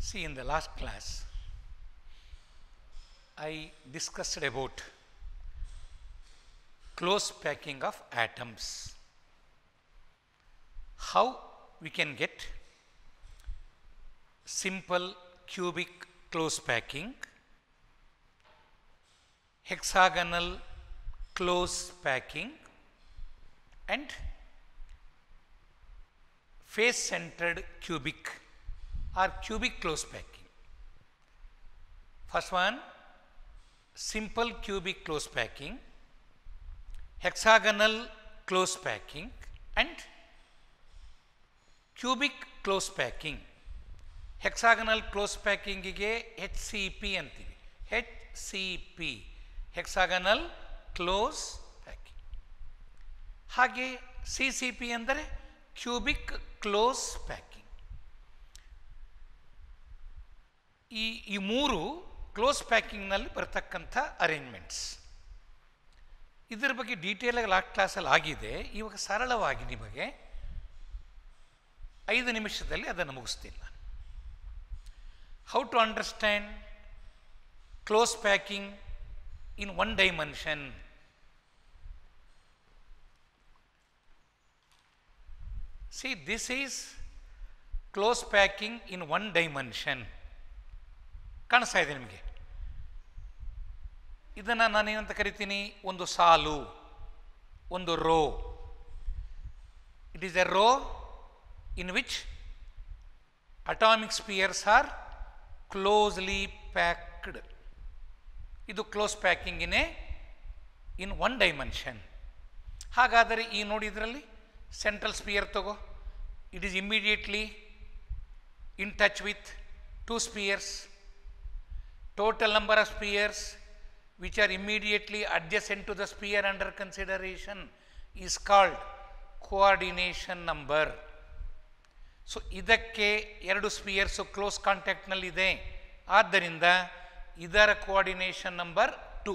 See, in the last class, I discussed about close packing of atoms. How we can get simple cubic close packing, hexagonal close packing, and face centered cubic or cubic close packing. First one, simple cubic close packing, hexagonal close packing, and cubic close packing hexagonal close ಪ್ಯಾಕಿಂಗಿಗೆ H C P ಅಂತೀವಿ H C P hexagonal close packing ಹಾಗೆ C C P ಅಂದರೆ cubic close packing ಈ ಈ ಮೂರು close ಪ್ಯಾಕಿಂಗ್ನಲ್ಲಿ ಬರ್ತಕ್ಕಂಥ arrangements ಇದರ ಬಗ್ಗೆ ಡೀಟೇಲಾಗಿ ಲಾಸ್ಟ್ ಕ್ಲಾಸಲ್ಲಿ ಆಗಿದೆ ಇವಾಗ ಸರಳವಾಗಿ ನಿಮಗೆ ಐದು ನಿಮಿಷದಲ್ಲಿ ಅದನ್ನು ಮುಗಿಸ್ತೀನಿ ನಾನು how to understand close packing in one dimension see this is close packing in one dimension ಕಾಣಿಸ್ತಾ ಇದೆ ನಿಮಗೆ ಇದನ್ನು ನಾನೇನಂತ ಕರಿತೀನಿ ಒಂದು ಸಾಲು ಒಂದು row it is a row in which atomic spheres are closely packed. ಇದು close packing in a in one dimension ಹಾಗಾದರೆ ಈ ನೋಡಿ ಇದರಲ್ಲಿ ಸೆಂಟ್ರಲ್ ಸ್ಪಿಯರ್ ತಗೋ it is immediately in touch with two spheres total number of spheres which R immediately adjacent to the sphere under consideration is called coordination number so ಇದಕ್ಕೆ ಎರಡು spheres close ಕಾಂಟ್ಯಾಕ್ಟ್ನಲ್ಲಿದೆ ಆದ್ದರಿಂದ ಇದರ ಕೋಆರ್ಡಿನೇಷನ್ ನಂಬರ್ ಟು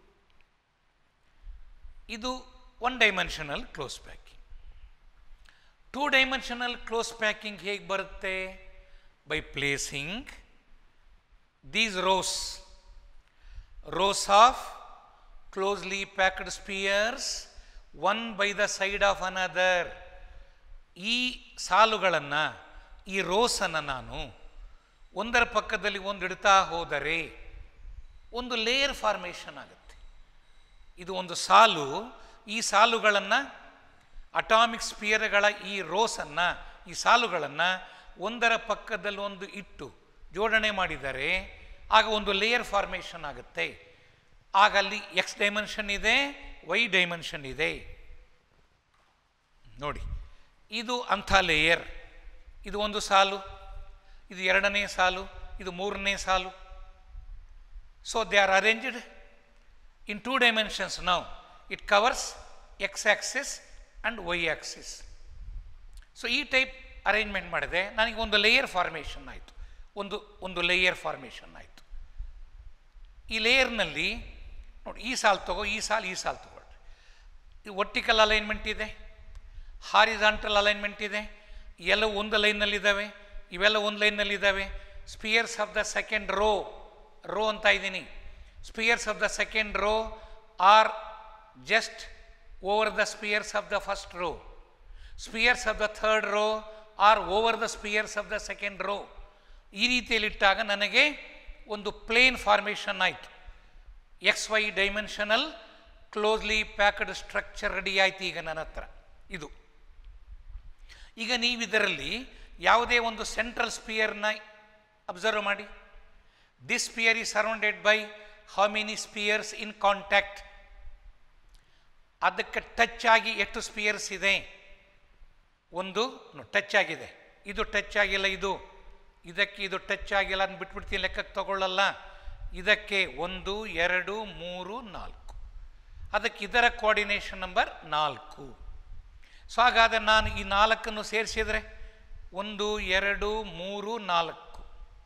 ಇದು one dimensional close packing two dimensional close packing ಹೇಗೆ ಬರುತ್ತೆ by placing these rows rows of closely packed spheres one by the side of another ಈ ಸಾಲುಗಳನ್ನು ಈ ರೋಸನ್ನು ನಾನು ಒಂದರ ಪಕ್ಕದಲ್ಲಿ ಒಂದು ಇಡ್ತಾ ಹೋದರೆ ಒಂದು ಲೇಯರ್ ಫಾರ್ಮೇಷನ್ ಆಗುತ್ತೆ ಇದು ಒಂದು ಸಾಲು ಈ ಸಾಲುಗಳನ್ನು ಅಟಾಮಿಕ್ ಸ್ಪಿಯರ್ಗಳ ಈ ರೋಸನ್ನು ಈ ಸಾಲುಗಳನ್ನು ಒಂದರ ಪಕ್ಕದಲ್ಲಿ ಒಂದು ಇಟ್ಟು ಜೋಡಣೆ ಮಾಡಿದರೆ ಆಗ ಒಂದು ಲೇಯರ್ ಫಾರ್ಮೇಷನ್ ಆಗುತ್ತೆ ಆಗ ಅಲ್ಲಿ ಎಕ್ಸ್ ಡೈಮೆನ್ಷನ್ ಇದೆ ವೈ ಡೈಮೆನ್ಷನ್ ಇದೆ ನೋಡಿ ಇದು ಅಂಥ ಲೇಯರ್ ಇದು ಒಂದು ಸಾಲು ಇದು ಎರಡನೇ ಸಾಲು ಇದು ಮೂರನೇ ಸಾಲು so they are arranged in two dimensions ನಾವು it covers X axis and Y axis so ಈ ಟೈಪ್ ಅರೇಂಜ್ಮೆಂಟ್ ಮಾಡಿದೆ ನನಗೆ ಒಂದು ಲೇಯರ್ ಫಾರ್ಮೇಷನ್ ಆಯಿತು ಒಂದು ಒಂದು ಲೇಯರ್ ಫಾರ್ಮೇಷನ್ ಆಯಿತು ಈ ಲೇಯರ್ನಲ್ಲಿ ನೋಡಿ ಈ ಸಾಲು ತಗೋ ಈ ಸಾಲು ಈ ಸಾಲು ತಗೊಳ್ರಿ ಈ ಒಟ್ಟಿಕಲ್ ಅಲೈನ್ಮೆಂಟ್ ಇದೆ ಹಾರಿಜಾಂಟಲ್ ಅಲೈನ್ಮೆಂಟ್ ಇದೆ ಎಲ್ಲ ಒಂದು ಲೈನ್ನಲ್ಲಿದ್ದಾವೆ ಇವೆಲ್ಲ ಒಂದು ಲೈನ್ನಲ್ಲಿದ್ದಾವೆ spheres of the second row row ಅಂತ ಇದ್ದೀನಿ spheres of the second row are just over the spheres of the first row spheres of the third row are over the spheres of the second row ಈ ರೀತಿಯಲ್ಲಿಟ್ಟಾಗ ನನಗೆ ಒಂದು plane formation ಆಯಿತು X Y dimensional closely packed structure ready ಆಯಿತು ಈಗ ನನ್ನ ಹತ್ರ ಇದು ಈಗ ನೀವು ಇದರಲ್ಲಿ ಯಾವುದೇ ಒಂದು ಸೆಂಟ್ರಲ್ ಸ್ಪಿಯರ್ನ ಅಬ್ಸರ್ವ್ ಮಾಡಿ this sphere is surrounded by how many spheres in contact ಅದಕ್ಕೆ ಟಚ್ ಆಗಿ ಎಷ್ಟು ಸ್ಪಿಯರ್ಸ್ ಇದೆ ಒಂದು ಟಚ್ ಆಗಿದೆ ಇದು ಟಚ್ ಆಗಿಲ್ಲ ಇದು ಇದಕ್ಕೆ ಇದು ಟಚ್ ಆಗಿಲ್ಲ ಅಂತ ಬಿಟ್ಬಿಡ್ತೀನಿ ಲೆಕ್ಕಕ್ಕೆ ತಗೊಳ್ಳಲ್ಲ ಇದಕ್ಕೆ ಒಂದು ಎರಡು ಮೂರು ನಾಲ್ಕು ಅದಕ್ಕೆ ಇದರ ಕೋಆರ್ಡಿನೇಷನ್ ನಂಬರ್ ನಾಲ್ಕು ಸೊ ಹಾಗಾದರೆ ನಾನು ಈ ನಾಲ್ಕನ್ನು ಸೇರಿಸಿದರೆ ಒಂದು ಎರಡು ಮೂರು ನಾಲ್ಕು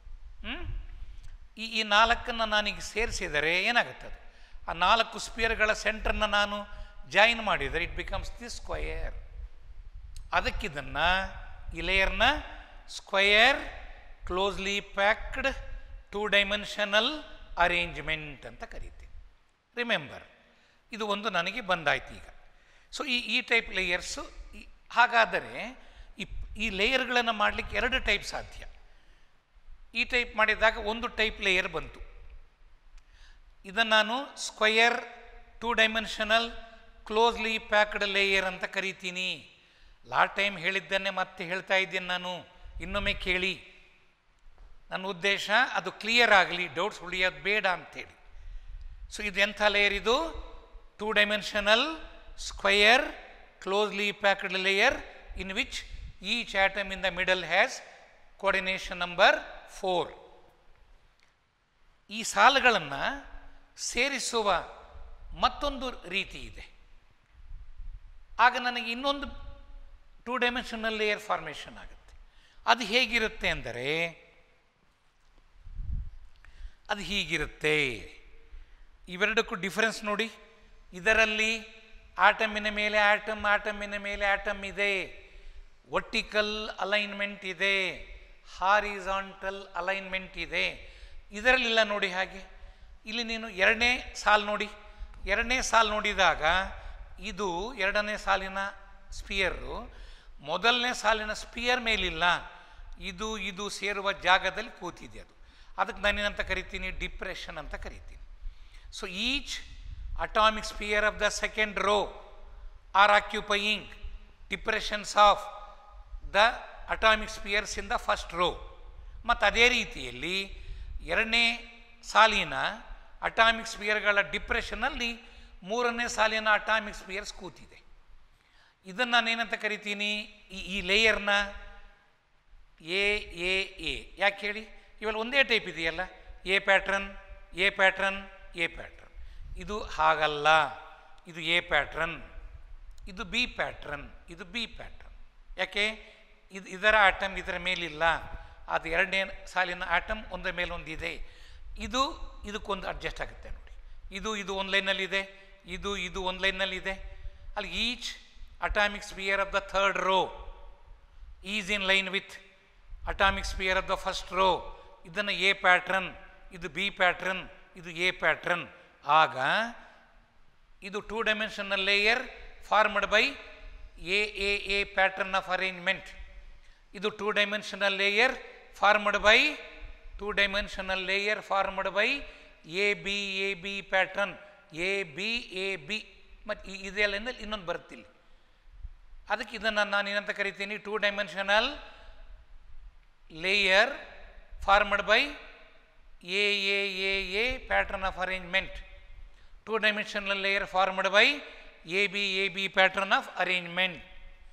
ಈ ಈ ನಾಲ್ಕನ್ನು ನಾನೀಗ ಸೇರಿಸಿದರೆ ಏನಾಗುತ್ತೆ ಅದು ಆ ನಾಲ್ಕು ಸ್ಪಿಯರ್ಗಳ ಸೆಂಟ್ರನ್ನ ನಾನು ಜಾಯಿನ್ ಮಾಡಿದರೆ ಇಟ್ ಬಿಕಮ್ಸ್ ದಿ ಸ್ಕ್ವಯರ್ ಅದಕ್ಕಿದನ್ನು ಈ ಲೇಯರ್ನ square closely packed two dimensional arrangement ಅಂತ ಕರಿತೀವಿ ರಿಮೆಂಬರ್ ಇದು ಒಂದು ನನಗೆ ಬಂದಾಯ್ತು ಈಗ ಸೊ ಈ ಈ ಟೈಪ್ ಲೇಯರ್ಸು ಹಾಗಾದರೆ ಈ ಈ ಲೇಯರ್ಗಳನ್ನು ಮಾಡಲಿಕ್ಕೆ ಎರಡು ಟೈಪ್ ಸಾಧ್ಯ ಈ ಟೈಪ್ ಮಾಡಿದಾಗ ಒಂದು ಟೈಪ್ ಲೇಯರ್ ಬಂತು ಇದನ್ನು ನಾನು square two dimensional closely packed layer ಅಂತ ಕರಿತೀನಿ ಲಾಸ್ಟ್ ಟೈಮ್ ಹೇಳಿದ್ದನ್ನೇ ಮತ್ತೆ ಹೇಳ್ತಾ ಇದ್ದೇನೆ ನಾನು ಇನ್ನೊಮ್ಮೆ ಕೇಳಿ ನನ್ನ ಉದ್ದೇಶ ಅದು ಕ್ಲಿಯರ್ ಆಗಲಿ ಡೌಟ್ಸ್ ಉಳಿಯೋದು ಬೇಡ ಅಂಥೇಳಿ ಸೊ ಇದು ಎಂಥ ಲೇಯರ್ ಇದು two dimensional square closely packed layer in which each atom in the middle has coordination number four ಈ ಸಾಲುಗಳನ್ನು ಸೇರಿಸುವ ಮತ್ತೊಂದು ರೀತಿ ಇದೆ ಆಗ ನನಗೆ ಇನ್ನೊಂದು ಟೂ ಡೈಮೆನ್ಷನಲ್ ಲೇಯರ್ ಫಾರ್ಮೇಷನ್ ಆಗುತ್ತೆ ಅದು ಹೇಗಿರುತ್ತೆ ಅಂದರೆ ಅದು ಹೀಗಿರುತ್ತೆ ಇವೆರಡಕ್ಕೂ ಡಿಫರೆನ್ಸ್ ನೋಡಿ ಇದರಲ್ಲಿ ಆಟಮಿನ ಮೇಲೆ ಆಟಮ್ ಆಟಮಿನ ಮೇಲೆ ಆಟಮ್ ಇದೆ ವರ್ಟಿಕಲ್ ಅಲೈನ್ಮೆಂಟ್ ಇದೆ ಹಾರಿಸಾಂಟಲ್ ಅಲೈನ್ಮೆಂಟ್ ಇದೆ ಇದರಲ್ಲಿಲ್ಲ ನೋಡಿ ಹಾಗೆ ಇಲ್ಲಿ ನೀನು ಎರಡನೇ ಸಾಲು ನೋಡಿ ಎರಡನೇ ಸಾಲು ನೋಡಿದಾಗ ಇದು ಎರಡನೇ ಸಾಲಿನ ಸ್ಪಿಯರು ಮೊದಲನೇ ಸಾಲಿನ ಸ್ಪಿಯರ್ ಮೇಲಿಲ್ಲ ಇದು ಇದು ಸೇರುವ ಜಾಗದಲ್ಲಿ ಕೂತಿದೆ ಅದು ಅದಕ್ಕೆ ನಾನೇನಂತ ಕರಿತೀನಿ ಡಿಪ್ರೆಷನ್ ಅಂತ ಕರಿತೀನಿ so each atomic sphere of the second row are occupying depressions of the atomic spheres in the first row ಮತ್ತು ಅದೇ ರೀತಿಯಲ್ಲಿ ಎರಡನೇ ಸಾಲಿನ ಅಟಾಮಿಕ್ ಸ್ಪಿಯರ್ಗಳ ಡಿಪ್ರೆಷನ್ನಲ್ಲಿ ಮೂರನೇ ಸಾಲಿನ ಅಟಾಮಿಕ್ ಸ್ಪಿಯರ್ಸ್ ಕೂತಿದೆ ಇದನ್ನು ನಾನೇನಂತ ಕರಿತೀನಿ ಈ ಈ ಲೇಯರ್ನ ಎ ಎ ಎ ಯಾಕೆ ಹೇಳಿ ಇವೆಲ್ಲ ಒಂದೇ ಟೈಪ್ ಇದೆಯಲ್ಲ A pattern A pattern A pattern ಇದು ಹಾಗಲ್ಲ ಇದು ಎ ಪ್ಯಾಟ್ರನ್ ಇದು ಬಿ ಪ್ಯಾಟ್ರನ್ ಇದು ಬಿ ಪ್ಯಾಟ್ರನ್ ಯಾಕೆ ಇದು ಇದರ ಆಟಮ್ ಇದರ ಮೇಲಿಲ್ಲ ಅದು ಎರಡನೇ ಸಾಲಿನ ಆಟಮ್ ಒಂದರ ಮೇಲೆ ಒಂದಿದೆ ಇದು ಇದಕ್ಕೊಂದು ಅಡ್ಜಸ್ಟ್ ಆಗುತ್ತೆ ನೋಡಿ ಇದು ಇದು ಒಂದು ಲೈನಲ್ಲಿದೆ ಇದು ಇದು ಒಂದು ಲೈನಲ್ಲಿದೆ ಅಲ್ಲಿ each atomic sphere of the third row is in line with atomic sphere of the first row ಇದನ್ನು ಎ ಪ್ಯಾಟ್ರನ್ ಇದು ಬಿ ಪ್ಯಾಟ್ರನ್ ಇದು ಎ ಪ್ಯಾಟ್ರನ್ ಆಗ ಇದು two dimensional layer formed by A A A pattern of arrangement ಇದು two dimensional layer formed by two dimensional layer formed by A B A B pattern A B A B ಮತ್ತು ಇದೆಲ್ಲ ಇನ್ನೊಂದು ಬರುತ್ತಿಲ್ಲ ಅದಕ್ಕೆ ಇದನ್ನು ನಾನು ಏನಂತ ಕರಿತೀನಿ two dimensional layer formed by A A A A pattern of arrangement two dimensional layer formed by A B A B pattern of arrangement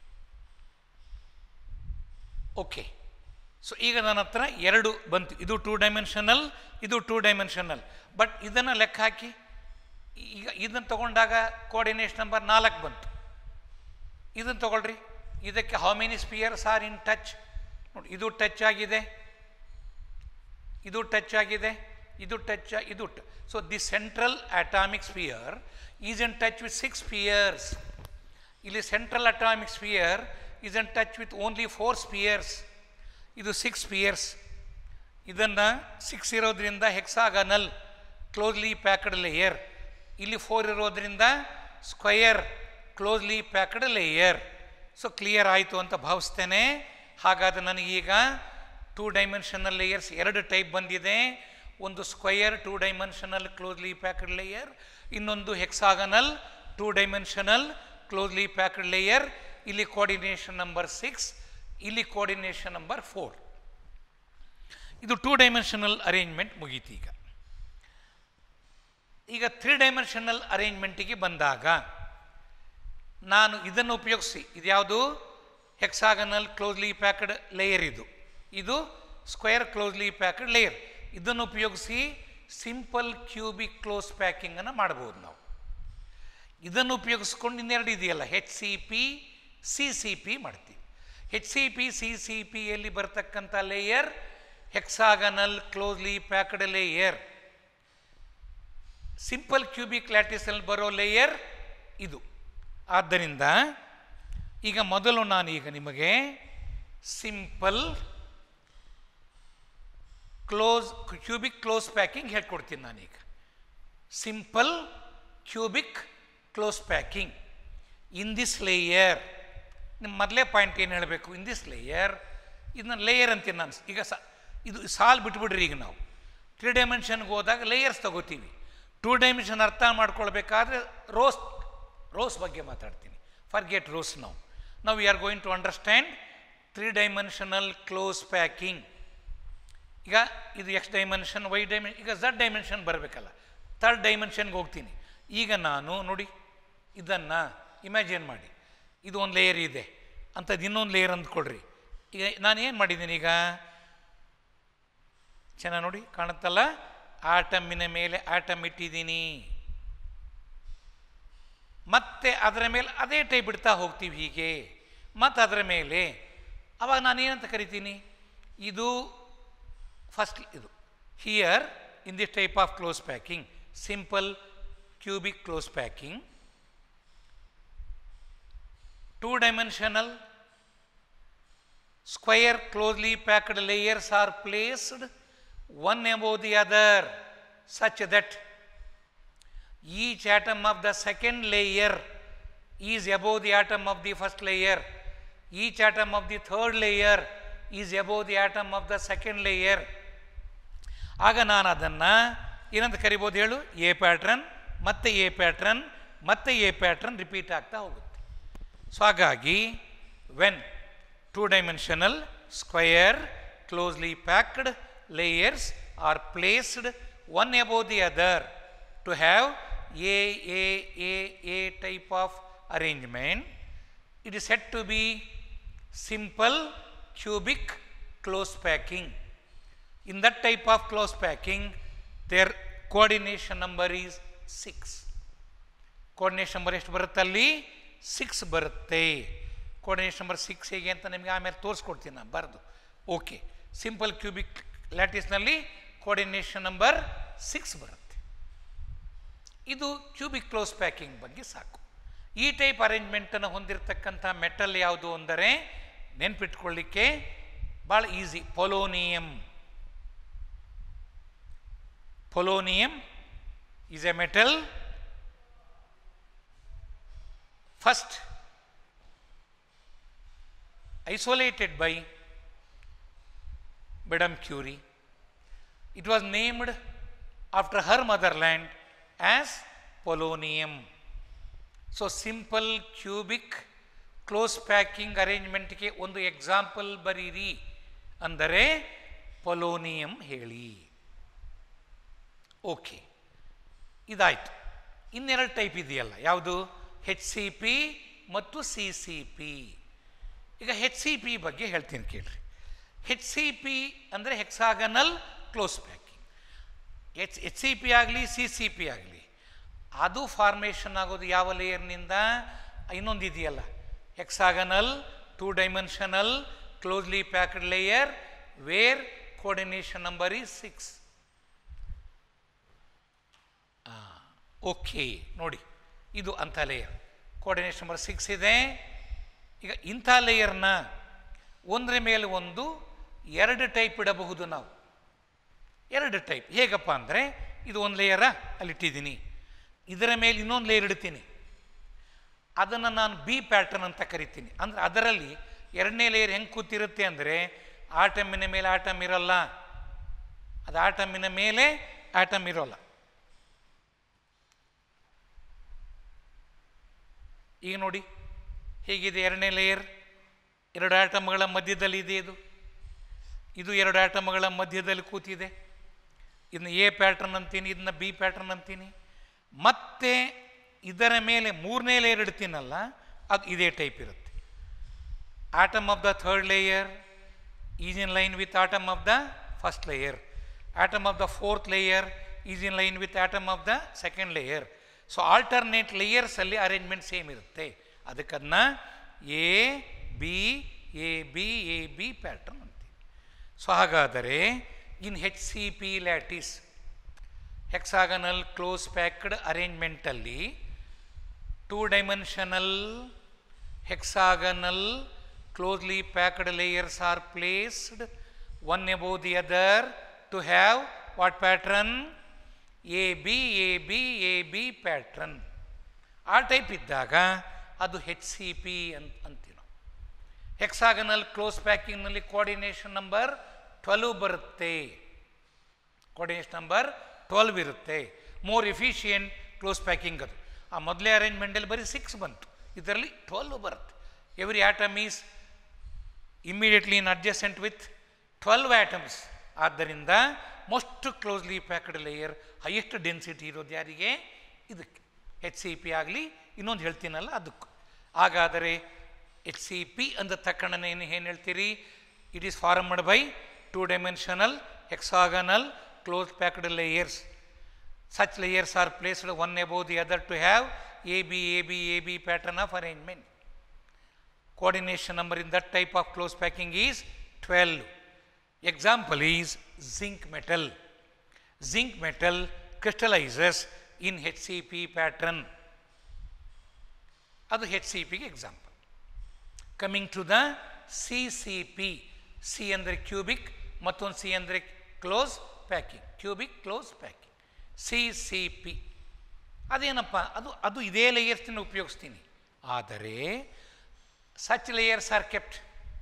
okay so ಈಗ ನನ್ನ ಹತ್ರ ಎರಡು ಬಂತು ಇದು ಟೂ ಡೈಮೆನ್ಷನಲ್ ಇದು ಟೂ ಡೈಮೆನ್ಷನಲ್ ಬಟ್ ಇದನ್ನು ಲೆಕ್ಕ ಹಾಕಿ ಈಗ ಇದನ್ನು ತಗೊಂಡಾಗ ಕೋಆರ್ಡಿನೇಷನ್ ನಂಬರ್ ನಾಲ್ಕು ಬಂತು ಇದನ್ನು ತಗೊಳ್ರಿ ಇದಕ್ಕೆ how many spheres are in touch ನೋಡಿ ಇದು ಟಚ್ ಆಗಿದೆ ಇದು ಟಚ್ ಆಗಿದೆ ಇದು ಟಚ್ ಇದು so the central atomic sphere is in touch with six spheres ಇಲ್ಲಿ central atomic sphere is in touch with only four spheres ಇದು ಸಿಕ್ಸ್ ಸ್ಪಿಯರ್ಸ್ ಇದನ್ನು ಸಿಕ್ಸ್ ಇರೋದ್ರಿಂದ ಹೆಕ್ಸಾಗನಲ್ ಕ್ಲೋಸ್ಲಿ ಪ್ಯಾಕ್ಡ್ ಲೇಯರ್ ಇಲ್ಲಿ ಫೋರ್ ಇರೋದ್ರಿಂದ square closely packed layer so clear ಆಯಿತು ಅಂತ ಭಾವಿಸ್ತೇನೆ ಹಾಗಾದರೆ ನನಗೀಗ ಟೂ ಡೈಮೆನ್ಷನಲ್ ಲೇಯರ್ಸ್ ಎರಡು ಟೈಪ್ ಬಂದಿದೆ ಒಂದು square two dimensional closely packed layer ಇನ್ನೊಂದು hexagonal two dimensional closely packed layer ಇಲ್ಲಿ ಕೋಆರ್ಡಿನೇಷನ್ ನಂಬರ್ ಸಿಕ್ಸ್ ಇಲ್ಲಿ ಕೋಆರ್ಡಿನೇಷನ್ ನಂಬರ್ ಫೋರ್ ಇದು ಟೂ ಡೈಮೆನ್ಷನಲ್ ಅರೇಂಜ್ಮೆಂಟ್ ಮುಗೀತು ಈಗ ಈಗ ತ್ರೀ ಡೈಮೆನ್ಷನಲ್ ಅರೇಂಜ್ಮೆಂಟಿಗೆ ಬಂದಾಗ ನಾನು ಇದನ್ನು ಉಪಯೋಗಿಸಿ ಇದ್ಯಾವುದು ಹೆಕ್ಸಾಗನಲ್ ಕ್ಲೋಸ್ಲಿ ಪ್ಯಾಕ್ಡ್ ಲೇಯರ್ ಇದು ಇದು ಸ್ಕ್ವೇರ್ ಕ್ಲೋಸ್ಲಿ ಪ್ಯಾಕ್ಡ್ ಲೇಯರ್ ಇದನ್ನು ಉಪಯೋಗಿಸಿ ಸಿಂಪಲ್ ಕ್ಯೂಬಿಕ್ ಕ್ಲೋಸ್ ಪ್ಯಾಕಿಂಗನ್ನು ಮಾಡ್ಬೋದು ನಾವು ಇದನ್ನು ಉಪಯೋಗಿಸ್ಕೊಂಡು ಇನ್ನೆರಡು ಇದೆಯಲ್ಲ H C P C C P ಮಾಡ್ತೀವಿ H C P C C ಪಿಯಲ್ಲಿ ಬರ್ತಕ್ಕಂಥ layer hexagonal closely packed layer simple cubic ಲ್ಯಾಟಿಸಲ್ಲಿ ಬರೋ ಲೇಯರ್ ಇದು ಆದ್ದರಿಂದ ಈಗ ಮೊದಲು ನಾನು ಈಗ ನಿಮಗೆ simple close cubic close packing ಹೇಳ್ಕೊಡ್ತೀನಿ ನಾನೀಗ simple cubic close packing in this layer ನಿಮ್ಮ ಮೊದಲೇ ಪಾಯಿಂಟ್ ಏನು ಹೇಳಬೇಕು ಇನ್ ದಿಸ್ ಲೇಯರ್ ಇದನ್ನ ಲೇಯರ್ ಅಂತೀನಿ ನಾನು ಈಗ ಸ ಇದು ಸಾಲ್ ಬಿಟ್ಬಿಡ್ರಿ ಈಗ ನಾವು ತ್ರೀ ಡೈಮೆನ್ಷನ್ಗೆ ಹೋದಾಗ ಲೇಯರ್ಸ್ ತಗೋತೀವಿ ಟೂ ಡೈಮೆನ್ಷನ್ ಅರ್ಥ ಮಾಡ್ಕೊಳ್ಬೇಕಾದ್ರೆ ರೋಸ್ ರೋಸ್ ಬಗ್ಗೆ ಮಾತಾಡ್ತೀನಿ ಫಾರ್ ಗೆಟ್ ರೋಸ್ ನಾವು ನಾವು we are going to understand three dimensional close packing ಈಗ ಇದು ಎಕ್ಸ್ ಡೈಮೆನ್ಷನ್ ವೈ ಡೈಮೆನ್ ಈಗ ಝಡ್ ಡೈಮೆನ್ಷನ್ ಬರಬೇಕಲ್ಲ ಥರ್ಡ್ ಡೈಮೆನ್ಷನ್ಗೆ ಹೋಗ್ತೀನಿ ಈಗ ನಾನು ನೋಡಿ ಇದನ್ನು ಇಮ್ಯಾಜಿನ್ ಮಾಡಿ ಇದು ಒಂದು ಲೇಯರ್ ಇದೆ ಅಂಥದ್ದು ಇನ್ನೊಂದು ಲೇಯರ್ ಅಂದ್ಕೊಡ್ರಿ ಈಗ ನಾನು ಏನು ಮಾಡಿದ್ದೀನಿ ಈಗ ಚೆನ್ನಾಗಿ ನೋಡಿ ಕಾಣುತ್ತಲ್ಲ ಆಟಮ್ಮಿನ ಮೇಲೆ ಆಟಮ್ ಇಟ್ಟಿದ್ದೀನಿ ಮತ್ತೆ ಅದರ ಮೇಲೆ ಅದೇ ಟೈಪ್ ಇಡ್ತಾ ಹೋಗ್ತೀವಿ ಹೀಗೆ ಮತ್ತು ಅದರ ಮೇಲೆ ಅವಾಗ ನಾನು ಏನಂತ ಕರಿತೀನಿ ಇದು ಫಸ್ಟ್ ಇದು here in this type of close packing simple cubic close packing two dimensional square closely packed layers are placed one above the other such that each atom of the second layer is above the atom of the first layer each atom of the third layer is above the atom of the second layer ಆಗ ನಾನು ಅದನ್ನು ಏನಂತ ಕರಿಬೋದು ಹೇಳು A pattern ಮತ್ತೆ A pattern ಮತ್ತೆ A pattern repeat ಆಗ್ತಾ ಹೋಗುತ್ತೆ ಸೊ ಹಾಗಾಗಿ when two dimensional square closely packed layers are placed one above the other to have a A A a type of arrangement it is said to be simple cubic close packing. In that type of close packing, their coordination number is 6. Coordination number ಎಷ್ಟು ಬರುತ್ತೆ ಅಲ್ಲಿ six ಬರುತ್ತೆ coordination number six ಹೇಗೆ ಅಂತ ನಿಮಗೆ ಆಮೇಲೆ ತೋರಿಸ್ಕೊಡ್ತೀನಿ ನಾನು ಬರೆದು ಓಕೆ ಸಿಂಪಲ್ ಕ್ಯೂಬಿಕ್ ಲ್ಯಾಟಿಸ್ನಲ್ಲಿ ಕೋರ್ಡಿನೇಷನ್ ನಂಬರ್ ಸಿಕ್ಸ್ ಬರುತ್ತೆ ಇದು ಕ್ಯೂಬಿಕ್ ಕ್ಲೋಸ್ ಪ್ಯಾಕಿಂಗ್ ಬಗ್ಗೆ ಸಾಕು ಈ ಟೈಪ್ ಅರೇಂಜ್ಮೆಂಟನ್ನು ಹೊಂದಿರತಕ್ಕಂಥ ಮೆಟಲ್ ಯಾವುದು ಅಂದರೆ ನೆನ್ಪಿಟ್ಕೊಳ್ಳಿಕ್ಕೆ ಭಾಳ easy polonium polonium is a metal first isolated by Madame Curie. It was named after her motherland as polonium. So simple cubic close packing ಅರೇಂಜ್ಮೆಂಟ್ಗೆ ಒಂದು ಎಕ್ಸಾಂಪಲ್ ಬರೀರಿ ಅಂದರೆ ಪೊಲೋನಿಯಂ ಹೇಳಿ ಓಕೆ ಇದಾಯಿತು ಇನ್ನೆರಡು ಟೈಪ್ ಇದೆಯಲ್ಲ ಯಾವುದು ಹೆಚ್ ಸಿ ಪಿ ಮತ್ತು ಸಿ ಸಿ ಪಿ ಈಗ ಹೆಚ್ ಸಿ ಪಿ ಬಗ್ಗೆ ಹೇಳ್ತೀನಿ ಕೇಳ್ರಿ ಹೆಚ್ ಸಿ ಪಿ ಅಂದರೆ hexagonal close packing H H C P ಆಗಲಿ ಸಿ ಸಿ ಪಿ ಆಗಲಿ ಅದು ಫಾರ್ಮೇಷನ್ ಆಗೋದು ಯಾವ ಲೇಯರ್ನಿಂದ ಇನ್ನೊಂದು ಇದೆಯಲ್ಲ hexagonal two dimensional closely packed layer where coordination number is six okay ನೋಡಿ ಇದು ಅಂಥ ಲೇಯರ್ ಕೋರ್ಡಿನೇಷನ್ ನಂಬರ್ ಸಿಕ್ಸ್ ಇದೆ ಈಗ ಇಂಥ ಲೇಯರ್ನ ಒಂದರ ಮೇಲೆ ಒಂದು ಎರಡು ಟೈಪ್ ಇಡಬಹುದು ನಾವು ಎರಡು ಟೈಪ್ ಹೇಗಪ್ಪ ಅಂದರೆ ಇದು ಒಂದು ಲೇಯರ ಅಲ್ಲಿಟ್ಟಿದ್ದೀನಿ ಇದರ ಮೇಲೆ ಇನ್ನೊಂದು ಲೇಯರ್ ಇಡ್ತೀನಿ ಅದನ್ನು ನಾನು ಬಿ ಪ್ಯಾಟರ್ನ್ ಅಂತ ಕರಿತೀನಿ ಅಂದರೆ ಅದರಲ್ಲಿ ಎರಡನೇ ಲೇಯರ್ ಹೆಂಗೆ ಕೂತಿರುತ್ತೆ ಅಂದರೆ ಆಟಮಿನ ಮೇಲೆ ಆಟಮ್ ಇರಲ್ಲ ಅದು ಆಟಮಿನ ಮೇಲೆ ಆಟಮ್ ಇರೋಲ್ಲ ಈಗ ನೋಡಿ ಹೇಗಿದೆ ಎರಡನೇ ಲೇಯರ್ ಎರಡು ಆಟಮ್ಗಳ ಮಧ್ಯದಲ್ಲಿ ಇದೆ ಇದು ಇದು ಎರಡು ಆಟಮ್ಗಳ ಮಧ್ಯದಲ್ಲಿ ಕೂತಿದೆ ಇದನ್ನ ಎ ಪ್ಯಾಟ್ರನ್ ಅಂತೀನಿ ಇದನ್ನ ಬಿ ಪ್ಯಾಟ್ರನ್ ಅಂತೀನಿ ಮತ್ತೆ ಇದರ ಮೇಲೆ ಮೂರನೇ ಲೇಯರ್ ಇಡ್ತೀನಲ್ಲ ಅದು ಇದೇ ಟೈಪ್ ಇರುತ್ತೆ atom of the third layer is in line with atom of the first layer atom of the fourth layer is in line with atom of the second layer so alternate ಲೇಯರ್ಸಲ್ಲಿ arrangement same ಇರುತ್ತೆ ಅದಕ್ಕನ್ನ A B A B A B pattern ಅಂತೀವಿ so ಹಾಗಾದರೆ in H C P lattice hexagonal close packed ಅರೇಂಜ್ಮೆಂಟಲ್ಲಿ two dimensional hexagonal closely packed layers are placed one above the other to have what pattern A B A B A B pattern ಆ type ಇದ್ದಾಗ ಅದು H C P ಅಂತ ಅಂತೀವಿ ನಾವು hexagonal close ಪ್ಯಾಕಿಂಗ್ನಲ್ಲಿ coordination number twelve ಬರುತ್ತೆ coordination number twelve ಇರುತ್ತೆ more efficient close packing ಅದು ಆ ಮೊದಲೇ ಅರೇಂಜ್ಮೆಂಟಲ್ಲಿ ಬರೀ ಸಿಕ್ಸ್ ಬಂತು ಇದರಲ್ಲಿ ಟ್ವೆಲ್ವ್ ಬರುತ್ತೆ every atom is immediately in adjacent with twelve atoms ಆದ್ದರಿಂದ most closely packed layer highest density ಇರೋದು ಯಾರಿಗೆ ಇದಕ್ಕೆ ಎಚ್ ಸಿ ಪಿ ಆಗಲಿ ಇನ್ನೊಂದು ಹೇಳ್ತೀನಲ್ಲ ಅದಕ್ಕೂ ಹಾಗಾದರೆ ಎಚ್ ಸಿ ಪಿ ಅಂದ ತಕ್ಷಣ ಏನು ಏನು ಹೇಳ್ತೀರಿ it is formed by two dimensional hexagonal close packed layers such layers are placed one above the other to have AB, AB, AB pattern of arrangement. Coordination number in that type of close packing is 12. Example is zinc metal. Zinc metal crystallizes in HCP pattern. ಅದು H C ಪಿಗೆ example coming to the C C P C ಅಂದರೆ cubic ಮತ್ತೊಂದು C ಅಂದರೆ close packing cubic close packing C C P ಅದೇನಪ್ಪ ಅದು ಅದು ಇದೇ ಲೇಯರ್ಸ್ನ ಉಪಯೋಗಿಸ್ತೀನಿ ಆದರೆ such layers are kept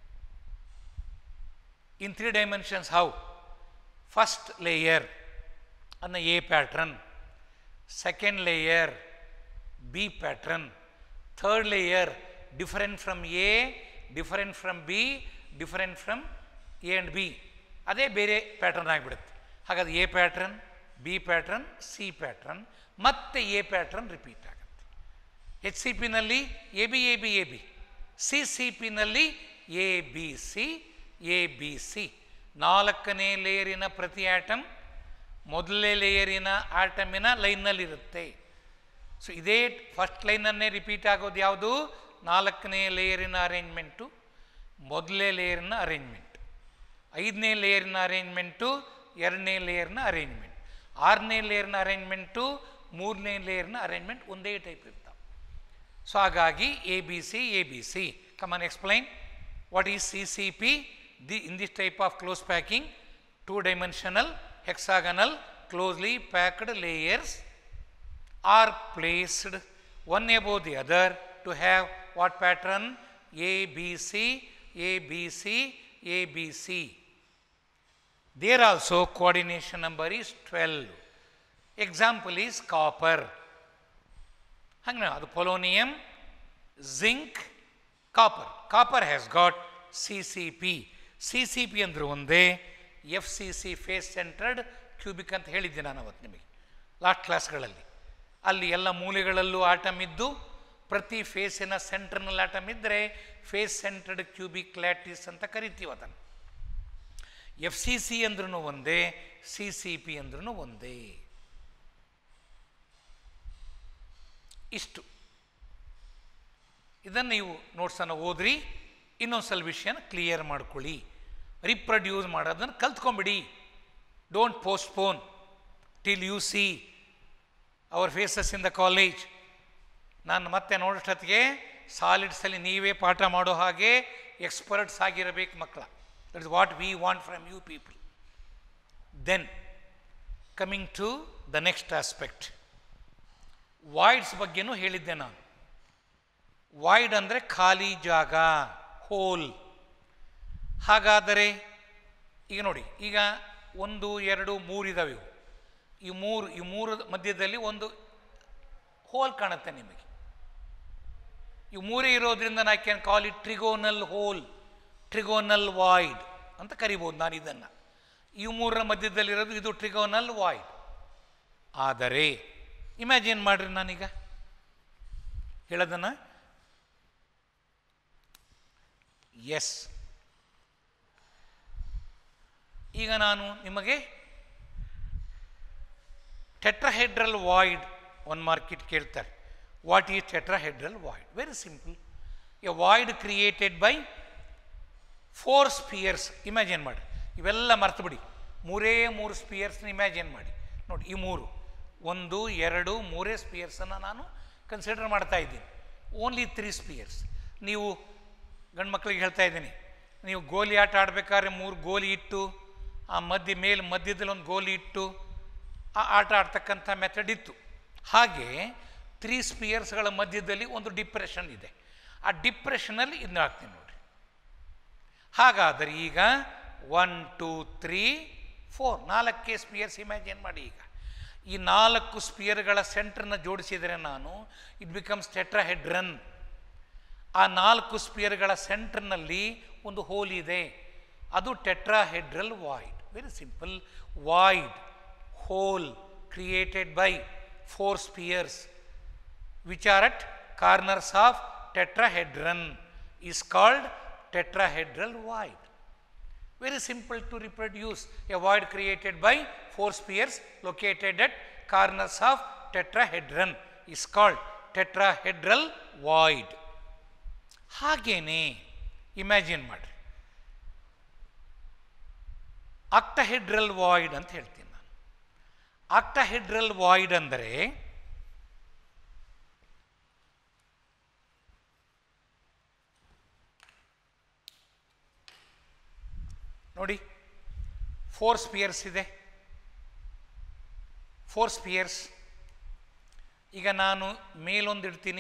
in three dimensions how first layer ಅನ್ನ A pattern second layer B pattern third layer different from A different from B different from A and B ಅದೇ ಬೇರೆ ಪ್ಯಾಟ್ರನ್ ಆಗಿಬಿಡುತ್ತೆ ಹಾಗಾದ್ರೆ A pattern B pattern C pattern ಮತ್ತೆ A pattern repeat ಆಗುತ್ತೆ H C ಪಿನಲ್ಲಿ A B A B A B C C ಪಿನಲ್ಲಿ A B C A B C ನಾಲ್ಕನೇ ಲೇಯರಿನ ಪ್ರತಿ ಆಟಮ್ ಮೊದಲನೇ ಲೇಯರಿನ ಆಟಮಿನ ಲೈನ್ನಲ್ಲಿರುತ್ತೆ ಸೊ ಇದೇ ಫಸ್ಟ್ ಲೈನನ್ನೇ ರಿಪೀಟ್ ಆಗೋದು ಯಾವುದು ನಾಲ್ಕನೇ ಲೇಯರಿನ ಅರೇಂಜ್ಮೆಂಟು ಮೊದಲನೇ ಲೇಯರ್ನ ಅರೇಂಜ್ಮೆಂಟ್ ಐದನೇ ಲೇಯರ್ನ ಅರೇಂಜ್ಮೆಂಟು ಎರಡನೇ ಲೇಯರ್ನ ಅರೇಂಜ್ಮೆಂಟ್ ಆರನೇ ಲೇಯರ್ನ ಅರೇಂಜ್ಮೆಂಟು ಮೂರನೇ ಲೇಯರ್ನ ಅರೇಂಜ್ಮೆಂಟ್ ಒಂದೇ ಟೈಪ್ ಇರ್ತಾವೆ ಸೊ ಹಾಗಾಗಿ A B C A B C come on explain what is C C P the in this type of close packing two dimensional hexagonal closely packed layers are placed one above the other to have what pattern A B C A B C A B C. There also coordination number is 12. Example is copper. ಹಂಗೆ ಅದು polonium zinc copper copper has got C C P C C P ಅಂದ್ರೆ ಒಂದೇ F C C face centred cubic ಅಂತ ಹೇಳಿದ್ದೆ ನಾನು ಅವತ್ತು ನಿಮಗೆ last ಕ್ಲಾಸ್ಗಳಲ್ಲಿ ಅಲ್ಲಿ ಎಲ್ಲ ಮೂಲೆಗಳಲ್ಲೂ ಆಟಮ್ ಇದ್ದು ಪ್ರತಿ ಫೇಸಿನ ಸೆಂಟರ್ನಲ್ಲಿ ಆಟಮ್ ಇದ್ದರೆ ಫೇಸ್ ಸೆಂಟರ್ಡ್ ಕ್ಯೂಬಿಕ್ ಲ್ಯಾಟಿಸ್ ಅಂತ ಕರಿತೀವಿ ಅದನ್ನು ಎಫ್ ಸಿ ಸಿ ಅಂದ್ರೂ ಒಂದೇ ಸಿ ಸಿ ಪಿ ಅಂದ್ರೂ ಒಂದೇ ಇಷ್ಟು ಇದನ್ನು ನೀವು ನೋಟ್ಸನ್ನು ಓದ್ರಿ ಇನ್ನೊಂದು ಸಲ ವಿಷಯನ ಕ್ಲಿಯರ್ ಮಾಡ್ಕೊಳ್ಳಿ ರಿಪ್ರೊಡ್ಯೂಸ್ ಮಾಡೋದನ್ನು ಕಲ್ತ್ಕೊಂಬಿಡಿ don't postpone till you see our faces in the college ನಾನು ಮತ್ತೆ ನೋಡೋಷ್ಟೊತ್ತಿಗೆ ಸಾಲಿಡ್ಸಲ್ಲಿ ನೀವೇ ಪಾಠ ಮಾಡೋ ಹಾಗೆ ಎಕ್ಸ್ಪರ್ಟ್ಸ್ ಆಗಿರಬೇಕು ಮಕ್ಕಳ that is what we want from you people then coming to the next aspect voids ಬಗ್ಗೆನೂ ಹೇಳಿದ್ದೆ ನಾನು ವಾಯ್ಡ್ ಅಂದರೆ ಖಾಲಿ ಜಾಗ ಹೋಲ್ ಹಾಗಾದರೆ ಈಗ ನೋಡಿ ಈಗ ಒಂದು ಎರಡು ಮೂರು ಇದಾವೆ ಇವು ಈ ಮೂರು ಈ ಮೂರು ಮಧ್ಯದಲ್ಲಿ ಒಂದು ಹೋಲ್ ಕಾಣುತ್ತೆ ನಿಮಗೆ ಈ ಮೂರೇ ಇರೋದ್ರಿಂದ ನಾ can call it trigonal hole trigonal void ಅಂತ ಕರಿಬೋದು ನಾನು ಇದನ್ನು ಈ ಮೂರರ ಮಧ್ಯದಲ್ಲಿರೋದು ಇದು ಟ್ರಿಗೋನಲ್ ವಾಯ್ಡ್ ಆದರೆ ಇಮ್ಯಾಜಿನ್ ಮಾಡ್ರಿ ನಾನೀಗ ಹೇಳೋದನ್ನು ಎಸ್ ಈಗ ನಾನು ನಿಮಗೆ ಟೆಟ್ರಾಹೆಡ್ರಲ್ ವಾಯ್ಡ್ ಒನ್ ಮಾರ್ಕೆಟ್ ಕೇಳ್ತಾರೆ what is tetrahedral void very simple a void created by four spheres imagine ಮಾಡಿ ಇವೆಲ್ಲ ಮರ್ತು ಬಿಡಿ ಮೂರೇ ಮೂರು ಸ್ಪಿಯರ್ಸ್ನ ಇಮ್ಯಾಜಿನ್ ಮಾಡಿ ನೋಡಿ ಈ ಮೂರು ಒಂದು ಎರಡು ಮೂರೇ ಸ್ಪಿಯರ್ಸನ್ನು ನಾನು ಕನ್ಸಿಡರ್ ಮಾಡ್ತಾ ಇದ್ದೀನಿ ಓನ್ಲಿ ತ್ರೀ ಸ್ಪಿಯರ್ಸ್ ನೀವು ಗಂಡು ಮಕ್ಕಳಿಗೆ ಹೇಳ್ತಾ ಇದ್ದೀನಿ ನೀವು ಗೋಲಿ ಆಟ ಆಡಬೇಕಾದ್ರೆ ಮೂರು ಗೋಲಿ ಇಟ್ಟು ಆ ಮಧ್ಯ ಮೇಲೆ ಮಧ್ಯದಲ್ಲಿ ಒಂದು ಗೋಲಿ ಇಟ್ಟು ಆ ಆಟ ಆಡ್ತಕ್ಕಂಥ ಮೆಥಡ್ ಇತ್ತು ಹಾಗೆ ತ್ರೀ ಸ್ಪಿಯರ್ಸ್ಗಳ ಮಧ್ಯದಲ್ಲಿ ಒಂದು ಡಿಪ್ರೆಷನ್ ಇದೆ ಆ ಡಿಪ್ರೆಷನಲ್ಲಿ ಇದನ್ನ ಹಾಕ್ತೀನಿ ನೋಡ್ರಿ ಹಾಗಾದರೆ ಈಗ ಒನ್ ಟೂ ತ್ರೀ ಫೋರ್ ನಾಲ್ಕೇ ಸ್ಪಿಯರ್ಸ್ ಇಮ್ಯಾಜಿನ್ ಮಾಡಿ ಈಗ ಈ ನಾಲ್ಕು ಸ್ಪಿಯರ್ಗಳ ಸೆಂಟ್ರನ್ನ ಜೋಡಿಸಿದರೆ ನಾನು ಇಟ್ ಬಿಕಮ್ಸ್ ಟೆಟ್ರಾಹೆಡ್ರನ್ ಆ ನಾಲ್ಕು ಸ್ಪಿಯರ್ಗಳ ಸೆಂಟರ್ನಲ್ಲಿ ಒಂದು ಹೋಲ್ ಇದೆ ಅದು tetrahedral void very simple void hole created by four spheres which are at corners of tetrahedron is called tetrahedral void. Very simple to reproduce. A void created by four spheres located at corners of tetrahedron is called tetrahedral void. ಹಾಗೇನೆ imagine ಮಾಡ್ರಿ octahedral void ಅಂತ ಹೇಳ್ತೀನಿ ನಾನು ಆಕ್ಟಹೆಡ್ರಲ್ void ಅಂದರೆ ನೋಡಿ four spheres ಇದೆ four spheres ಈಗ ನಾನು ಮೇಲೊಂದು ಇಡ್ತೀನಿ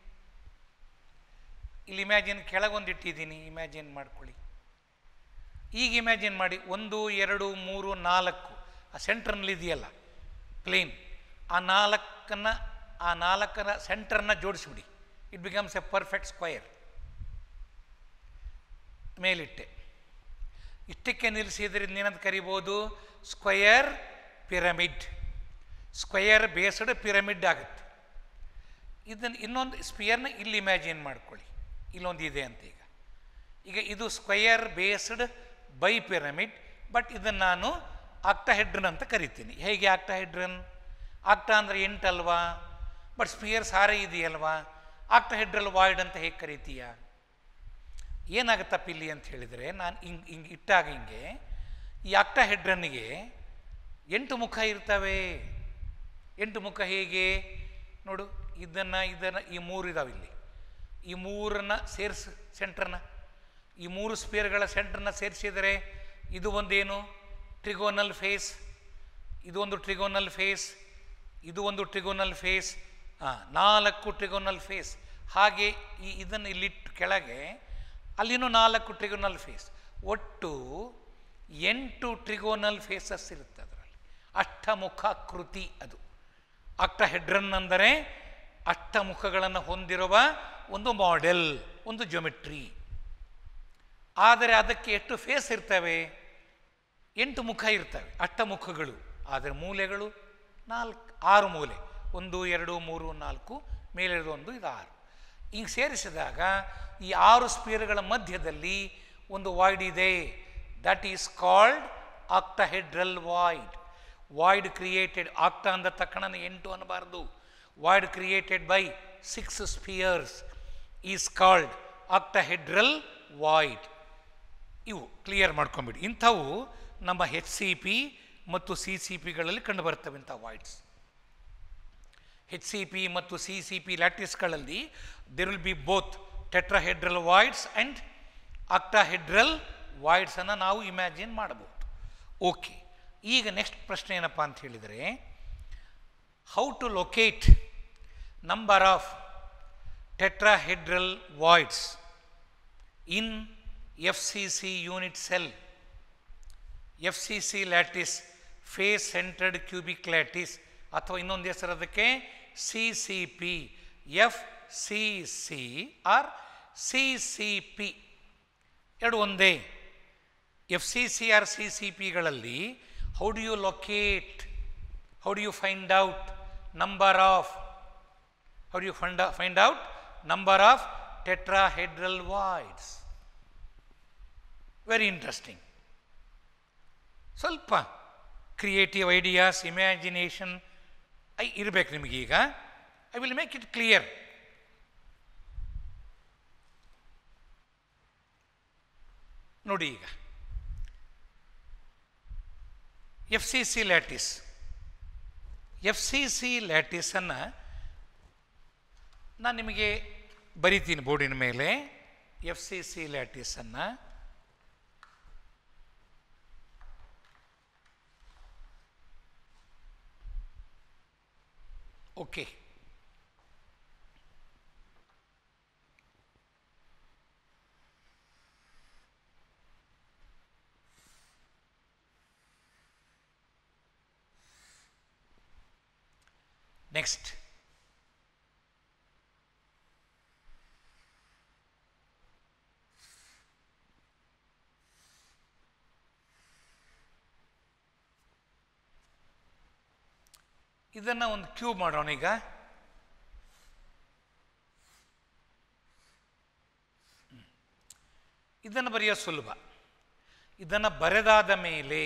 ಇಲ್ಲಿ ಇಮ್ಯಾಜಿನ್ ಕೆಳಗೊಂದು ಇಟ್ಟಿದ್ದೀನಿ ಇಮ್ಯಾಜಿನ್ ಮಾಡ್ಕೊಳ್ಳಿ ಈಗ ಇಮ್ಯಾಜಿನ್ ಮಾಡಿ ಒಂದು ಎರಡು ಮೂರು ನಾಲ್ಕು ಆ ಸೆಂಟ್ರ್ನಲ್ಲಿ ಇದೆಯಲ್ಲ ಪ್ಲೇನ್ ಆ ನಾಲ್ಕನ್ನು ಆ ನಾಲ್ಕರ ಸೆಂಟರ್ನ ಜೋಡಿಸ್ಬಿಡಿ it becomes a perfect square ಮೇಲಿಟ್ಟೆ ಇಷ್ಟಕ್ಕೆ ನಿಲ್ಲಿಸಿದ್ರಿಂದ ಏನಂತ ಕರಿಬೋದು square pyramid square based pyramid ಆಗುತ್ತೆ ಇದನ್ನು ಇನ್ನೊಂದು ಸ್ಪಿಯರ್ನ ಇಲ್ಲಿ ಇಮ್ಯಾಜಿನ್ ಮಾಡ್ಕೊಳ್ಳಿ ಇಲ್ಲೊಂದು ಇದೆ ಅಂತ ಈಗ ಈಗ ಇದು square based by pyramid but ಇದನ್ನು ನಾನು ಆಕ್ಟಾಹೆಡ್ರನ್ ಅಂತ ಕರಿತೀನಿ ಹೇಗೆ ಆಕ್ಟಾಹೆಡ್ರನ್ ಆಕ್ಟಾ ಅಂದರೆ ಎಂಟಲ್ವಾ ಬಟ್ ಸ್ಪಿಯರ್ ಸಾರೇ ಇದೆಯಲ್ವಾ ಆಕ್ಟಾಹೆಡ್ರಲ್ ವಾಯ್ಡ್ ಅಂತ ಹೇಗೆ ಕರಿತೀಯ ಏನಾಗುತ್ತಪ್ಪ ಇಲ್ಲಿ ಅಂತ ಹೇಳಿದರೆ ನಾನು ಹಿಂಗೆ ಹಿಂಗೆ ಇಟ್ಟಾಗ ಹಿಂಗೆ ಈ ಆಕ್ಟಾಹೆಡ್ರನ್ನಿಗೆ ಎಂಟು ಮುಖ ಇರ್ತವೆ ಎಂಟು ಮುಖ ಹೇಗೆ ನೋಡು ಇದನ್ನು ಇದನ್ನು ಈ ಮೂರು ಇದಾವೆ ಇಲ್ಲಿ ಈ ಮೂರನ್ನು ಸೇರಿಸ್ ಸೆಂಟ್ರನ್ನ ಈ ಮೂರು ಸ್ಪೇರ್ಗಳ ಸೆಂಟ್ರನ್ನ ಸೇರಿಸಿದರೆ ಇದು ಒಂದೇನು ಟ್ರಿಗೋನಲ್ ಫೇಸ್ ಇದು ಒಂದು ಟ್ರಿಗೋನಲ್ ಫೇಸ್ ಇದು ಒಂದು ಟ್ರಿಗೋನಲ್ ಫೇಸ್ ಹಾಂ ನಾಲ್ಕು ಟ್ರಿಗೋನಲ್ ಫೇಸ್ ಹಾಗೆ ಈ ಇದನ್ನು ಇಲ್ಲಿಟ್ಟು ಕೆಳಗೆ ಅಲ್ಲಿನೂ ನಾಲ್ಕು ಟ್ರಿಗೋನಲ್ ಫೇಸ್ ಒಟ್ಟು ಎಂಟು ಟ್ರಿಗೋನಲ್ ಫೇಸಸ್ ಇರುತ್ತೆ ಅದರಲ್ಲಿ ಅಷ್ಟಮುಖಾಕೃತಿ ಅದು ಅಕ್ಟಹೆಡ್ರನ್ ಅಂದರೆ ಅಷ್ಟಮುಖಗಳನ್ನು ಹೊಂದಿರುವ ಒಂದು ಮಾಡೆಲ್ ಒಂದು ಜೊಮೆಟ್ರಿ ಆದರೆ ಅದಕ್ಕೆ ಎಷ್ಟು ಫೇಸ್ ಇರ್ತವೆ ಎಂಟು ಮುಖ ಇರ್ತವೆ ಅಷ್ಟಮುಖಗಳು ಆದರೆ ಮೂಲೆಗಳು ನಾಲ್ಕು ಆರು ಮೂಲೆ ಒಂದು ಎರಡು ಮೂರು ನಾಲ್ಕು ಮೇಲಿರೋದು ಒಂದು ಇದು ಆರು ಹಿಂಗೆ ಸೇರಿಸಿದಾಗ ಈ ಆರು ಸ್ಪೀರ್ಗಳ ಮಧ್ಯದಲ್ಲಿ ಒಂದು ವಾಯ್ಡ್ ಇದೆ that is called octahedral void void created octa ಅಂದ ತಕ್ಷಣ ಎಂಟು ಅನ್ನಬಾರ್ದು void created by six spheres is called octahedral void ಇವು ಕ್ಲಿಯರ್ ಮಾಡ್ಕೊಂಬಿಡಿ ಇಂಥವು ನಮ್ಮ ಹೆಚ್ ಸಿ ಪಿ ಮತ್ತು ಸಿ ಸಿ ಪಿಗಳಲ್ಲಿ ಕಂಡುಬರ್ತವೆ ಇಂಥ ವಾಯ್ಡ್ಸ್ ಹೆಚ್ ಸಿ ಪಿ ಮತ್ತು ಸಿ ಸಿ ಪಿ ಲ್ಯಾಟಿಸ್ಗಳಲ್ಲಿ there will be both tetrahedral voids and octahedral ವಾಯ್ಡ್ಸನ್ನು ನಾವು ಇಮ್ಯಾಜಿನ್ ಮಾಡಬಹುದು ಓಕೆ ಈಗ ನೆಕ್ಸ್ಟ್ ಪ್ರಶ್ನೆ ಏನಪ್ಪ ಅಂತ ಹೇಳಿದರೆ how to locate number of tetrahedral voids in F C C unit cell F C C lattice face centred cubic lattice ಅಥವಾ ಇನ್ನೊಂದು ಹೆಸರು ಅದಕ್ಕೆ C C P F C C R C C P ಎರಡು ಒಂದೇ F C C R C C ಪಿಗಳಲ್ಲಿ how do you locate how do you find out number of how do you find find out number of tetrahedral voids very interesting ಸ್ವಲ್ಪ creative ideas imagination ಐ ಇರಬೇಕು ನಿಮಗೀಗ I will make it clear ನೋಡಿ ಈಗ F C C lattice F C C ಲ್ಯಾಟಿಸನ್ನು ನಾನು ನಿಮಗೆ ಬರಿತೀನಿ ಬೋರ್ಡಿನ ಮೇಲೆ ಎಫ್ ಸಿ ಸಿ ಲ್ಯಾಟಿಸನ್ನು ಓಕೆ ನೆಕ್ಸ್ಟ್ ಇದನ್ನು ಒಂದು ಕ್ಯೂಬ್ ಮಾಡೋಣ ಈಗ ಇದನ್ನು ಬರೆಯೋ ಸುಲಭ ಇದನ್ನು ಬರೆದಾದ ಮೇಲೆ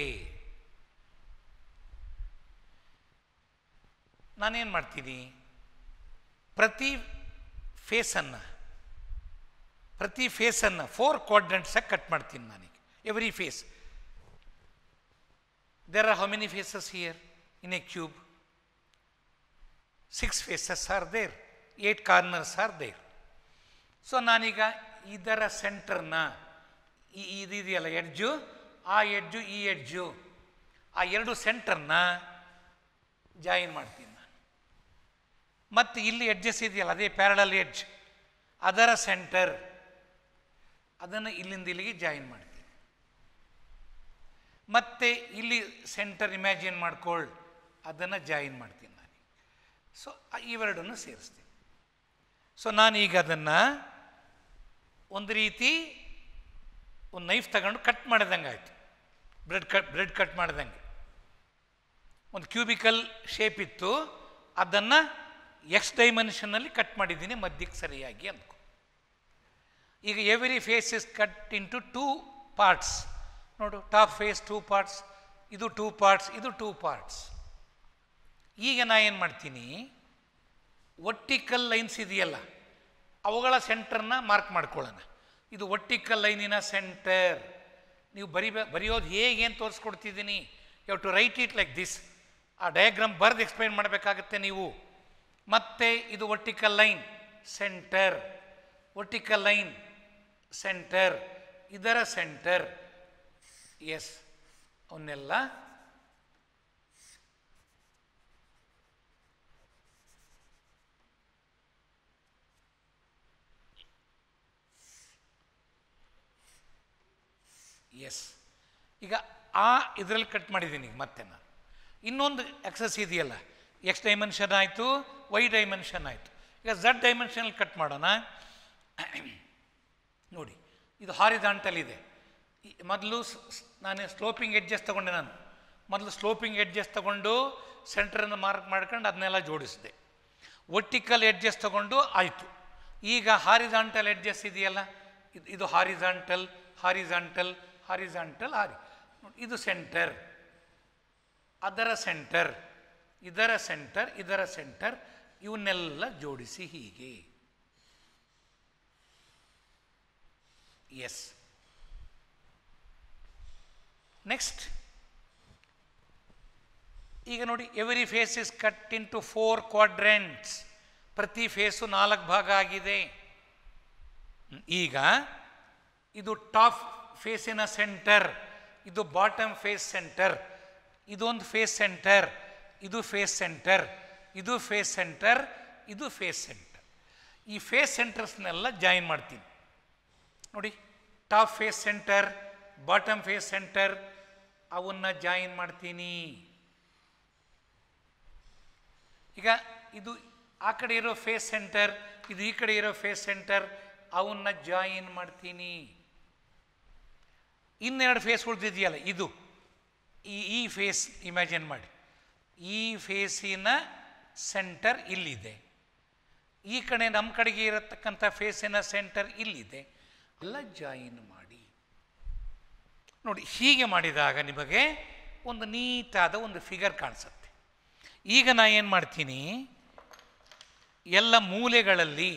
ನಾನೇನು ಮಾಡ್ತೀನಿ ಪ್ರತಿ ಫೇಸನ್ನು ಪ್ರತಿ ಫೇಸನ್ನು ಫೋರ್ ಕ್ವಾಡ್ರೆಂಟ್ಸಾಗಿ ಕಟ್ ಮಾಡ್ತೀನಿ ನಾನೀಗ every face there are how many faces here in a cube six faces are there eight corners are there so ನಾನೀಗ ಇದರ ಸೆಂಟರ್ನ ಇದು ಇದೆಯಲ್ಲ ಎಡ್ಜು ಆ ಎಡ್ಜು ಈ ಎಡ್ಜು ಆ ಎರಡು ಸೆಂಟರ್ನ ಜಾಯಿನ್ ಮಾಡ್ತೀನಿ ನಾನು ಮತ್ತು ಇಲ್ಲಿ ಎಡ್ಜಸ್ ಇದೆಯಲ್ಲ ಅದೇ ಪ್ಯಾರಡಲ್ ಎಡ್ಜ್ ಅದರ ಸೆಂಟರ್ ಅದನ್ನು ಇಲ್ಲಿಂದ ಇಲ್ಲಿಗೆ ಜಾಯಿನ್ ಮಾಡ್ತೀನಿ ಮತ್ತೆ ಇಲ್ಲಿ ಸೆಂಟರ್ ಇಮ್ಯಾಜಿನ್ ಮಾಡ್ಕೊಳ್ಳಿ ಅದನ್ನು ಜಾಯಿನ್ ಮಾಡ್ತೀನಿ ನಾನು ಸೊ ಇವೆರಡನ್ನು ಸೇರಿಸ್ತೀನಿ ಸೊ ನಾನೀಗ ಅದನ್ನು ಒಂದು ರೀತಿ ಒಂದು ನೈಫ್ ತಗೊಂಡು ಕಟ್ ಮಾಡಿದಂಗೆ ಆಯಿತು ಬ್ರೆಡ್ ಕಟ್ ಬ್ರೆಡ್ ಕಟ್ ಮಾಡಿದಂಗೆ ಒಂದು ಕ್ಯೂಬಿಕಲ್ ಶೇಪ್ ಇತ್ತು ಅದನ್ನು ಎಕ್ಸ್ ಡೈಮೆನ್ಷನ್ನಲ್ಲಿ ಕಟ್ ಮಾಡಿದ್ದೀನಿ ಮಧ್ಯಕ್ಕೆ ಸರಿಯಾಗಿ ಅಂದ್ಕೊ ಈಗ every face is cut into two parts ನೋಡು ಟಾಪ್ ಫೇಸ್ ಟೂ ಪಾರ್ಟ್ಸ್ ಇದು ಟೂ ಪಾರ್ಟ್ಸ್ ಇದು ಟೂ ಪಾರ್ಟ್ಸ್ ಈಗ ನಾ ಏನು ಮಾಡ್ತೀನಿ ಒಟ್ಟಿಕಲ್ ಲೈನ್ಸ್ ಇದೆಯಲ್ಲ ಅವುಗಳ ಸೆಂಟರ್ನ ಮಾರ್ಕ್ ಮಾಡ್ಕೊಳ್ಳೋಣ ಇದು ಒಟ್ಟಿಕಲ್ ಲೈನಿನ ಸೆಂಟರ್ ನೀವು ಬರಿಬೇ ಬರೆಯೋದು ಹೇಗೆ ಅಂತ ತೋರಿಸ್ಕೊಡ್ತಿದ್ದೀನಿ you to write it like this ಆ ಡಯಾಗ್ರಾಮ್ ಬರೆದು ಎಕ್ಸ್ಪ್ಲೈನ್ ಮಾಡಬೇಕಾಗತ್ತೆ ನೀವು ಮತ್ತೆ ಇದು ಒಟ್ಟಿಕಲ್ ಲೈನ್ ಸೆಂಟರ್ ಒಟ್ಟಿಕಲ್ ಲೈನ್ ಸೆಂಟರ್ ಇದರ ಸೆಂಟರ್ ಎಸ್ ಅವನ್ನೆಲ್ಲ ಎಸ್ ಈಗ ಆ ಇದರಲ್ಲಿ ಕಟ್ ಮಾಡಿದ್ದೀನಿ ಈಗ ಮತ್ತೆ ನಾನು ಇನ್ನೊಂದು ಎಕ್ಸಸ್ ಇದೆಯಲ್ಲ ಎಕ್ಸ್ ಡೈಮೆನ್ಷನ್ ಆಯಿತು ವೈ ಡೈಮೆನ್ಷನ್ ಆಯಿತು ಈಗ ಝಡ್ ಡೈಮೆನ್ಷನಲ್ಲಿ ಕಟ್ ಮಾಡೋಣ ನೋಡಿ ಇದು ಹಾರಿದಾಂಟಲ್ ಇದೆ ಈ ಮೊದಲು ಸ್- ಸ್- ನಾನು ಸ್ಲೋಪಿಂಗ್ ಎಡ್ಜಸ್ ತಗೊಂಡೆ ನಾನು ಮೊದಲು ಸ್ಲೋಪಿಂಗ್ ಎಡ್ಜಸ್ ತಗೊಂಡು ಸೆಂಟ್ರನ್ನು ಮಾರ್ಕ್ ಮಾಡ್ಕೊಂಡು ಅದನ್ನೆಲ್ಲ ಜೋಡಿಸಿದೆ ಒಟ್ಟಿಕಲ್ ಎಡ್ಜಸ್ ತಗೊಂಡು ಆಯಿತು ಈಗ ಹಾರಿಜಾಂಟಲ್ ಎಡ್ಜಸ್ ಇದೆಯಲ್ಲ ಇದು ಇದು ಹಾರಿಜಾಂಟಲ್ ಹಾರಿಜಾಂಟಲ್ ಹಾರಿಜಾಂಟಲ್ ಹಾರಿ ನೋಡಿ, ಇದು ಸೆಂಟರ್ ಅದರ ಸೆಂಟರ್ ಇದರ ಸೆಂಟರ್ ಇದರ ಸೆಂಟರ್ ಇವನ್ನೆಲ್ಲ ಜೋಡಿಸಿ ಹೀಗೆ ಎಸ್ ನೆಕ್ಸ್ಟ್ ಈಗ ನೋಡಿ every face is cut into four quadrants ಪ್ರತಿ ಫೇಸು ನಾಲ್ಕು ಭಾಗ ಆಗಿದೆ ಹ್ಮ್, ಈಗ ಇದು ಟಾಪ್ ಫೇಸಿನ ಸೆಂಟರ್ ಇದು ಬಾಟಮ್ ಫೇಸ್ ಸೆಂಟರ್ ಇದೊಂದು ಫೇಸ್ ಸೆಂಟರ್ ಇದು ಫೇಸ್ ಸೆಂಟರ್ ಇದು ಫೇಸ್ ಸೆಂಟರ್ ಇದು ಫೇಸ್ ಸೆಂಟರ್ ಈ ಫೇಸ್ ಸೆಂಟರ್ಸ್ನೆಲ್ಲ ಜಾಯಿನ್ ಮಾಡ್ತೀನಿ ನೋಡಿ top face centre bottom face centre ಅವನ್ನ ಜಾಯಿನ್ ಮಾಡ್ತೀನಿ ಈಗ ಇದು ಆ ಕಡೆ ಇರೋ ಫೇಸ್ ಸೆಂಟರ್ ಇದು ಈ ಕಡೆ ಇರೋ ಫೇಸ್ ಸೆಂಟರ್ ಅವನ್ನ ಜಾಯಿನ್ ಮಾಡ್ತೀನಿ ಇನ್ನೆರಡು ಫೇಸ್ ಉಳಿದಿದೆಯಲ್ಲ ಇದು ಈ ಈ ಫೇಸ್ ಇಮ್ಯಾಜಿನ್ ಮಾಡಿ ಈ ಫೇಸಿನ ಸೆಂಟರ್ ಇಲ್ಲಿದೆ ಈ ಕಡೆ ನಮ್ಮ ಕಡೆಗೆ ಇರತಕ್ಕಂಥ ಫೇಸಿನ ಸೆಂಟರ್ ಇಲ್ಲಿದೆ ಎಲ್ಲ ಜಾಯಿನ್ ಮಾಡಿ ನೋಡಿ ಹೀಗೆ ಮಾಡಿದಾಗ ನಿಮಗೆ ಒಂದು ನೀಟಾದ ಒಂದು ಫಿಗರ್ ಕಾಣಿಸುತ್ತೆ ಈಗ ನಾ ಏನು ಮಾಡ್ತೀನಿ ಎಲ್ಲ ಮೂಲೆಗಳಲ್ಲಿ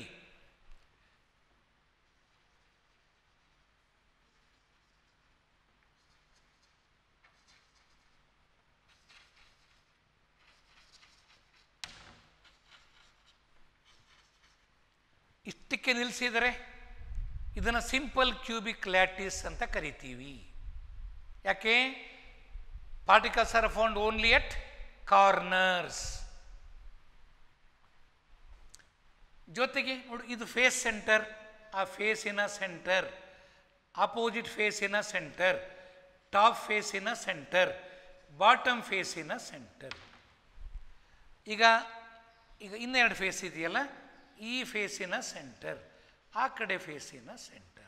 ಇಷ್ಟಕ್ಕೆ ನಿಲ್ಲಿಸಿದರೆ ಇದನ್ನು ಸಿಂಪಲ್ ಕ್ಯೂಬಿಕ್ ಲ್ಯಾಟಿಸ್ ಅಂತ ಕರಿತೀವಿ ಯಾಕೆ particles are found only at corners ಜೊತೆಗೆ ನೋಡಿ ಇದು ಫೇಸ್ ಸೆಂಟರ್ ಆ ಫೇಸಿನ ಸೆಂಟರ್ ಅಪೋಸಿಟ್ ಫೇಸಿನ ಸೆಂಟರ್ ಟಾಪ್ ಫೇಸಿನ ಸೆಂಟರ್ ಬಾಟಮ್ ಫೇಸಿನ ಸೆಂಟರ್ ಈಗ ಈಗ ಇನ್ನೆರಡು ಫೇಸ್ ಇದೆಯಲ್ಲ ಈ ಫೇಸಿನ ಸೆಂಟರ್ ಆ ಕಡೆ ಫೇಸಿನ ಸೆಂಟರ್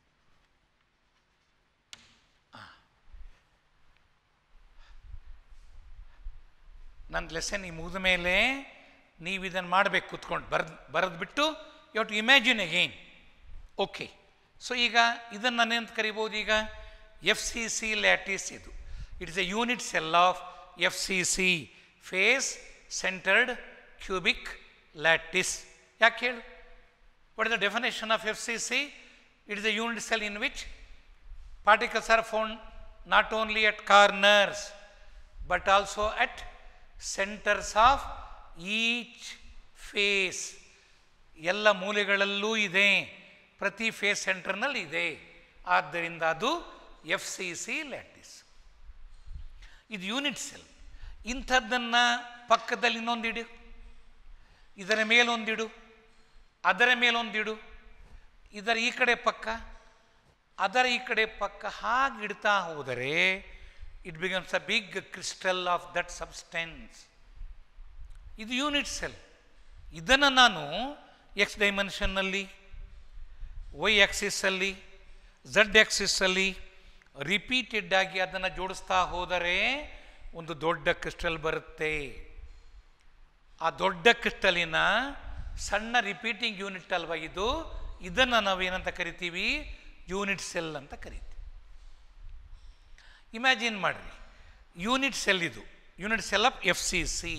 ನನ್ನ ಲೆಸನ್ ಈ ಮುಗಿದ ಮೇಲೆ ನೀವು ಇದನ್ನು ಮಾಡಬೇಕು ಕುತ್ಕೊಂಡು ಬರೆದು ಬರೆದು ಬಿಟ್ಟು you to imagine again okay so ಈಗ ಇದನ್ನು ನಾನೇಂತ ಕರಿಬೋದು ಈಗ ಎಫ್ ಸಿ ಸಿ ಲ್ಯಾಟಿಸ್ ಇದು it is a unit cell of F C C face centred cubic lattice ಯಾಕೆ ಹೇಳು what is the definition of F C C it is a unit cell in which particles are found not only at corners but also at centers of each face ಎಲ್ಲ ಮೂಲೆಗಳಲ್ಲೂ ಇದೆ ಪ್ರತಿ face ಸೆಂಟರ್ನಲ್ಲಿ ಇದೆ ಆದ್ದರಿಂದ ಅದು F C C lattice ಇದು unit cell ಇಂಥದ್ದನ್ನು ಪಕ್ಕದಲ್ಲಿ ಇನ್ನೊಂದಿಡು ಇದರ ಮೇಲೊಂದಿಡು ಅದರ ಮೇಲೊಂದಿಡು ಇದರ ಈ ಕಡೆ ಪಕ್ಕ ಅದರ ಈ ಕಡೆ ಪಕ್ಕ ಹಾಗೆ ಇಡ್ತಾ ಹೋದರೆ it becomes a big crystal of that substance ಇದು ಯೂನಿಟ್ ಸೆಲ್ ಇದನ್ನು ನಾನು ಎಕ್ಸ್ ಡೈಮೆನ್ಷನ್ನಲ್ಲಿ ವೈ ಆಕ್ಸಿಸಲ್ಲಿ ಝಡ್ ಆಕ್ಸಿಸಲ್ಲಿ ರಿಪೀಟೆಡ್ ಆಗಿ ಅದನ್ನು ಜೋಡಿಸ್ತಾ ಹೋದರೆ ಒಂದು ದೊಡ್ಡ ಕ್ರಿಸ್ಟಲ್ ಬರುತ್ತೆ ಆ ದೊಡ್ಡ ಕ್ರಿಸ್ಟಲಿನ ಸಣ್ಣ ರಿಪೀಟಿಂಗ್ ಯೂನಿಟ್ ಅಲ್ವಾ ಇದು ಇದನ್ನು ನಾವೇನಂತ ಕರಿತೀವಿ ಯೂನಿಟ್ ಸೆಲ್ ಅಂತ ಕರಿತೀವಿ ಇಮ್ಯಾಜಿನ್ ಮಾಡ್ರಿ ಯೂನಿಟ್ ಸೆಲ್ ಇದು unit cell of F C C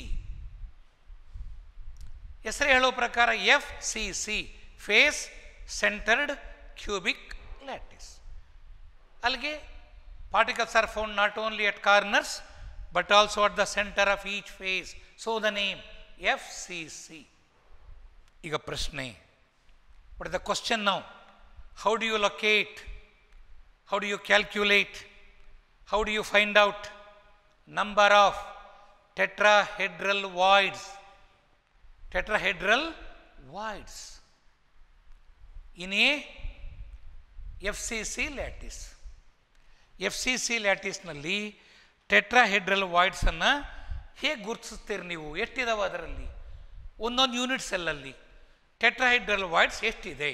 ಹೆಸರು ಹೇಳೋ ಪ್ರಕಾರ F C C face centred cubic lattice ಅಲ್ಲಿಗೆ particles are found not only at corners but also at the centre of each face so the name F C C ಈಗ ಪ್ರಶ್ನೆ but the question ನಾವು how do you locate how do you calculate how do you find out number of tetrahedral voids tetrahedral voids in a FCC lattice F C C ಲ್ಯಾಟಿಸ್ನಲ್ಲಿ tetrahedral ವಾಯ್ಡ್ಸನ್ನು ಹೇಗೆ ಗುರುತಿಸ್ತೀರಿ ನೀವು ಎಷ್ಟಿದಾವೆ ಅದರಲ್ಲಿ ಒಂದೊಂದು ಯೂನಿಟ್ ಸೆಲ್ಲಲ್ಲಿ ಟೆಟ್ರಾಹೆಡ್ರಲ್ ವಾಯ್ಡ್ಸ್ ಎಷ್ಟಿದೆ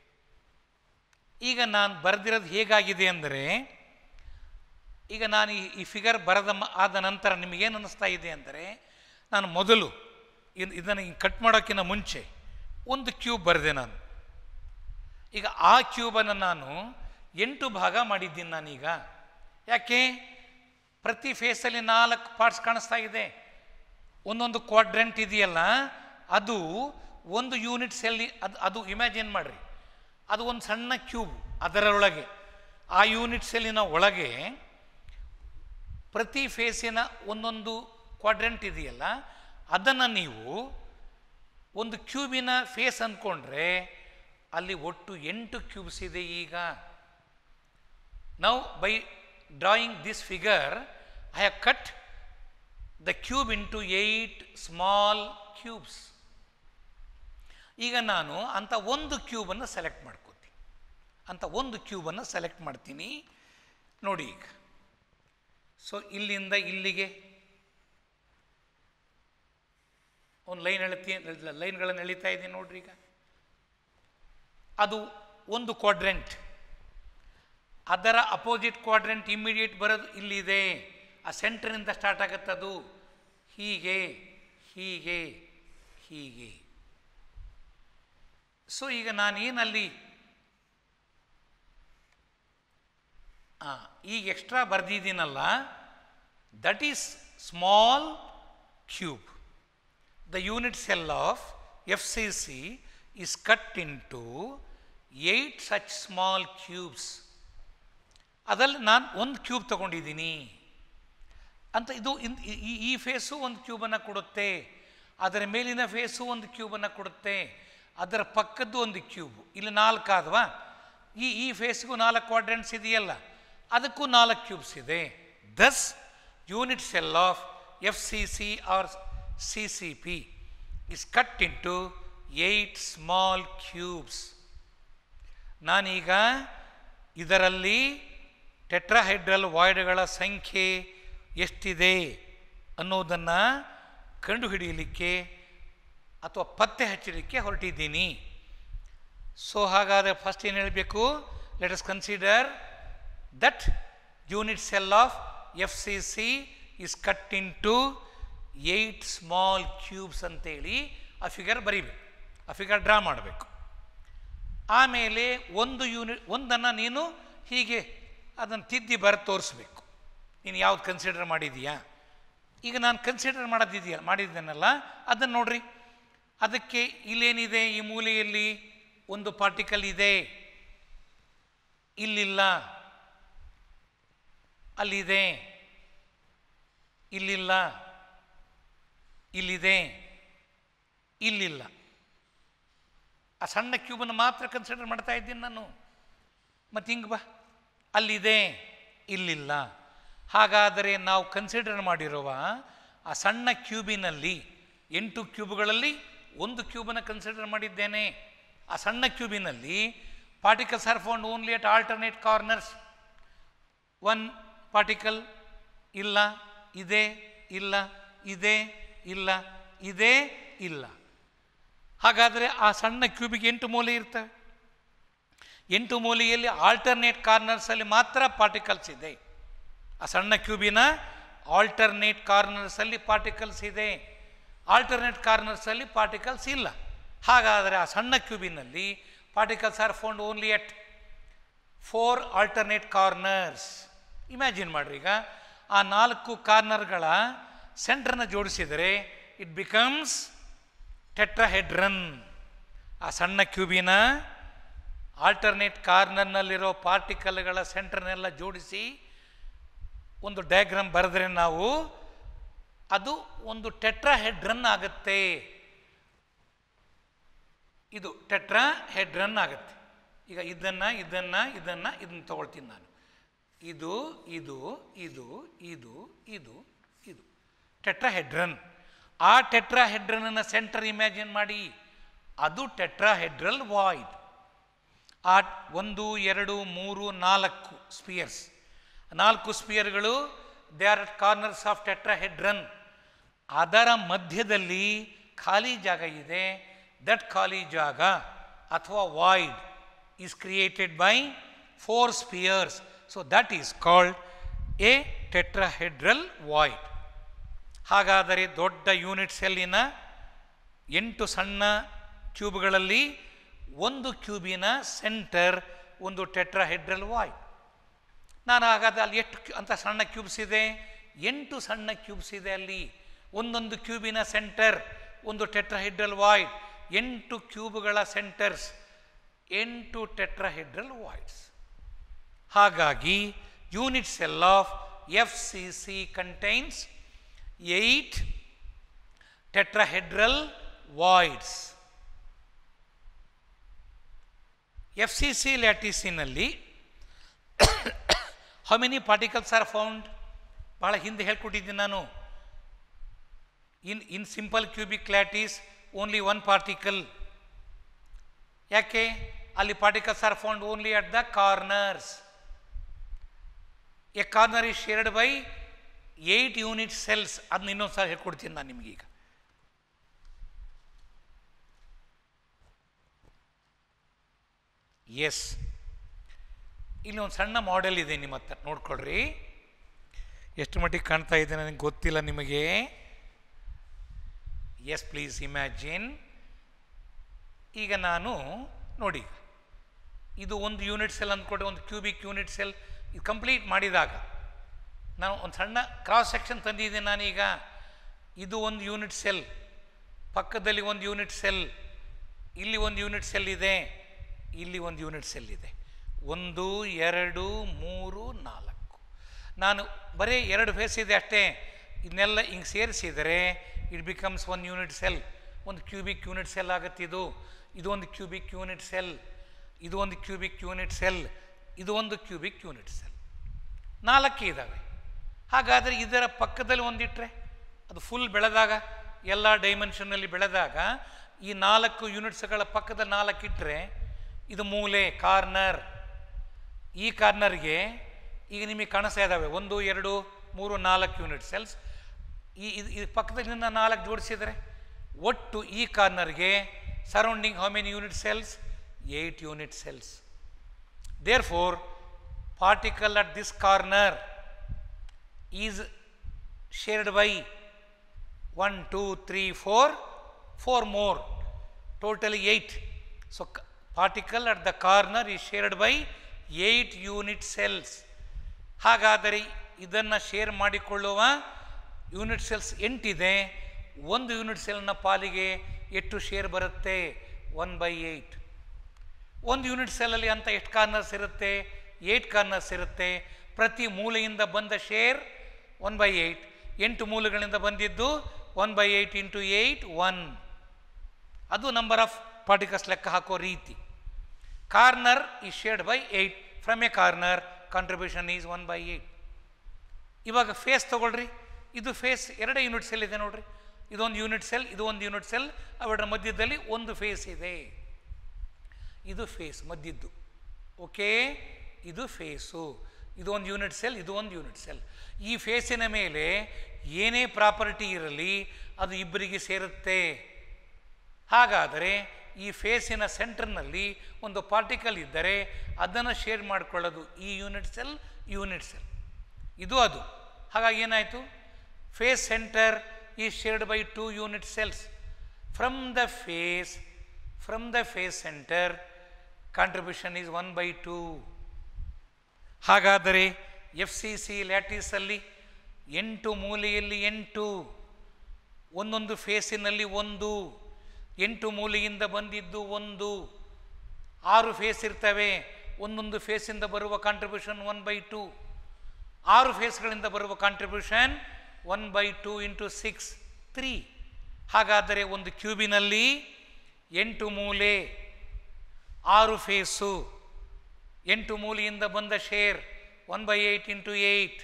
ಈಗ ನಾನು ಬರೆದಿರೋದು ಹೇಗಾಗಿದೆ ಅಂದರೆ ಈಗ ನಾನು ಈ ಈ ಫಿಗರ್ ಬರೆದ ಮ- ಆದ ನಂತರ ನಿಮಗೇನು ಅನ್ನಿಸ್ತಾ ಇದೆ ಅಂದರೆ ನಾನು ಮೊದಲು ಇನ್ ಇದನ್ನು ಕಟ್ ಮಾಡೋಕ್ಕಿಂತ ಮುಂಚೆ ಒಂದು ಕ್ಯೂಬ್ ಬರೆದೆ ನಾನು ಈಗ ಆ ಕ್ಯೂಬನ್ನು ನಾನು ಎಂಟು ಭಾಗ ಮಾಡಿದ್ದೀನಿ ನಾನೀಗ ಯಾಕೆ ಪ್ರತಿ ಫೇಸಲ್ಲಿ ನಾಲ್ಕು ಪಾರ್ಟ್ಸ್ ಕಾಣಿಸ್ತಾ ಇದೆ ಒಂದೊಂದು ಕ್ವಾಡ್ರೆಂಟ್ ಇದೆಯಲ್ಲ ಅದು ಒಂದು ಯೂನಿಟ್ ಸೆಲ್ಲಿ ಅದು ಅದು ಇಮ್ಯಾಜಿನ್ ಮಾಡಿರಿ ಅದು ಒಂದು ಸಣ್ಣ ಕ್ಯೂಬ್ ಅದರೊಳಗೆ ಆ ಯೂನಿಟ್ ಸೆಲ್ಲಿನ ಒಳಗೆ ಪ್ರತಿ ಫೇಸಿನ ಒಂದೊಂದು ಕ್ವಾಡ್ರೆಂಟ್ ಇದೆಯಲ್ಲ ಅದನ್ನು ನೀವು ಒಂದು ಕ್ಯೂಬಿನ ಫೇಸ್ ಅಂದ್ಕೊಂಡ್ರೆ ಅಲ್ಲಿ ಒಟ್ಟು ಎಂಟು ಕ್ಯೂಬ್ಸ್ ಇದೆ ಈಗ ನಾವು by drawing this figure I have cut the cube into eight small cubes ಈಗ ನಾನು ಅಂಥ ಒಂದು ಕ್ಯೂಬನ್ನು ಸೆಲೆಕ್ಟ್ ಮಾಡ್ಕೋತೀನಿ ಅಂಥ ಒಂದು ಕ್ಯೂಬನ್ನು ಸೆಲೆಕ್ಟ್ ಮಾಡ್ತೀನಿ ನೋಡಿ ಈಗ ಸೊ ಇಲ್ಲಿಂದ ಇಲ್ಲಿಗೆ ಒಂದು ಲೈನ್ ಎಳಿತಿ ಲೈನ್ಗಳನ್ನು ಎಳಿತಾ ಇದ್ದೀನಿ ನೋಡ್ರಿ ಈಗ ಅದು ಒಂದು ಕ್ವಾಡ್ರೆಂಟ್ ಅದರ ಅಪೋಸಿಟ್ ಕ್ವಾಡ್ರೆಂಟ್ ಇಮ್ಮಿಡಿಯೇಟ್ ಬರೋದು ಇಲ್ಲಿದೆ ಆ ಸೆಂಟ್ರಿಂದ ಸ್ಟಾರ್ಟ್ ಆಗುತ್ತೆ ಅದು ಹೀಗೆ ಹೀಗೆ ಹೀಗೆ ಸೊ ಈಗ ನಾನೇನಲ್ಲಿ ಆ, ಈಗ ಎಕ್ಸ್ಟ್ರಾ ಬರೆದಿದ್ದೀನಲ್ಲ that is small cube the unit cell of FCC is cut into eight such small cubes. ಅದರಲ್ಲಿ ನಾನು ಒಂದು ಕ್ಯೂಬ್ ತಗೊಂಡಿದ್ದೀನಿ ಅಂತ ಇದು ಇನ್- ಈ- ಈ- ಈ ಫೇಸು ಒಂದು ಕ್ಯೂಬನ್ನು ಕೊಡುತ್ತೆ ಅದರ ಮೇಲಿನ ಫೇಸು ಒಂದು ಕ್ಯೂಬನ್ನು ಕೊಡುತ್ತೆ ಅದರ ಪಕ್ಕದ್ದು ಒಂದು ಕ್ಯೂಬ್ ಇಲ್ಲಿ ನಾಲ್ಕು ಆದ್ವಾ ಈ ಈ ಫೇಸ್ಗೂ ನಾಲ್ಕು ಕ್ವಾಡ್ರೆಂಟ್ಸ್ ಇದೆಯಲ್ಲ ಅದಕ್ಕೂ ನಾಲ್ಕು ಕ್ಯೂಬ್ಸ್ ಇದೆ thus unit cell of F C C R C C P is cut into eight small cubes ನಾನೀಗ ಇದರಲ್ಲಿ ಟೆಟ್ರಾಹೆಡ್ರಲ್ ವಾಯ್ಡ್ಗಳ ಸಂಖ್ಯೆ ಎಷ್ಟಿದೆ ಅನ್ನೋದನ್ನು ಕಂಡುಹಿಡಿಯಲಿಕ್ಕೆ ಅಥವಾ ಪತ್ತೆ ಹಚ್ಚಲಿಕ್ಕೆ ಹೊರಟಿದ್ದೀನಿ ಸೊ ಹಾಗಾದರೆ ಫಸ್ಟ್ ಏನು ಹೇಳಬೇಕು let us consider that unit cell of F C C is cut into eight small cubes ಅಂತೇಳಿ ಆ ಫಿಗರ್ ಬರೀಬೇಕು ಆ ಫಿಗರ್ ಡ್ರಾ ಮಾಡಬೇಕು ಆಮೇಲೆ ಒಂದು ಯೂನಿಟ್ ಒಂದನ್ನು ನೀನು ಹೀಗೆ ಅದನ್ನು ತಿದ್ದಿ ಬರೆದು ತೋರಿಸ್ಬೇಕು ನೀನು ಯಾವ್ದು ಕನ್ಸಿಡರ್ ಮಾಡಿದೀಯಾ ಈಗ ನಾನು ಕನ್ಸಿಡರ್ ಮಾಡೋದಿದೆಯಲ್ಲ ಮಾಡಿದ್ದೇನಲ್ಲ ಅದನ್ನು ನೋಡ್ರಿ ಅದಕ್ಕೆ ಇಲ್ಲೇನಿದೆ ಈ ಮೂಲೆಯಲ್ಲಿ ಒಂದು ಪಾರ್ಟಿಕಲ್ ಇದೆ ಇಲ್ಲಿಲ್ಲ ಅಲ್ಲಿದೆ ಇಲ್ಲಿಲ್ಲ ಇಲ್ಲಿದೆ ಇಲ್ಲಿಲ್ಲ ಆ ಸಣ್ಣ ಕ್ಯೂಬನ್ನು ಮಾತ್ರ ಕನ್ಸಿಡರ್ ಮಾಡ್ತಾ ಇದ್ದೀನಿ ನಾನು ಮತ್ತು ಹಿಂಗೆ ಬಾ ಅಲ್ಲಿದೆ ಇಲ್ಲಿಲ್ಲ ಹಾಗಾದರೆ ನಾವು ಕನ್ಸಿಡರ್ ಮಾಡಿರುವ ಆ ಸಣ್ಣ ಕ್ಯೂಬಿನಲ್ಲಿ ಎಂಟು ಕ್ಯೂಬ್ಗಳಲ್ಲಿ ಒಂದು ಕ್ಯೂಬನ್ನು ಕನ್ಸಿಡರ್ ಮಾಡಿದ್ದೇನೆ ಆ ಸಣ್ಣ ಕ್ಯೂಬಿನಲ್ಲಿ particles are found only at alternate corners one particle ಇಲ್ಲ ಇದೆ ಇಲ್ಲ ಇದೆ ಇಲ್ಲ ಇದೆ ಇಲ್ಲ ಹಾಗಾದರೆ ಆ ಸಣ್ಣ ಕ್ಯೂಬಿಗೆ ಎಂಟು ಮೂಲೆ ಇರ್ತವೆ ಎಂಟು ಮೂಲೆಯಲ್ಲಿ ಆಲ್ಟರ್ನೇಟ್ ಕಾರ್ನರ್ಸಲ್ಲಿ ಮಾತ್ರ ಪಾರ್ಟಿಕಲ್ಸ್ ಇದೆ ಆ ಸಣ್ಣ ಕ್ಯೂಬಿನ ಆಲ್ಟರ್ನೇಟ್ ಕಾರ್ನರ್ಸಲ್ಲಿ ಪಾರ್ಟಿಕಲ್ಸ್ ಇದೆ ಆಲ್ಟರ್ನೇಟ್ ಕಾರ್ನರ್ಸಲ್ಲಿ ಪಾರ್ಟಿಕಲ್ಸ್ ಇಲ್ಲ ಹಾಗಾದರೆ ಆ ಸಣ್ಣ ಕ್ಯೂಬಿನಲ್ಲಿ particles are found only at four alternate corners imagine ಮಾಡ್ರಿ ಈಗ ಆ ನಾಲ್ಕು ಕಾರ್ನರ್ಗಳ ಸೆಂಟ್ರನ್ನ ಜೋಡಿಸಿದರೆ ಇಟ್ ಬಿಕಮ್ಸ್ ಟೆಟ್ರಾಹೆಡ್ರನ್ ಆ ಸಣ್ಣ ಕ್ಯೂಬಿನ ಆಲ್ಟರ್ನೇಟ್ ಕಾರ್ನರ್ನಲ್ಲಿರೋ ಪಾರ್ಟಿಕಲ್ಗಳ ಸೆಂಟರ್ನೆಲ್ಲ ಜೋಡಿಸಿ ಒಂದು ಡಯಾಗ್ರಾಮ್ ಬರೆದ್ರೆ ನಾವು ಅದು ಒಂದು ಟೆಟ್ರಾಹೆಡ್ರನ್ ಆಗುತ್ತೆ ಇದು ಟೆಟ್ರಾ ಹೆಡ್ರನ್ ಆಗುತ್ತೆ ಈಗ ಇದನ್ನು ಇದನ್ನು ಇದನ್ನು ಇದನ್ನು ತಗೊಳ್ತೀನಿ ನಾನು ಇದು ಇದು ಇದು ಇದು ಇದು ಇದು ಟೆಟ್ರಾಹೆಡ್ರನ್ ಆ ಟೆಟ್ರಾಹೆಡ್ರನ್ನ ಸೆಂಟರ್ ಇಮ್ಯಾಜಿನ್ ಮಾಡಿ ಅದು ಟೆಟ್ರಾಹೆಡ್ರಲ್ ವಾಯ್ಡ್ ಆ ಒಂದು ಎರಡು ಮೂರು ನಾಲ್ಕು ಸ್ಪಿಯರ್ಸ್ ನಾಲ್ಕು ಸ್ಪಿಯರ್ಗಳು they are corners of tetrahedron ಅದರ ಮಧ್ಯದಲ್ಲಿ ಖಾಲಿ ಜಾಗ ಇದೆ ದಟ್ ಖಾಲಿ ಜಾಗ ಅಥವಾ void is created by four spheres so that is called a tetrahedral void ಹಾಗಾದರೆ ದೊಡ್ಡ ಯೂನಿಟ್ ಸೆಲ್ಲಿನ ಎಂಟು ಸಣ್ಣ ಕ್ಯೂಬ್ಗಳಲ್ಲಿ ಒಂದು ಕ್ಯೂಬಿನ ಸೆಂಟರ್ ಒಂದು ಟೆಟ್ರಾಹೆಡ್ರಲ್ ವಾಯ್ಡ್ ನಾನು ಹಾಗಾದ್ರೆ ಅಲ್ಲಿ ಎಷ್ಟು ಕ್ಯೂ- ಅಂತ ಸಣ್ಣ ಕ್ಯೂಬ್ಸ್ ಇದೆ ಎಂಟು ಸಣ್ಣ ಕ್ಯೂಬ್ಸ್ ಇದೆ ಅಲ್ಲಿ ಒಂದೊಂದು ಕ್ಯೂಬಿನ ಸೆಂಟರ್ ಒಂದು ಟೆಟ್ರಾಹೆಡ್ರಲ್ ವಾಯ್ಡ್ ಎಂಟು ಕ್ಯೂಬ್ಗಳ ಸೆಂಟರ್ಸ್ ಎಂಟು ಟೆಟ್ರಾಹೆಡ್ರಲ್ ವಾಯ್ಡ್ಸ್ ಹಾಗಾಗಿ unit cell of F C C contains eight tetrahedral voids F C C ಲ್ಯಾಟಿಸಿನಲ್ಲಿ how many particles are found ಭಾಳ ಹಿಂದೆ ಹೇಳ್ಕೊಟ್ಟಿದ್ದೀನಿ ನಾನು in in simple cubic lattice only one particle ಯಾಕೆ ಅಲ್ಲಿ particles are found only at the corners a corner is shared by eight unit cells ಅದನ್ನ ಇನ್ನೊಂದು ಸಲ ಹೇಳ್ಕೊಡ್ತೀನಿ ನಾನು ನಿಮಗೀಗ ಎಸ್ ಇಲ್ಲಿ ಒಂದು ಸಣ್ಣ ಮಾಡೆಲ್ ಇದೆ ನಿಮ್ಮ ಹತ್ರ ನೋಡ್ಕೊಳ್ರಿ ಎಷ್ಟು ಮಟ್ಟಿಗೆ ಕಾಣ್ತಾ ಇದೆ ನನಗೆ ಗೊತ್ತಿಲ್ಲ ನಿಮಗೆ ಎಸ್ ಪ್ಲೀಸ್ ಇಮ್ಯಾಜಿನ್ ಈಗ ನಾನು ನೋಡಿ ಇದು ಒಂದು ಯೂನಿಟ್ ಸೆಲ್ ಅಂದ್ಕೊಂಡೆ ಒಂದು ಕ್ಯೂಬಿಕ್ ಯೂನಿಟ್ ಸೆಲ್ ಇದು ಕಂಪ್ಲೀಟ್ ಮಾಡಿದಾಗ ನಾನು ಒಂದು ಸಣ್ಣ ಕ್ರಾಸ್ ಸೆಕ್ಷನ್ ತಂದಿದ್ದೀನಿ ನಾನೀಗ ಇದು ಒಂದು ಯೂನಿಟ್ ಸೆಲ್ ಪಕ್ಕದಲ್ಲಿ ಒಂದು ಯೂನಿಟ್ ಸೆಲ್ ಇಲ್ಲಿ ಒಂದು ಯೂನಿಟ್ ಸೆಲ್ ಇದೆ ಇಲ್ಲಿ ಒಂದು ಯೂನಿಟ್ ಸೆಲ್ ಇದೆ ಒಂದು ಎರಡು ಮೂರು ನಾಲ್ಕು ನಾನು ಬರೀ ಎರಡು ಫೇಸ್ ಇದೆ ಅಷ್ಟೇ ಇದನ್ನೆಲ್ಲ ಹಿಂಗೆ ಸೇರಿಸಿದರೆ it becomes one unit cell ಒಂದು ಕ್ಯೂಬಿಕ್ ಯೂನಿಟ್ ಸೆಲ್ ಆಗುತ್ತೆ ಇದು ಇದು ಒಂದು ಕ್ಯೂಬಿಕ್ ಯೂನಿಟ್ ಸೆಲ್ ಇದು ಒಂದು ಕ್ಯೂಬಿಕ್ ಯೂನಿಟ್ ಸೆಲ್ ಇದು ಒಂದು ಕ್ಯೂಬಿಕ್ ಯೂನಿಟ್ ಸೆಲ್ ನಾಲ್ಕೇ ಇದ್ದಾವೆ ಹಾಗಾದರೆ ಇದರ ಪಕ್ಕದಲ್ಲಿ ಒಂದಿಟ್ಟರೆ ಅದು ಫುಲ್ ಬೆಳೆದಾಗ ಎಲ್ಲ ಡೈಮೆನ್ಷನ್ನಲ್ಲಿ ಬೆಳೆದಾಗ ಈ ನಾಲ್ಕು ಯೂನಿಟ್ಸ್ಗಳ ಪಕ್ಕದ ನಾಲ್ಕು ಇಟ್ಟರೆ ಇದು ಮೂಲೆ ಕಾರ್ನರ್ ಈ ಕಾರ್ನರ್ಗೆ ಈಗ ನಿಮಗೆ ಕಾಣಿಸ್ತಾ ಇದ್ದಾವೆ ಒಂದು ಎರಡು ಮೂರು ನಾಲ್ಕು ಯೂನಿಟ್ ಸೆಲ್ಸ್ ಈ ಇದು ಈ ಪಕ್ಕದಲ್ಲಿಂದ ನಾಲ್ಕು ಜೋಡಿಸಿದರೆ ಒಟ್ಟು ಈ ಕಾರ್ನರ್ಗೆ surrounding how many unit cells eight unit cells there four particle at this corner is shared by one two three four four more totally eight so particle at the corner is shared by eight unit cells ಹಾಗಾದರೆ ಇದನ್ನು share ಮಾಡಿಕೊಳ್ಳುವ unit cells ಎಂಟಿದೆ ಒಂದು unit ಸೆಲ್ನ ಪಾಲಿಗೆ ಎಷ್ಟು share ಬರುತ್ತೆ one by eight ಒಂದು unit ಸೆಲ್ಲಲ್ಲಿ ಅಂತ ಎಷ್ಟು ಕಾರ್ನರ್ಸ್ ಇರುತ್ತೆ ಏಯ್ಟ್ ಕಾರ್ನರ್ಸ್ ಇರುತ್ತೆ ಪ್ರತಿ ಮೂಲೆಯಿಂದ ಬಂದ ಶೇರ್ ಒನ್ ಬೈ ಏಯ್ಟ್ ಎಂಟು ಮೂಲೆಗಳಿಂದ ಬಂದಿದ್ದು one by eight into eight one ಅದು ನಂಬರ್ ಆಫ್ ಪಾರ್ಟಿಕಲ್ಸ್ ಲೆಕ್ಕ ಹಾಕೋ ರೀತಿ corner is shared by eight from a corner contribution is one by eight ಇವಾಗ ಫೇಸ್ ತಗೊಳ್ರಿ ಇದು ಫೇಸ್ ಎರಡೇ ಯೂನಿಟ್ ಸೆಲ್ ಇದೆ ನೋಡ್ರಿ ಇದೊಂದು ಯೂನಿಟ್ ಸೆಲ್ ಇದು ಒಂದು ಯೂನಿಟ್ ಸೆಲ್ ಅವೆರಡರ ಮಧ್ಯದಲ್ಲಿ ಒಂದು ಫೇಸ್ ಇದೆ ಇದು ಫೇಸ್ ಮಧ್ಯದ್ದು ಓಕೆ ಇದು ಫೇಸು ಇದು ಒಂದು ಯೂನಿಟ್ ಸೆಲ್ ಇದು ಒಂದು ಯೂನಿಟ್ ಸೆಲ್ ಈ ಫೇಸಿನ ಮೇಲೆ ಏನೇ ಪ್ರಾಪರ್ಟಿ ಇರಲಿ ಅದು ಇಬ್ಬರಿಗೆ ಸೇರುತ್ತೆ ಹಾಗಾದರೆ ಈ ಫೇಸಿನ ಸೆಂಟರ್ನಲ್ಲಿ ಒಂದು ಪಾರ್ಟಿಕಲ್ ಇದ್ದರೆ ಅದನ್ನು ಶೇರ್ ಮಾಡಿಕೊಳ್ಳೋದು ಈ ಯೂನಿಟ್ ಸೆಲ್ ಯೂನಿಟ್ ಸೆಲ್ ಇದು ಅದು ಹಾಗಾಗಿ ಏನಾಯಿತು face centre is shared by two unit cells from the face from the face centre contribution is one by two ಹಾಗಾದರೆ ಎಫ್ ಸಿ ಸಿ ಲ್ಯಾಟಿಸಲ್ಲಿ ಎಂಟು ಮೂಲೆಯಲ್ಲಿ ಎಂಟು ಒಂದೊಂದು ಫೇಸಿನಲ್ಲಿ ಒಂದು ಎಂಟು ಮೂಲೆಯಿಂದ ಬಂದಿದ್ದು ಒಂದು ಆರು ಫೇಸ್ ಇರ್ತವೆ ಒಂದೊಂದು ಫೇಸಿಂದ ಬರುವ ಕಾಂಟ್ರಿಬ್ಯೂಷನ್ ಒನ್ ಬೈ ಟು ಆರು ಫೇಸ್ಗಳಿಂದ ಬರುವ contribution one by two into six three ಹಾಗಾದರೆ ಒಂದು ಕ್ಯೂಬಿನಲ್ಲಿ ಎಂಟು ಮೂಲೆ ಆರು ಫೇಸು ಎಂಟು ಮೂಲೆಯಿಂದ ಬಂದ share one by eight into eight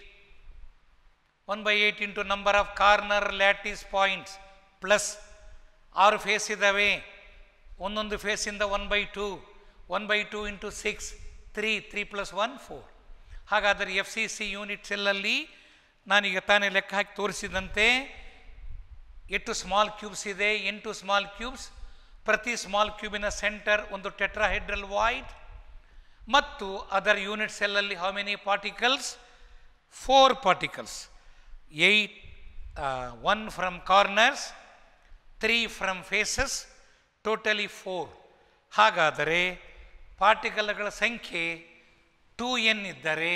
one by eight into number of corner lattice points plus ಆರು ಫೇಸ್ ಇದ್ದಾವೆ ಒಂದೊಂದು ಫೇಸಿಂದ one by two one by two into six three three plus one four ಹಾಗಾದರೆ F C C unit ಸೆಲ್ಲಲ್ಲಿ ನಾನೀಗ ತಾನೇ ಲೆಕ್ಕ ಹಾಕಿ ತೋರಿಸಿದಂತೆ ಎಷ್ಟು ಸ್ಮಾಲ್ ಕ್ಯೂಬ್ಸ್ ಇದೆ ಎಂಟು ಸ್ಮಾಲ್ ಕ್ಯೂಬ್ಸ್ ಪ್ರತಿ ಸ್ಮಾಲ್ ಕ್ಯೂಬಿನ ಸೆಂಟರ್ ಒಂದು ಟೆಟ್ರಾಹೆಡ್ರಲ್ ವಾಯ್ಡ್ ಮತ್ತು ಅದರ್ ಯೂನಿಟ್ ಸೆಲ್ಲಲ್ಲಿ how many particles four particles eight one from corners three from faces totally four ಹಾಗಾದರೆ ಪಾರ್ಟಿಕಲ್ಗಳ ಸಂಖ್ಯೆ ಟೂ ಎನ್ ಇದ್ದರೆ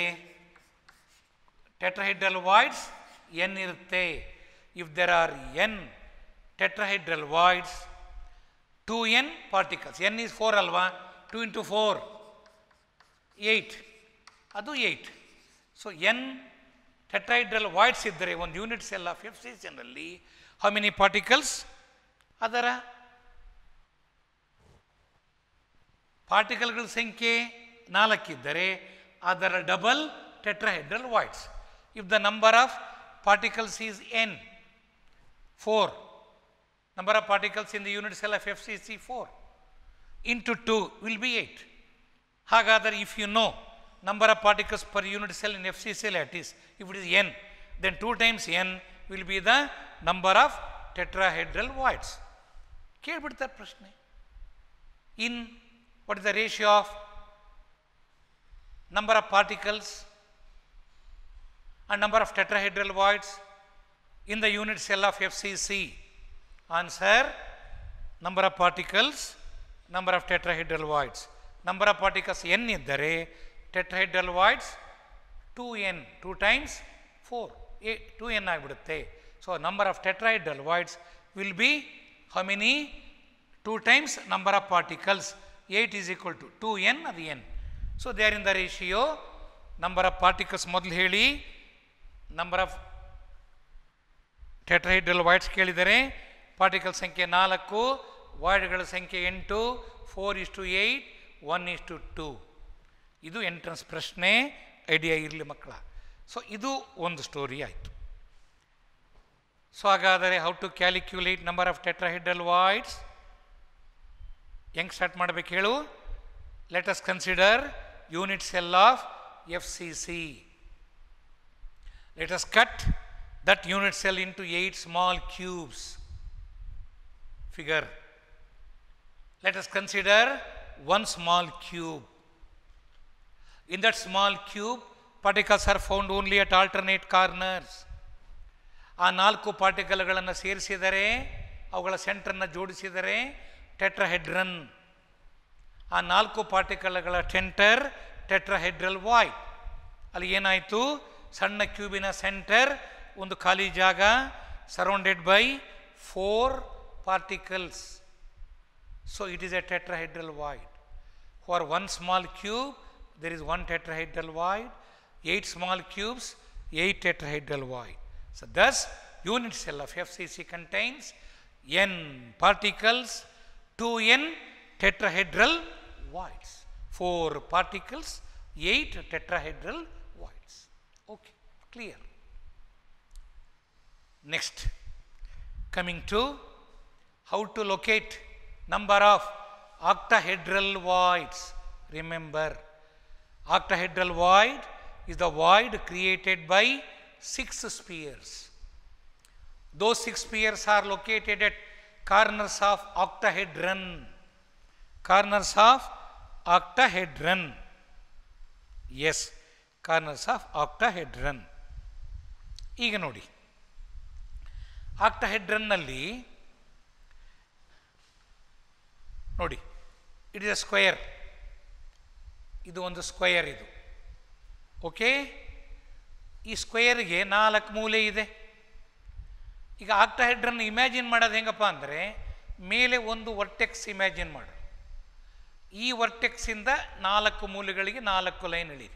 ಟೆಟ್ರಹೆಡ್ರಲ್ ವಾಯ್ಡ್ಸ್ ಎನ್ ಇರುತ್ತೆ if there are N tetrahedral voids two N particles N is four ಅಲ್ವಾ two into four eight ಅದು eight so N tetrahedral voids ಇದ್ದರೆ ಒಂದು unit cell of F C ಸಿನಲ್ಲಿ how many particles ಅದರ ಪಾರ್ಟಿಕಲ್ಗಳ ಸಂಖ್ಯೆ ನಾಲ್ಕಿದ್ದರೆ ಅದರ double tetrahedral voids if the number of particles is N four number of particles in the unit cell of FCC 4 into 2 will be 8. ಹಾಗಾದರೆ if you know number of particles per unit cell in FCC lattice, if it is n, then 2 times n will be the number of tetrahedral voids. ಕೇಳ್ಬಿಡ್ತಾರೆ ಪ್ರಶ್ನೆ in what is the ratio of number of particles and number of tetrahedral voids in the unit cell of FCC. Answer number of particles, number of tetrahedral voids. Number of particles n ಇದ್ದರೆ tetrahedral voids 2n, 2 times 4, 2n ಆಗಿಬಿಡುತ್ತೆ. So number of tetrahedral voids will be how many? 2 times number of particles. 8 is equal to 2n ಅದು n. So they are in the ratio number of particles ಮೊದಲು ಹೇಳಿ number of tetrahedral voids ಕೇಳಿದರೆ particle ಸಂಖ್ಯೆ ನಾಲ್ಕು ವಾಯ್ಡ್ಗಳ ಸಂಖ್ಯೆ ಎಂಟು four is to eight one is to two ಇದು ಎಂಟ್ರೆನ್ಸ್ ಪ್ರಶ್ನೆ ಐಡಿಯಾ ಇರಲಿ ಮಕ್ಕಳ ಸೊ ಇದು ಒಂದು ಸ್ಟೋರಿ ಆಯಿತು ಸೊ ಹಾಗಾದರೆ how to calculate number of tetrahedral voids ಹೆಂಗೆ ಸ್ಟಾರ್ಟ್ ಮಾಡಬೇಕು ಹೇಳು let us consider unit cell of F C C let us cut that unit cell into eight small cubes figure. Let us consider one small cube. In that small cube, particles are found only at alternate corners. ಆ ನಾಲ್ಕು ಪಾರ್ಟಿಕಲ್ಗಳನ್ನು ಸೇರಿಸಿದರೆ ಅವುಗಳ ಸೆಂಟ್ರನ್ನು ಜೋಡಿಸಿದರೆ ಟೆಟ್ರಹೆಡ್ರನ್ ಆ ನಾಲ್ಕು ಪಾರ್ಟಿಕಲ್ಗಳ centre ಟೆಟ್ರಹೆಡ್ರಲ್ void ಅಲ್ಲಿ ಏನಾಯಿತು ಸಣ್ಣ ಕ್ಯೂಬಿನ ಸೆಂಟರ್ ಒಂದು ಖಾಲಿ ಜಾಗ surrounded by four particles. So it is a tetrahedral void. For one small cube, there is one tetrahedral void. Eight small cubes, eight tetrahedral void. So thus, unit cell of FCC contains n particles, 2n tetrahedral voids. Four particles, eight tetrahedral voids. Okay, clear. Next, coming to how to locate number of octahedral voids. Remember, octahedral void is the void created by six spheres. Those six spheres are located at corners of octahedron. Corners of octahedron. Yes, corners of octahedron. ಈಗ ನೋಡಿ ಆಕ್ಟಹೆಡ್ರನ್ನಲ್ಲಿ ನೋಡಿ it is a square ಇದು ಒಂದು square ಇದು okay ಈ ಸ್ಕ್ವಯರ್ಗೆ ನಾಲ್ಕು ಮೂಲೆ ಇದೆ ಈಗ ಆಕ್ಟಾಹೆಡ್ರನ್ನು ಇಮ್ಯಾಜಿನ್ ಮಾಡೋದು ಹೆಂಗಪ್ಪ ಅಂದರೆ ಮೇಲೆ ಒಂದು ವರ್ಟೆಕ್ಸ್ ಇಮ್ಯಾಜಿನ್ ಮಾಡು ಈ ವರ್ಟೆಕ್ಸಿಂದ ನಾಲ್ಕು ಮೂಲೆಗಳಿಗೆ ನಾಲ್ಕು ಲೈನ್ ಎಳೀರಿ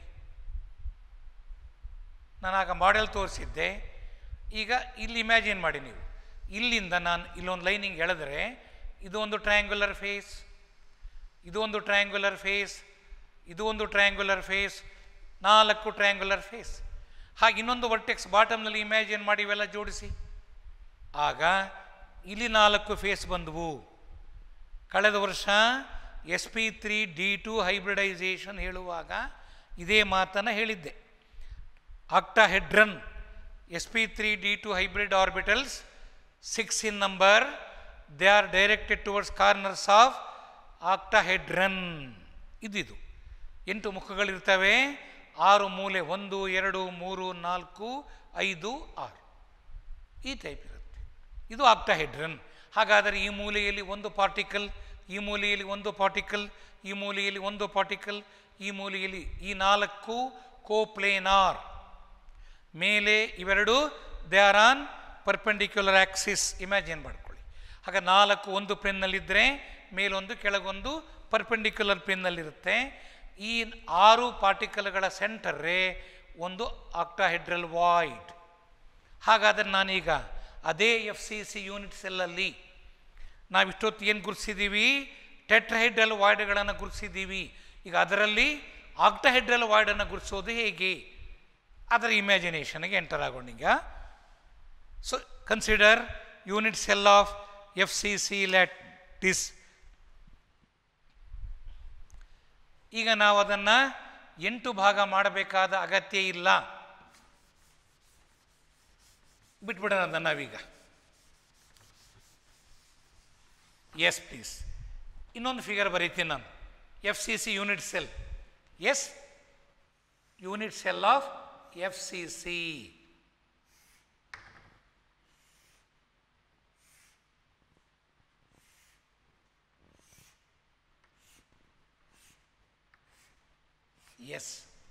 ನಾನು ಆಗ ಮಾಡೆಲ್ ತೋರಿಸಿದ್ದೆ ಈಗ ಇಲ್ಲಿ ಇಮ್ಯಾಜಿನ್ ಮಾಡಿ ನೀವು ಇಲ್ಲಿಂದ ನಾನು ಇಲ್ಲೊಂದು ಲೈನಿಂಗ್ ಎಳೆದ್ರೆ ಇದು ಒಂದು ಟ್ರಯಾಂಗ್ಯುಲರ್ ಫೇಸ್ ಇದು ಒಂದು ಟ್ರಯಾಂಗ್ಯುಲರ್ ಫೇಸ್ ಇದು ಒಂದು ಟ್ರಯಾಂಗ್ಯುಲರ್ ಫೇಸ್ ನಾಲ್ಕು ಟ್ರಯಾಂಗ್ಯುಲರ್ ಫೇಸ್ ಹಾಗೆ ಇನ್ನೊಂದು ವರ್ಟೆಕ್ಸ್ ಬಾಟಮ್ನಲ್ಲಿ ಇಮ್ಯಾಜಿನ್ ಮಾಡಿ ಇವೆಲ್ಲ ಜೋಡಿಸಿ ಆಗ ಇಲ್ಲಿ ನಾಲ್ಕು ಫೇಸ್ ಬಂದವು ಕಳೆದ ವರ್ಷ S P three D two hybridisation ಹೇಳುವಾಗ ಇದೇ ಮಾತನ್ನು ಹೇಳಿದ್ದೆ octahedron S P three D two hybrid orbitals six in number they are directed towards corners of octahedron ಇದಿದು ಎಂಟು ಮುಖಗಳಿರ್ತವೆ ಆರು ಮೂಲೆ ಒಂದು ಎರಡು ಮೂರು ನಾಲ್ಕು ಐದು ಆರು ಈ ಟೈಪ್ ಇರುತ್ತೆ ಇದು ಆಕ್ಟಾಹೆಡ್ರನ್ ಹಾಗಾದರೆ ಈ ಮೂಲೆಯಲ್ಲಿ ಒಂದು ಪಾರ್ಟಿಕಲ್ ಈ ಮೂಲೆಯಲ್ಲಿ ಒಂದು ಪಾರ್ಟಿಕಲ್ ಈ ಮೂಲೆಯಲ್ಲಿ ಒಂದು ಪಾರ್ಟಿಕಲ್ ಈ ಮೂಲೆಯಲ್ಲಿ ಈ ನಾಲ್ಕು ಕೋಪ್ಲೇನಾರ್ ಮೇಲೆ ಇವೆರಡು they are on perpendicular axis imagine ಮಾಡ್ಕೊಳ್ಳಿ ಹಾಗೆ ನಾಲ್ಕು ಒಂದು ಪೆನ್ನಲ್ಲಿದ್ದರೆ ಮೇಲೊಂದು ಕೆಳಗೊಂದು ಪರ್ಪೆಂಡಿಕ್ಯುಲರ್ ಪೆನ್ನಲ್ಲಿರುತ್ತೆ ಈ ಆರು ಪಾರ್ಟಿಕಲ್ಗಳ ಸೆಂಟರ್ರೇ ಒಂದು ಆಕ್ಟಾಹೆಡ್ರಲ್ ವಾಯ್ಡ್ ಹಾಗಾದರೆ ನಾನೀಗ ಅದೇ ಎಫ್ ಸಿ ಸಿ ಯೂನಿಟ್ ಸೆಲ್ಲಲ್ಲಿ ನಾವು ಇಷ್ಟೊತ್ತು ಏನು ಗುರುತಿಸಿದ್ದೀವಿ ಟೆಟ್ರಹೆಡ್ರಲ್ ವಾಯ್ಡ್ಗಳನ್ನು ಗುರುತಿಸಿದ್ದೀವಿ ಈಗ ಅದರಲ್ಲಿ ಆಕ್ಟಾಹೆಡ್ರಲ್ ವಾಯ್ಡನ್ನು ಗುರುತಿಸೋದು ಹೇಗೆ ಅದರ ಇಮ್ಯಾಜಿನೇಷನ್ಗೆ ಎಂಟರ್ ಆಗೋಣ ಈಗ so consider unit cell of F C C let this ಈಗ ನಾವು ಅದನ್ನು ಎಂಟು ಭಾಗ ಮಾಡಬೇಕಾದ ಅಗತ್ಯ ಇಲ್ಲ ಬಿಟ್ಬಿಡೋಣ ಅದನ್ನು ನಾವೀಗ ಎಸ್ ಪ್ಲೀಸ್ ಇನ್ನೊಂದು ಫಿಗರ್ ಬರೀತೀನಿ ನಾನು F C C unit cell yes unit cell of F C C yes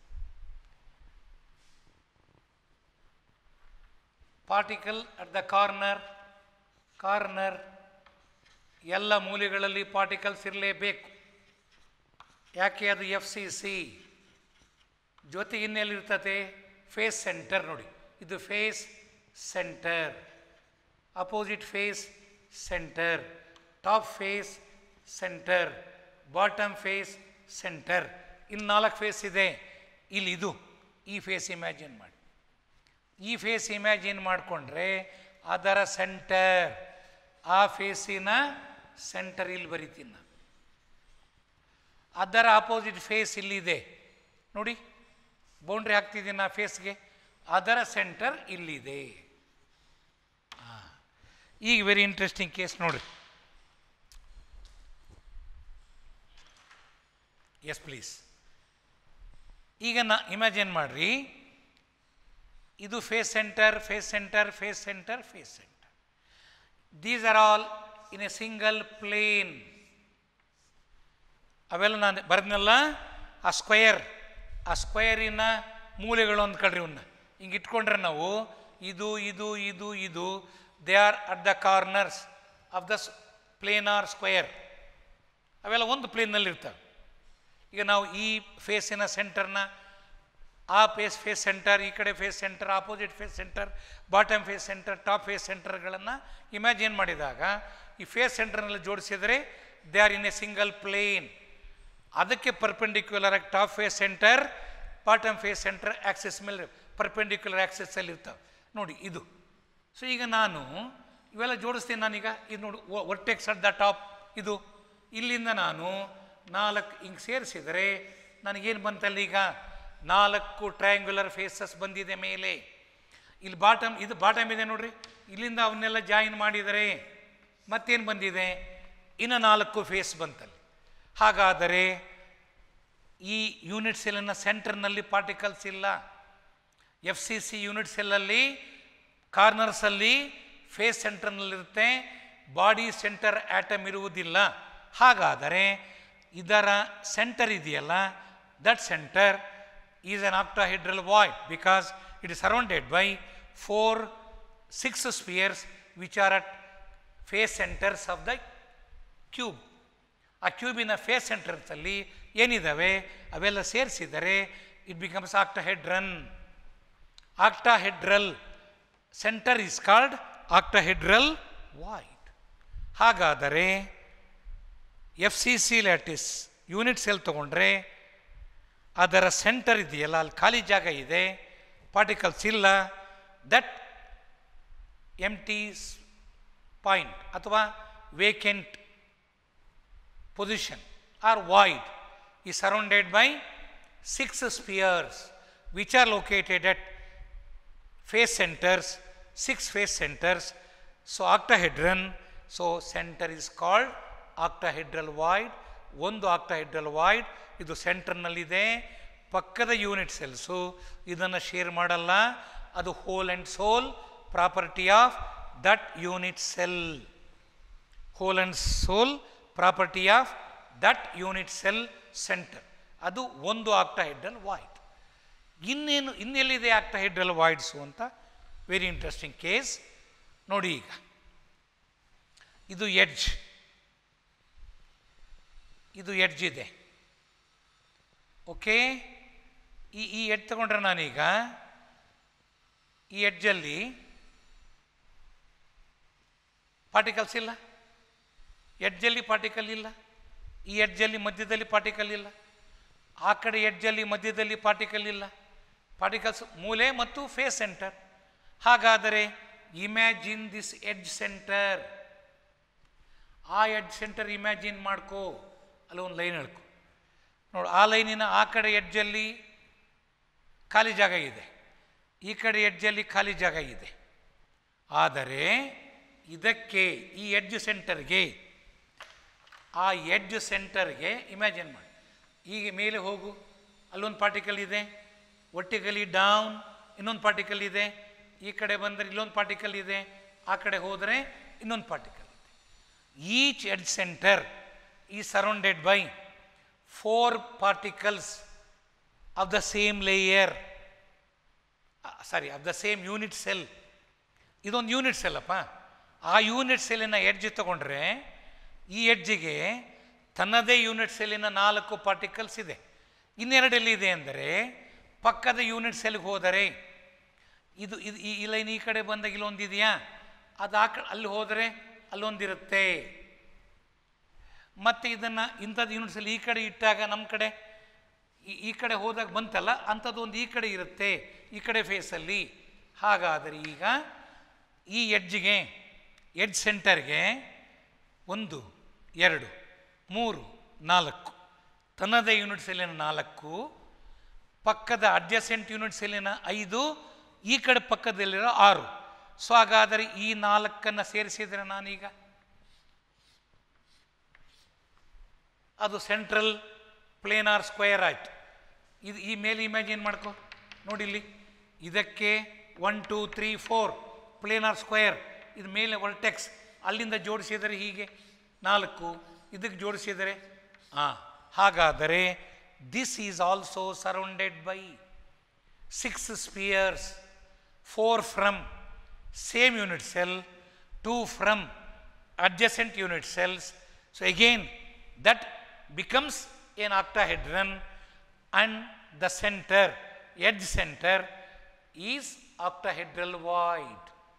particle at the corner corner ಎಲ್ಲ ಮೂಲೆಗಳಲ್ಲಿ ಪಾರ್ಟಿಕಲ್ಸ್ ಇರಲೇಬೇಕು ಯಾಕೆ ಅದು ಎಫ್ ಸಿ ಸಿ ಜೊತೆಗೆ ಇನ್ನೆಲ್ಲಿರ್ತದೆ ಫೇಸ್ ಸೆಂಟರ್ ನೋಡಿ ಇದು face centre opposite face centre top face centre bottom face centre ಇಲ್ಲಿ ನಾಲ್ಕು ಫೇಸ್ ಇದೆ ಇಲ್ಲಿ ಇದು ಈ ಫೇಸ್ ಇಮ್ಯಾಜಿನ್ ಮಾಡಿ ಈ ಫೇಸ್ ಇಮ್ಯಾಜಿನ್ ಮಾಡಿಕೊಂಡ್ರೆ ಅದರ ಸೆಂಟರ್ ಆ ಫೇಸಿನ ಸೆಂಟರ್ ಇಲ್ಲಿ ಬರಿತೀನಿ ನಾನು ಅದರ ಆಪೋಸಿಟ್ ಫೇಸ್ ಇಲ್ಲಿದೆ ನೋಡಿ ಬೌಂಡ್ರಿ ಹಾಕ್ತಿದ್ದೀನಿ ಆ ಫೇಸ್ಗೆ ಅದರ ಸೆಂಟರ್ ಇಲ್ಲಿದೆ ಆ. ಈಗ ವೆರಿ ಇಂಟ್ರೆಸ್ಟಿಂಗ್ ಕೇಸ್ ನೋಡಿ ಎಸ್ ಪ್ಲೀಸ್ ಈಗ ನಾ ಇಮ್ಯಾಜಿನ್ ಮಾಡ್ರಿ ಇದು face centre face centre face centre face centre these are all in a single plane ಅವೆಲ್ಲ ನಾನು ಬರೆದ್ನಲ್ಲ ಆ ಸ್ಕ್ವಯರ್ ಆ ಸ್ಕ್ವಯರಿನ ಮೂಲೆಗಳು ಅಂದ್ಕೊಳ್ರಿ ಇವನ್ನ ಹಿಂಗೆ ಇಟ್ಕೊಂಡ್ರೆ ನಾವು ಇದು ಇದು ಇದು ಇದು they are at the corners of the plane or square ಅವೆಲ್ಲ ಒಂದು ಪ್ಲೇನ್ನಲ್ಲಿ ಇರ್ತವೆ ಈಗ ನಾವು ಈ ಫೇಸಿನ ಸೆಂಟರ್ನ ಆ ಫೇಸ್ ಫೇಸ್ ಸೆಂಟರ್ ಈ ಕಡೆ face centre opposite face centre bottom face centre top face ಸೆಂಟರ್ಗಳನ್ನು ಇಮ್ಯಾಜಿನ್ ಮಾಡಿದಾಗ ಈ ಫೇಸ್ ಸೆಂಟರ್ನಲ್ಲಿ ಜೋಡಿಸಿದರೆ they are in a single plane ಅದಕ್ಕೆ ಪರ್ಪೆಂಡಿಕ್ಯುಲರ್ ಆಗಿ top face centre bottom face centre axis ಮೇಲೆ ಪರ್ಪೆಂಡಿಕ್ಯುಲರ್ ಆಕ್ಸಿಸಲ್ಲಿ ಇರ್ತವೆ ನೋಡಿ ಇದು ಸೊ ಈಗ ನಾನು ಇವೆಲ್ಲ ಜೋಡಿಸ್ತೀನಿ ನಾನೀಗ ಇದು ನೋಡಿ ವರ್ಟೆಕ್ಸ್ ಅಟ್ ದ ಟಾಪ್ ಇದು ಇಲ್ಲಿಂದ ನಾನು ನಾಲ್ಕು ಹಿಂಗೆ ಸೇರಿಸಿದರೆ ನನಗೇನು ಬಂತಲ್ಲ ಈಗ ನಾಲ್ಕು ಟ್ರಯಾಂಗ್ಯುಲರ್ ಫೇಸಸ್ ಬಂದಿದೆ ಮೇಲೆ ಇಲ್ಲಿ ಬಾಟಮ್ ಇದು ಬಾಟಮ್ ಇದೆ ನೋಡ್ರಿ ಇಲ್ಲಿಂದ ಅವನ್ನೆಲ್ಲ ಜಾಯಿನ್ ಮಾಡಿದರೆ ಮತ್ತೇನು ಬಂದಿದೆ ಇನ್ನು ನಾಲ್ಕು ಫೇಸ್ ಬಂತಲ್ಲಿ ಹಾಗಾದರೆ ಈ ಯೂನಿಟ್ ಸೆಲ್ಲಿನ ಸೆಂಟರ್ನಲ್ಲಿ ಪಾರ್ಟಿಕಲ್ಸ್ ಇಲ್ಲ ಎಫ್ ಸಿ ಸಿ ಯೂನಿಟ್ ಸೆಲ್ಲಲ್ಲಿ ಕಾರ್ನರ್ಸಲ್ಲಿ ಫೇಸ್ ಸೆಂಟರ್ನಲ್ಲಿರುತ್ತೆ ಬಾಡಿ ಸೆಂಟರ್ ಆಟಮ್ ಇರುವುದಿಲ್ಲ ಹಾಗಾದರೆ ಇದರ ಸೆಂಟರ್ ಇದೆಯಲ್ಲ that centre is an octahedral void because it is surrounded by four six spheres which are at face centres of the cube ಆ ಕ್ಯೂಬಿನ face ಸೆಂಟರ್ಸಲ್ಲಿ ಏನಿದ್ದಾವೆ ಅವೆಲ್ಲ ಸೇರಿಸಿದರೆ it becomes octahedron octahedral centre is called octahedral void ಹಾಗಾದರೆ F C C lattice unit cell ತಗೊಂಡ್ರೆ ಅದರ centre ಇದೆಯಲ್ಲ ಅಲ್ಲಿ ಖಾಲಿ ಜಾಗ ಇದೆ ಪಾರ್ಟಿಕಲ್ಸ್ ಇಲ್ಲ ದಟ್ ಎಮ್ ಟಿ ಪಾಯಿಂಟ್ ಅಥವಾ vacant position or void is surrounded by six spheres which are located at face centers, six face centers. So octahedron, so center is called octahedral void. ಒಂದು octahedral void ಇದು ಸೆಂಟರ್ನಲ್ಲಿದೆ ಪಕ್ಕದ unit cells ಇದನ್ನು share ಮಾಡಲ್ಲ ಅದು whole and sole property of that unit cell whole and sole property of that unit cell centre ಅದು ಒಂದು octahedral void ಇನ್ನೇನು ಇನ್ನೆಲ್ಲಿದೆ ಆಕ್ಟಾಹೆಡ್ರಲ್ ವಾಯ್ಡ್ಸು ಅಂತ ವೆರಿ ಇಂಟ್ರೆಸ್ಟಿಂಗ್ ಕೇಸ್ ನೋಡಿ ಈಗ ಇದು ಎಡ್ಜ್ ಇದು ಎಡ್ಜ್ ಇದೆ ಓಕೆ ಈ ಈ ಎಡ್ ತಗೊಂಡ್ರೆ ನಾನೀಗ ಈ ಎಡ್ಜಲ್ಲಿ ಪಾರ್ಟಿಕಲ್ಸ್ ಇಲ್ಲ ಎಡ್ಜಲ್ಲಿ ಪಾರ್ಟಿಕಲ್ ಇಲ್ಲ ಈ ಎಡ್ಜಲ್ಲಿ ಮಧ್ಯದಲ್ಲಿ ಪಾರ್ಟಿಕಲ್ ಇಲ್ಲ ಆ ಕಡೆ ಎಡ್ಜಲ್ಲಿ ಮಧ್ಯದಲ್ಲಿ ಪಾರ್ಟಿಕಲ್ ಇಲ್ಲ ಪಾರ್ಟಿಕಲ್ಸ್ ಮೂಲೆ ಮತ್ತು ಫೇಸ್ ಸೆಂಟರ್ ಹಾಗಾದರೆ ಇಮ್ಯಾಜಿನ್ ದಿಸ್ ಎಡ್ಜ್ ಸೆಂಟರ್ ಆ ಎಡ್ಜ್ ಸೆಂಟರ್ ಇಮ್ಯಾಜಿನ್ ಮಾಡ್ಕೋ ಅಲ್ಲಿ ಒಂದು ಲೈನ್ ಹೇಳ್ಕೊ ನೋಡು ಆ ಲೈನಿನ ಆ ಕಡೆ ಎಡ್ಜಲ್ಲಿ ಖಾಲಿ ಜಾಗ ಇದೆ ಈ ಕಡೆ ಎಡ್ಜಲ್ಲಿ ಖಾಲಿ ಜಾಗ ಇದೆ ಆದರೆ ಇದಕ್ಕೆ ಈ ಎಡ್ಜ್ ಸೆಂಟರ್ಗೆ ಆ ಎಡ್ಜ್ ಸೆಂಟರ್ಗೆ ಇಮ್ಯಾಜಿನ್ ಮಾಡಿ ಈಗ ಮೇಲೆ ಹೋಗು ಅಲ್ಲೊಂದು ಪಾರ್ಟಿಕಲ್ ಇದೆ ಒಟ್ಟಿಗಲಿ ಡೌನ್ ಇನ್ನೊಂದು ಪಾರ್ಟಿಕಲ್ ಇದೆ ಈ ಕಡೆ ಬಂದರೆ ಇಲ್ಲೊಂದು ಪಾರ್ಟಿಕಲ್ ಇದೆ ಆ ಕಡೆ ಹೋದರೆ ಇನ್ನೊಂದು ಪಾರ್ಟಿಕಲ್ ಇದೆ each edge centre is surrounded by four particles of the same layer sorry of the same unit cell ಇದೊಂದು ಯೂನಿಟ್ ಸೆಲ್ ಅಪ್ಪ ಆ ಯೂನಿಟ್ ಸೆಲ್ಲಿನ ಎಡ್ಜ್ ತಗೊಂಡ್ರೆ ಈ ಎಡ್ಜಿಗೆ ತನ್ನದೇ ಯೂನಿಟ್ ಸೆಲ್ಲಿನ ನಾಲ್ಕು ಪಾರ್ಟಿಕಲ್ಸ್ ಇದೆ ಇನ್ನೆರಡು ಎಲ್ಲಿದೆ ಅಂದರೆ ಪಕ್ಕದ ಯೂನಿಟ್ ಸೆಲ್ಗೆ ಹೋದರೆ ಇದು ಇದು ಈ ಈ ಲೈನ್ ಈ ಕಡೆ ಬಂದಾಗ ಇಲ್ಲೊಂದಿದೆಯಾ ಅದು ಆ ಕಡೆ ಅಲ್ಲಿ ಹೋದರೆ ಅಲ್ಲೊಂದಿರುತ್ತೆ ಮತ್ತು ಇದನ್ನು ಇಂಥದ್ದು ಯೂನಿಟ್ ಸೆಲ್ ಈ ಕಡೆ ಇಟ್ಟಾಗ ನಮ್ಮ ಕಡೆ ಈ- ಈ ಕಡೆ ಹೋದಾಗ ಬಂತಲ್ಲ ಅಂಥದ್ದು ಒಂದು ಈ ಕಡೆ ಇರುತ್ತೆ ಈ ಕಡೆ ಫೇಸಲ್ಲಿ ಹಾಗಾದರೆ ಈಗ ಈ ಎಡ್ಜ್ಗೆ ಎಡ್ಜ್ ಸೆಂಟರ್ಗೆ ಒಂದು ಎರಡು ಮೂರು ನಾಲ್ಕು ತನ್ನದೇ ಯೂನಿಟ್ ಸೆಲ್ಲಿನ ನಾಲ್ಕು ಪಕ್ಕದ ಅಡ್ಜಸೆಂಟ್ ಯೂನಿಟ್ ಸೆಲ್ಲಿನ ಐದು ಈ ಕಡೆ ಪಕ್ಕದಲ್ಲಿರೋ ಆರು ಸೊ ಹಾಗಾದರೆ ಈ ನಾಲ್ಕನ್ನು ಸೇರಿಸಿದರೆ ನಾನೀಗ ಅದು ಸೆಂಟ್ರಲ್ ಪ್ಲೇನಾರ್ ಸ್ಕ್ವೇರ್ ಆಯ್ತು ಇದು ಈ ಮೇಲೆ ಇಮ್ಯಾಜಿನ್ ಮಾಡ್ಕೊ ನೋಡಿಲ್ಲಿ ಇದಕ್ಕೆ one two three four planar square ಇದು ಮೇಲೆ ವರ್ಟೆಕ್ಸ್ ಅಲ್ಲಿಂದ ಜೋಡಿಸಿದರೆ ಹೀಗೆ ನಾಲ್ಕು ಇದಕ್ಕೆ ಜೋಡಿಸಿದರೆ ಹಾಂ ಹಾಗಾದರೆ this is also surrounded by six spheres four from same unit cell two from adjacent unit cells. So again, that becomes an octahedron and the center, edge center is octahedral void.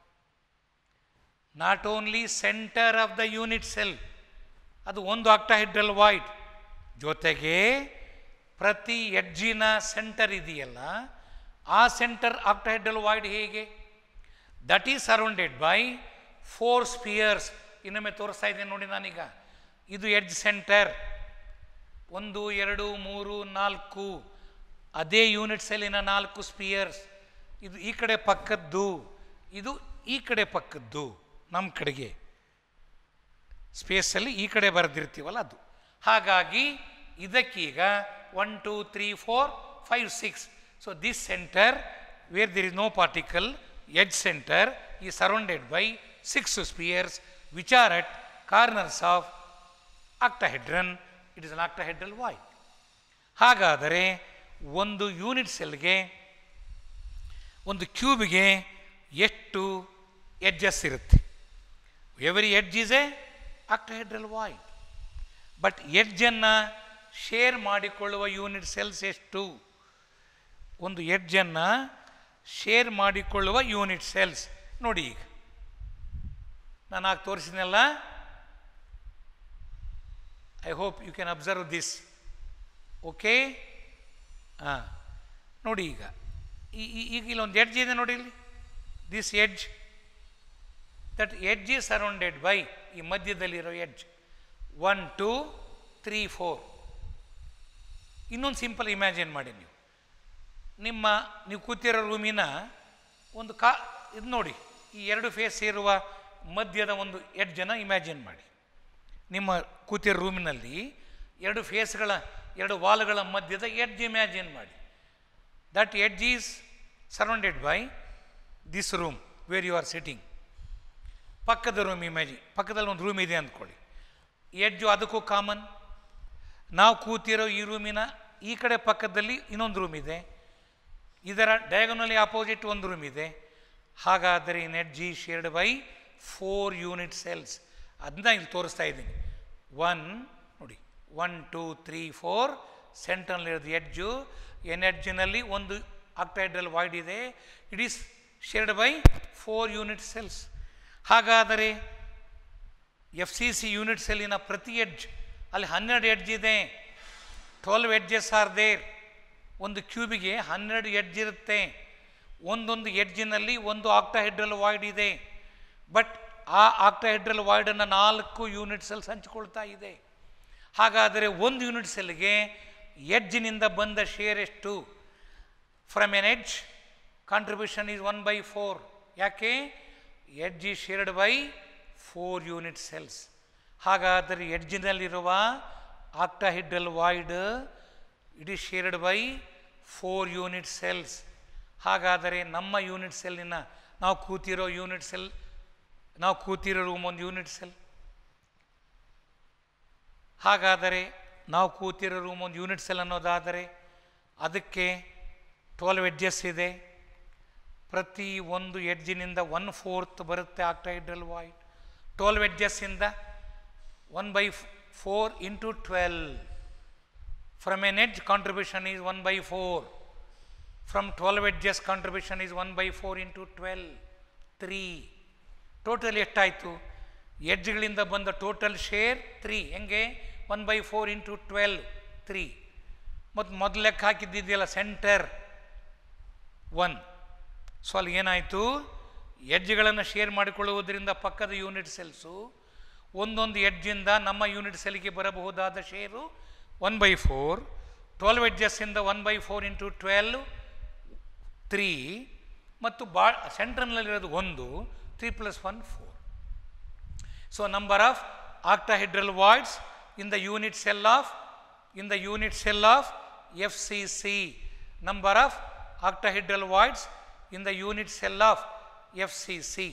Not only center of the unit cell, ಅದು ಒಂದು octahedral void ಜೊತೆಗೆ ಪ್ರತಿ ಎಡ್ಜಿನ centre ಇದೆಯಲ್ಲ ಆ centre octahedral void ಹೇಗೆ that is surrounded by four spheres ಇನ್ನೊಮ್ಮೆ ತೋರಿಸ್ತಾ ಇದ್ದೇನೆ ನೋಡಿ ನಾನೀಗ ಇದು ಎಡ್ಜ್ ಸೆಂಟರ್ ಒಂದು ಎರಡು ಮೂರು ನಾಲ್ಕು ಅದೇ ಯೂನಿಟ್ ಸೆಲ್ಲಿನ ನಾಲ್ಕು ಸ್ಪಿಯರ್ಸ್ ಇದು ಈ ಕಡೆ ಪಕ್ಕದ್ದು ಇದು ಈ ಕಡೆ ಪಕ್ಕದ್ದು ನಮ್ಮ ಕಡೆಗೆ ಸ್ಪೇಸಲ್ಲಿ ಈ ಕಡೆ ಬರೆದಿರ್ತೀವಲ್ಲ ಅದು ಹಾಗಾಗಿ ಇದಕ್ಕೀಗ one two three four five six so this centre where there is no particle edge centre is surrounded by six spheres which are at corners of octahedron it is an octahedral void ಹಾಗಾದರೆ ಒಂದು unit ಸೆಲ್ಗೆ ಒಂದು ಕ್ಯೂಬ್ಗೆ ಎಷ್ಟು edges ಇರುತ್ತೆ every edge is a octahedral void but ಎಡ್ಜನ್ನು share ಮಾಡಿಕೊಳ್ಳುವ unit cells ಎಷ್ಟು ಒಂದು ಎಡ್ಜನ್ನು ಶೇರ್ ಮಾಡಿಕೊಳ್ಳುವ ಯೂನಿಟ್ ಸೆಲ್ಸ್ ನೋಡಿ ಈಗ ನಾನು ಆಗ ತೋರಿಸಿದ್ನಲ್ಲ I hope you can observe this okay ಹಾಂ ನೋಡಿ ಈಗ ಈ- ಈ- ಈಗ ಇಲ್ಲೊಂದು ಎಡ್ಜ್ ಇದೆ ನೋಡಿ ಇಲ್ಲಿ this edge that edge is surrounded by ಈ ಮಧ್ಯದಲ್ಲಿರೋ edge one two three four ಇನ್ನೊಂದು ಸಿಂಪಲ್ ಇಮ್ಯಾಜಿನ್ ಮಾಡಿ ನೀವು ನಿಮ್ಮ ನೀವು ಕೂತಿರೋ ರೂಮಿನ ಒಂದು ಕಾ ಇದು ನೋಡಿ ಈ ಎರಡು ಫೇಸ್ ಇರುವ ಮಧ್ಯದ ಒಂದು ಎಡ್ಜನ್ನು ಇಮ್ಯಾಜಿನ್ ಮಾಡಿ ನಿಮ್ಮ ಕೂತಿರೋ ರೂಮಿನಲ್ಲಿ ಎರಡು ಫೇಸ್ಗಳ ಎರಡು ವಾಲ್ಗಳ ಮಧ್ಯದ ಎಡ್ಜ್ ಇಮ್ಯಾಜಿನ್ ಮಾಡಿ that edge is surrounded by this room where you are sitting ಪಕ್ಕದ ರೂಮ್ ಇಮ್ಯಾಜಿ ಪಕ್ಕದಲ್ಲಿ ಒಂದು ರೂಮ್ ಇದೆ ಅಂದ್ಕೊಳ್ಳಿ ಎಡ್ಜು ಅದಕ್ಕೂ ಕಾಮನ್ ನಾವು ಕೂತಿರೋ ಈ ರೂಮಿನ ಈ ಕಡೆ ಪಕ್ಕದಲ್ಲಿ ಇನ್ನೊಂದು ರೂಮ್ ಇದೆ ಇದರ ಡಯಾಗನಲಿ ಅಪೋಸಿಟ್ ಒಂದು ರೂಮ್ ಇದೆ ಹಾಗಾದರೆ in edge shared by four unit cells ಅದನ್ನ ಇಲ್ಲಿ ತೋರಿಸ್ತಾ ಇದ್ದೀನಿ ಒನ್ ನೋಡಿ ಒನ್ ಟೂ ತ್ರೀ ಫೋರ್ ಸೆಂಟ್ರಲ್ಲಿರೋದು ಎಡ್ಜು ಎನ್ ಎಡ್ಜಿನಲ್ಲಿ ಒಂದು ಆಕ್ಟೈಡ್ರಲ್ ವಾಯ್ಡ್ ಇದೆ it is shared by four unit cells ಹಾಗಾದರೆ ಎಫ್ ಸಿ ಸಿ ಯೂನಿಟ್ ಸೆಲ್ಲಿನ ಪ್ರತಿ ಎಡ್ಜ್ ಅಲ್ಲಿ ಹನ್ನೆರಡು ಎಡ್ಜ್ ಇದೆ ಟ್ವೆಲ್ವ್ ಎಡ್ಜಸ್ ಆರ್ ದೇರ್ ಒಂದು ಕ್ಯೂಬಿಗೆ ಹನ್ನೆರಡು ಎಡ್ಜ್ ಇರುತ್ತೆ ಒಂದೊಂದು ಎಡ್ಜಿನಲ್ಲಿ ಒಂದು ಆಕ್ಟಾಹೆಡ್ರಲ್ ವಾಯ್ಡ್ ಇದೆ ಬಟ್ ಆ ಆಕ್ಟಾಹೆಡ್ರಲ್ ವಾಯ್ಡನ್ನು ನಾಲ್ಕು ಯೂನಿಟ್ ಸೆಲ್ಸ್ ಹಂಚಿಕೊಳ್ತಾ ಇದೆ ಹಾಗಾದರೆ ಒಂದು ಯೂನಿಟ್ ಸೆಲ್ಗೆ ಎಡ್ಜಿನಿಂದ ಬಂದ ಶೇರ್ ಎಷ್ಟು from an edge contribution is one by four ಯಾಕೆ edge is shared by four unit cells ಹಾಗಾದರೆ ಎಡ್ಜಿನಲ್ಲಿರುವ octahedral void it is shared by four unit cells ಹಾಗಾದರೆ ನಮ್ಮ ಯೂನಿಟ್ ಸೆಲ್ಲಿನ ನಾವು ಕೂತಿರೋ ಯೂನಿಟ್ ಸೆಲ್ ನಾವು ಕೂತಿರೋ ರೂಮ್ ಒಂದು ಯೂನಿಟ್ ಸೆಲ್ ಹಾಗಾದರೆ ನಾವು ಕೂತಿರೋ ರೂಮ್ ಒಂದು ಯೂನಿಟ್ ಸೆಲ್ ಅನ್ನೋದಾದರೆ ಅದಕ್ಕೆ ಟ್ವೆಲ್ವ್ ಎಡ್ಜಸ್ ಇದೆ ಪ್ರತಿ ಒಂದು ಎಡ್ಜಿನಿಂದ ಒನ್ ಫೋರ್ತ್ ಬರುತ್ತೆ ಆಕ್ಟೈಡ್ರಲ್ ವಾಯ್ಡ್ ಟ್ವೆಲ್ವ್ ಎಡ್ಜಸ್ಸಿಂದ one by four into twelve from an edge contribution is one by four from twelve edges contribution is one by four into twelve three total ಎಷ್ಟಾಯಿತು ಎಡ್ಜ್ಗಳಿಂದ ಬಂದ total share three ಹೆಂಗೆ one by four into twelve three ಮತ್ತು ಮೊದಲು ಲೆಕ್ಕ ಹಾಕಿದ್ದಿದೆಯಲ್ಲ centre one so ಅಲ್ಲಿ ಏನಾಯಿತು ಎಡ್ಜ್ಗಳನ್ನು share ಮಾಡಿಕೊಳ್ಳುವುದರಿಂದ ಪಕ್ಕದ ಯೂನಿಟ್ ಸೆಲ್ಸು ಒಂದೊಂದು ಎಡ್ಜಿಂದ ನಮ್ಮ ಯೂನಿಟ್ ಸೆಲ್ಗೆ ಬರಬಹುದಾದ share one by four twelve ಎಡ್ಜಸ್ಸಿಂದ one by four into twelve three ಮತ್ತು ಬಾ ಸೆಂಟ್ರಲ್ನಲ್ಲಿರೋದು ಒಂದು three plus one four so number of octahedral voids in the unit cell of in the unit cell of F C C number of octahedral voids in the unit cell of F C C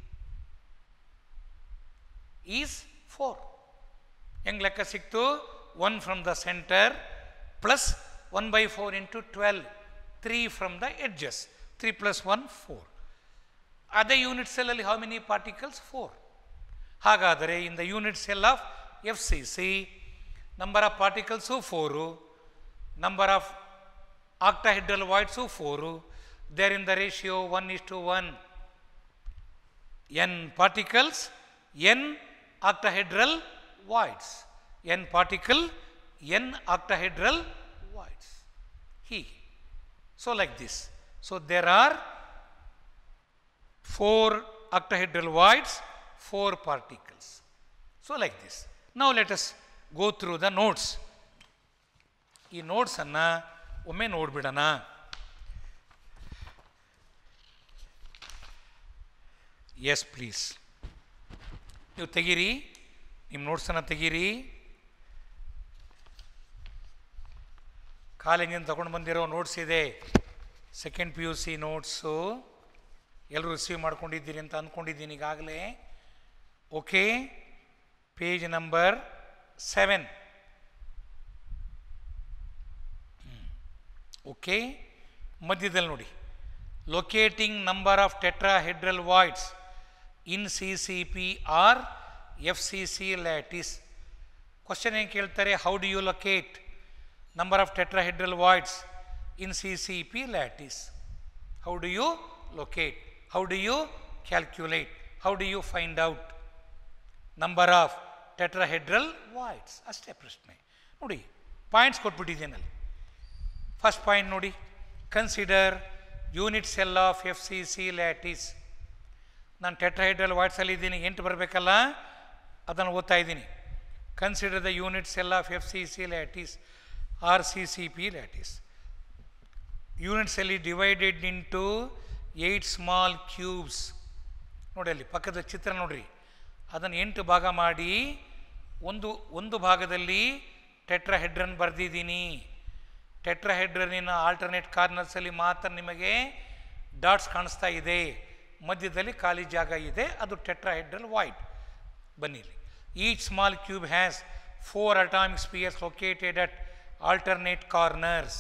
is four ಹೆಂಗೆ ಲೆಕ್ಕ ಸಿಕ್ತು one from the centre plus one by four into twelve three from the edges three plus one four ಅದೇ unit ಸೆಲ್ಲಲ್ಲಿ how many particles four ಹಾಗಾದರೆ in the unit cell of F C C number of particles four number of octahedral voids four there in the ratio one is to one n particles n octahedral voids n particle n octahedral voids ಹೀಗೆ so like this so there are four octahedral voids four particles so like this now let us go through the notes ಈ ನೋಟ್ಸನ್ನು ಒಮ್ಮೆ ನೋಡ್ಬಿಡೋಣ yes please ನೀವು ತೆಗೀರಿ ನಿಮ್ಮ ನೋಟ್ಸನ್ನು ತೆಗೀರಿ ಕಾಲೇಜಿಂದ ತಗೊಂಡು ಬಂದಿರೋ ನೋಟ್ಸ್ ಇದೆ second P U C notes ಎಲ್ಲರೂ ರಿಸೀವ್ ಮಾಡ್ಕೊಂಡಿದ್ದೀರಿ ಅಂತ ಅಂದ್ಕೊಂಡಿದ್ದೀನಿ ಈಗಾಗಲೇ okay page number seven okay ಮಧ್ಯದಲ್ಲಿ ನೋಡಿ locating number of tetrahedral voids in C C P or F C C lattice question ಏನು ಕೇಳ್ತಾರೆ how do you locate number of tetrahedral voids in C C P lattice how do you locate how do you calculate how do you find out number of tetrahedral voids ಅಷ್ಟೇ ಪ್ರಶ್ನೆ ನೋಡಿ points ಕೊಟ್ಬಿಟ್ಟಿದ್ದೀನಲ್ಲಿ first point ನೋಡಿ consider unit cell of F C C lattice ನಾನು tetrahedral ವಾಟ್ಸಲ್ಲಿ ಇದ್ದೀನಿ ಎಂಟು ಬರಬೇಕಲ್ಲ ಅದನ್ನು ಓದ್ತಾ ಇದ್ದೀನಿ consider the unit cell of F C C lattice or C C P lattice unit cell is divided into eight small cubes ನೋಡಿ ಅಲ್ಲಿ ಪಕ್ಕದ ಚಿತ್ರ ನೋಡ್ರಿ ಅದನ್ನು ಎಂಟು ಭಾಗ ಮಾಡಿ ಒಂದು ಒಂದು ಭಾಗದಲ್ಲಿ ಟೆಟ್ರಾಹೆಡ್ರನ್ ಬರೆದಿದ್ದೀನಿ ಟೆಟ್ರಾಹೆಡ್ರನಿನ ಆಲ್ಟರ್ನೇಟ್ ಕಾರ್ನರ್ಸಲ್ಲಿ ಮಾತ್ರ ನಿಮಗೆ ಡಾಟ್ಸ್ ಕಾಣಿಸ್ತಾ ಇದೆ ಮಧ್ಯದಲ್ಲಿ ಖಾಲಿ ಜಾಗ ಇದೆ ಅದು ಟೆಟ್ರಾಹೆಡ್ರಲ್ ವೈಟ್ ಬನ್ನಿಲಿ each small cube has four atomic spheres located at alternate corners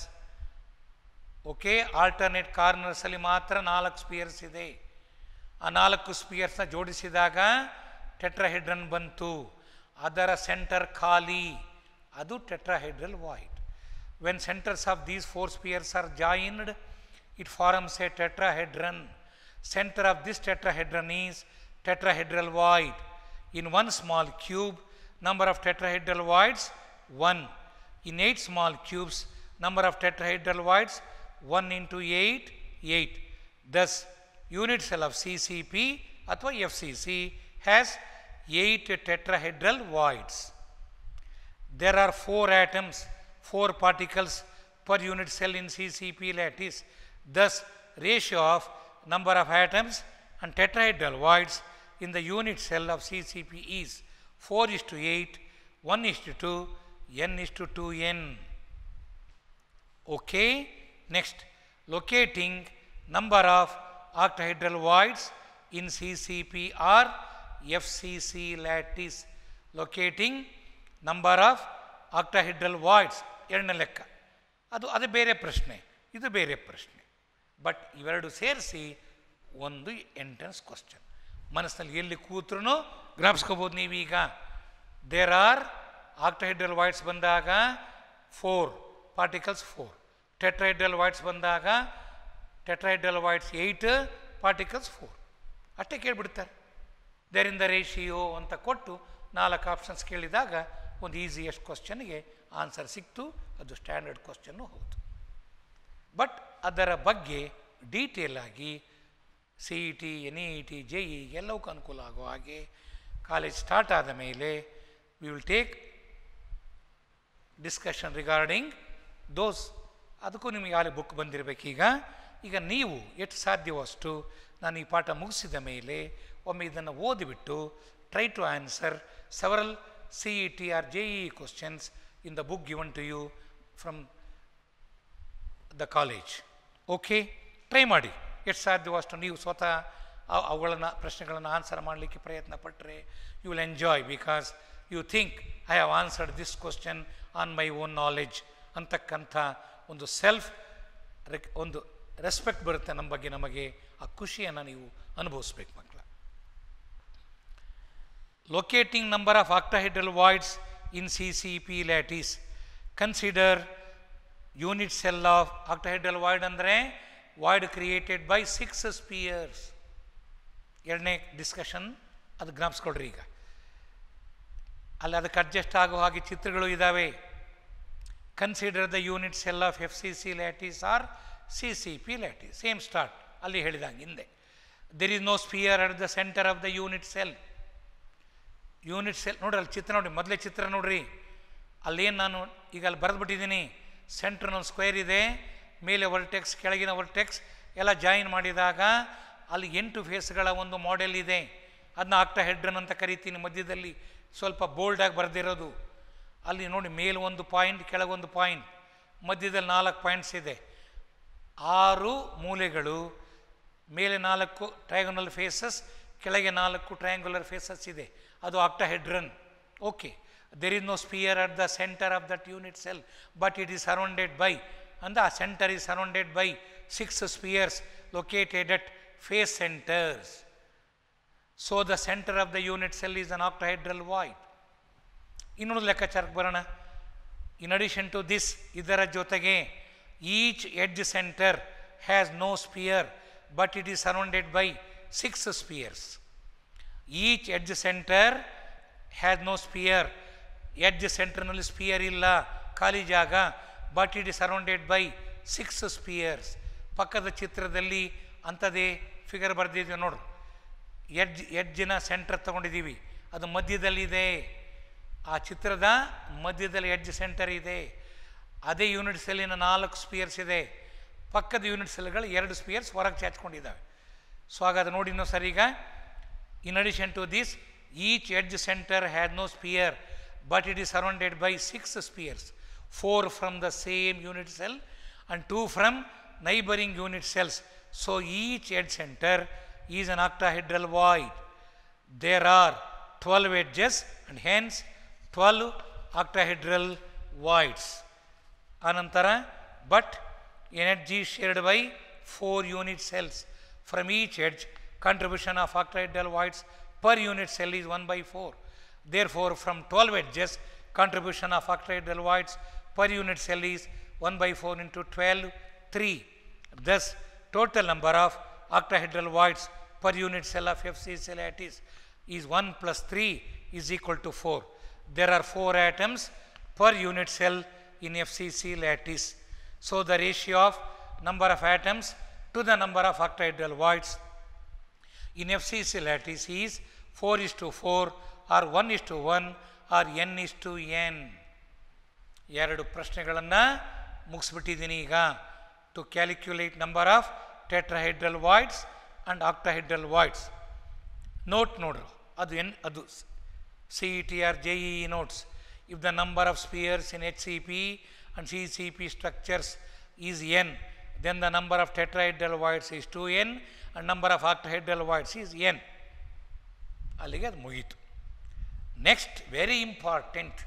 okay alternate ಕಾರ್ನರ್ಸಲ್ಲಿ ಮಾತ್ರ ನಾಲ್ಕು ಸ್ಪಿಯರ್ಸ್ ಇದೆ ಆ ನಾಲ್ಕು ಸ್ಪಿಯರ್ಸ್ನ ಜೋಡಿಸಿದಾಗ ಟೆಟ್ರಾಹೆಡ್ರನ್ ಬಂತು ಅದರ ಸೆಂಟರ್ ಖಾಲಿ ಅದು tetrahedral void when centres of these four spheres are joined it forms a tetrahedron center of this tetrahedron is tetrahedral void. In one small cube, number of tetrahedral voids 1. In 8 small cubes, number of tetrahedral voids 1 into 8, 8. Thus, unit cell of CCP ಅಥವಾ FCC has 8 tetrahedral voids. There are 4 atoms, 4 particles per unit cell in CCP lattice. Thus, ratio of number of atoms and tetrahedral voids in the unit cell of CCP is 4 is to 8, 1 is to 2, n is to 2n. Okay, next, locating number of octahedral voids in CCP or FCC lattice. Locating number of octahedral voids ಎರಡನೇ ಲೆಕ್ಕ ಅದು ಅದು ಬೇರೆ ಪ್ರಶ್ನೆ ಇದು ಬೇರೆ ಪ್ರಶ್ನೆ but ಇವೆರಡು ಸೇರಿಸಿ ಒಂದು ಎಂಟ್ರೆನ್ಸ್ ಕ್ವಶನ್ ಮನಸ್ಸಿನಲ್ಲಿ ಎಲ್ಲಿ ಕೂತ್ರೂ ಜ್ಞಾಪಿಸ್ಕೋಬೋದು ನೀವೀಗ ದೇರ್ ಆರ್ ಆಕ್ಟಹೈಡ್ರಲ್ ವಾಯ್ಡ್ಸ್ ಬಂದಾಗ four particles four tetrahedral voids ಬಂದಾಗ tetrahedral voids eight particles four ಅಷ್ಟೇ ಕೇಳಿಬಿಡ್ತಾರೆ ದೇರಿಂದ ರೇಷಿಯೋ ಅಂತ ಕೊಟ್ಟು ನಾಲ್ಕು ಆಪ್ಷನ್ಸ್ ಕೇಳಿದಾಗ ಒಂದು ಈಸಿಯೆಸ್ಟ್ ಕ್ವಶನ್ಗೆ ಆನ್ಸರ್ ಸಿಕ್ತು ಅದು ಸ್ಟ್ಯಾಂಡರ್ಡ್ ಕ್ವಶನ್ನು ಹೌದು ಬಟ್ ಅದರ ಬಗ್ಗೆ ಡೀಟೇಲ್ ಆಗಿ C E T N E E T J ಎಲ್ಲವಕ್ಕೂ ಅನುಕೂಲ ಆಗೋ ಹಾಗೆ ಕಾಲೇಜ್ ಸ್ಟಾರ್ಟ್ ಆದ ಮೇಲೆ we will take discussion regarding those ಅದಕ್ಕೂ ನಿಮಗೆ ಆಗಲೇ ಬುಕ್ ಬಂದಿರಬೇಕೀಗ ಈಗ ನೀವು ಎಷ್ಟು ಸಾಧ್ಯವಷ್ಟು ನಾನು ಈ ಪಾಠ ಮುಗಿಸಿದ ಮೇಲೆ ಒಮ್ಮೆ ಇದನ್ನು ಓದಿಬಿಟ್ಟು try to answer several C E T R J E questions in the book given to you from the college okay try ಮಾಡಿ ಎಷ್ಟು ಸಾಧ್ಯವೋ ಅಷ್ಟು ನೀವು ಸ್ವತಃ ಅವ್- ಅವುಗಳನ್ನು ಪ್ರಶ್ನೆಗಳನ್ನು ಆನ್ಸರ್ ಮಾಡಲಿಕ್ಕೆ ಪ್ರಯತ್ನ ಪಟ್ಟರೆ you will enjoy because you think I have answered this question on my own knowledge ಅಂತಕ್ಕಂಥ ಒಂದು ಸೆಲ್ಫ್ ಒಂದು ರೆಸ್ಪೆಕ್ಟ್ ಬರುತ್ತೆ ನಮ್ಮ ಬಗ್ಗೆ ನಮಗೆ ಆ ಖುಷಿಯನ್ನು ನೀವು ಅನುಭವಿಸ್ಬೇಕು ಮಕ್ಕಳ locating number of octahedral voids in CCP lattice. Consider unit cell of octahedral void ಅಂದರೆ void created by six spheres. ಎರಡನೇ ಡಿಸ್ಕಷನ್ ಅದು ಜ್ಞಾಪಿಸ್ಕೊಳ್ರಿ ಈಗ ಅಲ್ಲಿ ಅದಕ್ಕೆ ಅಡ್ಜಸ್ಟ್ ಆಗೋ ಹಾಗೆ ಚಿತ್ರಗಳು ಇದ್ದಾವೆ consider the unit cell of F C C lattice or C C P lattice same start ಅಲ್ಲಿ ಹೇಳಿದಂಗೆ ಹಿಂದೆ there is no sphere at the centre of the unit cell unit cell ನೋಡ್ರಿ ಅಲ್ಲಿ ಚಿತ್ರ ನೋಡಿ ಮೊದಲೇ ಚಿತ್ರ ನೋಡ್ರಿ ಅಲ್ಲೇನು ನಾನು ಈಗ ಅಲ್ಲಿ ಬರೆದ್ಬಿಟ್ಟಿದ್ದೀನಿ ಸೆಂಟ್ರ್ ಒಂದು ಸ್ಕ್ವೇರ್ ಇದೆ ಮೇಲೆ ವರ್ಟೆಕ್ಸ್ ಕೆಳಗಿನ ವರ್ಟೆಕ್ಸ್ ಎಲ್ಲ ಜಾಯಿನ್ ಮಾಡಿದಾಗ ಅಲ್ಲಿ ಎಂಟು ಫೇಸ್ಗಳ ಒಂದು ಮಾಡೆಲ್ ಇದೆ ಅದನ್ನ ಆಗ್ತಾ ಹೆಡ್ರನ್ ಅಂತ ಕರಿತೀನಿ ಮಧ್ಯದಲ್ಲಿ ಸ್ವಲ್ಪ ಬೋಲ್ಡಾಗಿ ಬರೆದಿರೋದು ಅಲ್ಲಿ ನೋಡಿ ಮೇಲೆ ಒಂದು ಪಾಯಿಂಟ್ ಕೆಳಗೊಂದು ಪಾಯಿಂಟ್ ಮಧ್ಯದಲ್ಲಿ ನಾಲ್ಕು ಪಾಯಿಂಟ್ಸ್ ಇದೆ ಆರು ಮೂಲೆಗಳು ಮೇಲೆ ನಾಲ್ಕು ಟ್ರಯಾಂಗುಲರ್ ಫೇಸಸ್ ಕೆಳಗೆ ನಾಲ್ಕು ಟ್ರಯಾಂಗುಲರ್ ಫೇಸಸ್ ಇದೆ ಅದು octahedron okay there is no sphere at the centre of that unit cell but it is surrounded by ಅಂದ ಆ centre is surrounded by six spheres located at face centres so the centre of the unit cell is an octahedral void ಇನ್ನೊಂದು ಲೆಕ್ಕಾಚಾರಕ್ಕೆ ಬರೋಣ in addition to this ಇದರ ಜೊತೆಗೆ each edge centre has no sphere but it is surrounded by six spheres each edge centre has no sphere edge ಸೆಂಟರ್ನಲ್ಲಿ sphere ಇಲ್ಲ ಖಾಲಿ ಜಾಗ but it is surrounded by six spheres ಪಕ್ಕದ ಚಿತ್ರದಲ್ಲಿ ಅಂಥದ್ದೇ figure ಬರೆದಿದ್ದೀವಿ ನೋಡು ಎಡ್ಜ್ ಎಡ್ಜಿನ ಸೆಂಟರ್ ತಗೊಂಡಿದ್ದೀವಿ ಅದು ಮಧ್ಯದಲ್ಲಿದೆ ಆ ಚಿತ್ರದ ಮಧ್ಯದಲ್ಲಿ ಎಡ್ಜ್ ಸೆಂಟರ್ ಇದೆ ಅದೇ ಯೂನಿಟ್ ಸೆಲ್ಲಿನ ನಾಲ್ಕು ಸ್ಪಿಯರ್ಸ್ ಇದೆ ಪಕ್ಕದ ಯೂನಿಟ್ ಸೆಲ್ಗಳು ಎರಡು ಸ್ಪಿಯರ್ಸ್ ಹೊರಗೆ ಚಾಚ್ಕೊಂಡಿದ್ದಾವೆ ಸೊ ಹಾಗಾದ್ರೆ ನೋಡಿ ಇನ್ನೂ ಸರ್ ಈಗ in addition to this each edge centre had no sphere but it is surrounded by six spheres four from the same unit cell and two from neighboring unit cells. So each edge center is an octahedral void. There are 12 edges and hence 12 octahedral voids. Anantara, but energy shared by four unit cells. From each edge, contribution of octahedral voids per unit cell is 1 by 4. Therefore, from 12 edges, contribution of octahedral voids per unit cell is 1 by 4 into 12, 3. Thus, total number of octahedral voids per unit cell of FCC lattice is 1 plus 3 is equal to 4. There are 4 atoms per unit cell in FCC lattice. So, the ratio of number of atoms to the number of octahedral voids in FCC lattice is 4 is to 4 or 1 is to 1 or n is to n. ಎರಡು ಪ್ರಶ್ನೆಗಳನ್ನು ಮುಗಿಸ್ಬಿಟ್ಟಿದ್ದೀನಿ ಈಗ to calculate number of tetrahedral voids and octahedral voids note ನೋಡ್ರು ಅದು n ಅದು C E T R J E notes if the number of spheres in H C P and C C P structures is n then the number of tetrahedral voids is two n and number of octahedral voids is n ಅಲ್ಲಿಗೆ ಅದು ಮುಗೀತು next very important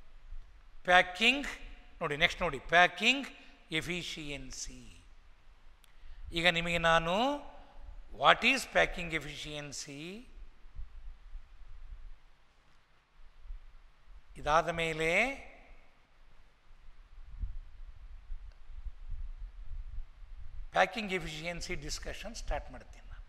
packing ನೋಡಿ next ನೋಡಿ packing efficiency ಈಗ ನಿಮಗೆ ನಾನು what is packing efficiency ಇದಾದ ಮೇಲೆ ಪ್ಯಾಕಿಂಗ್ ಎಫಿಷಿಯನ್ಸಿ ಡಿಸ್ಕಷನ್ ಸ್ಟಾರ್ಟ್ ಮಾಡ್ತೀನಿ ನಾನು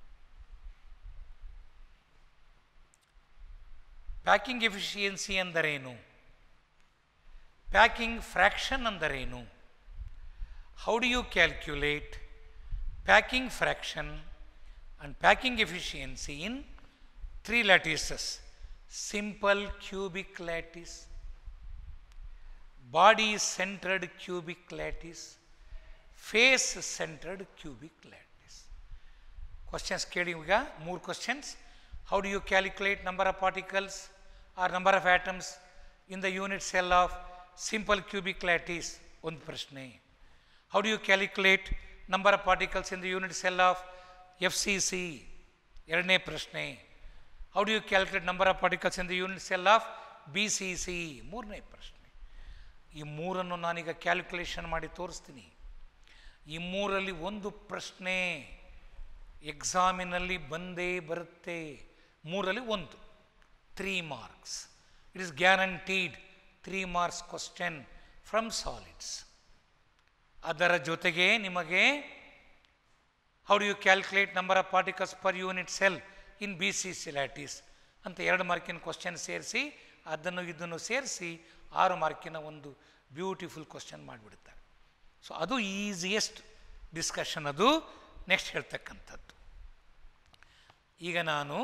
ಪ್ಯಾಕಿಂಗ್ ಎಫಿಷಿಯನ್ಸಿ ಅಂದರೇನು ಪ್ಯಾಕಿಂಗ್ ಫ್ರ್ಯಾಕ್ಷನ್ ಅಂದರೇನು how do you calculate packing fraction and packing efficiency in three lattices simple cubic lattice body centred cubic lattice face centred cubic lattice questions ಕೇಳಿ ಈಗ ಮೂರು questions how do you calculate number of particles or number of atoms in the unit cell of simple cubic lattice ಒಂದು ಪ್ರಶ್ನೆ how do you calculate number of particles in the unit cell of F C C ಎರಡನೇ ಪ್ರಶ್ನೆ how do you calculate number of particles in the unit cell of B C C ಮೂರನೇ ಪ್ರಶ್ನೆ ಈ ಮೂರನ್ನು ನಾನೀಗ calculation ಮಾಡಿ ತೋರಿಸ್ತೀನಿ ಈ ಮೂರಲ್ಲಿ ಒಂದು ಪ್ರಶ್ನೆ ಎಕ್ಸಾಮಿನಲ್ಲಿ ಬಂದೇ ಬರುತ್ತೆ ಮೂರಲ್ಲಿ ಒಂದು three marks it is guaranteed three marks question from solids ಅದರ ಜೊತೆಗೆ ನಿಮಗೆ how do you calculate number of particles per unit cell in B C C lattice ಅಂತ ಎರಡು ಮಾರ್ಕಿನ ಕ್ವಶನ್ ಸೇರಿಸಿ ಅದನ್ನು ಇದನ್ನು ಸೇರಿಸಿ ಆರು ಮಾರ್ಕಿನ ಒಂದು ಬ್ಯೂಟಿಫುಲ್ ಕ್ವಶನ್ ಮಾಡಿಬಿಡ್ತಾರೆ ಸೊ ಅದು ಈಸಿಯೆಸ್ಟ್ ಡಿಸ್ಕಷನ್ ಅದು ನೆಕ್ಸ್ಟ್ ಹೇಳ್ತಕ್ಕಂಥದ್ದು ಈಗ ನಾನು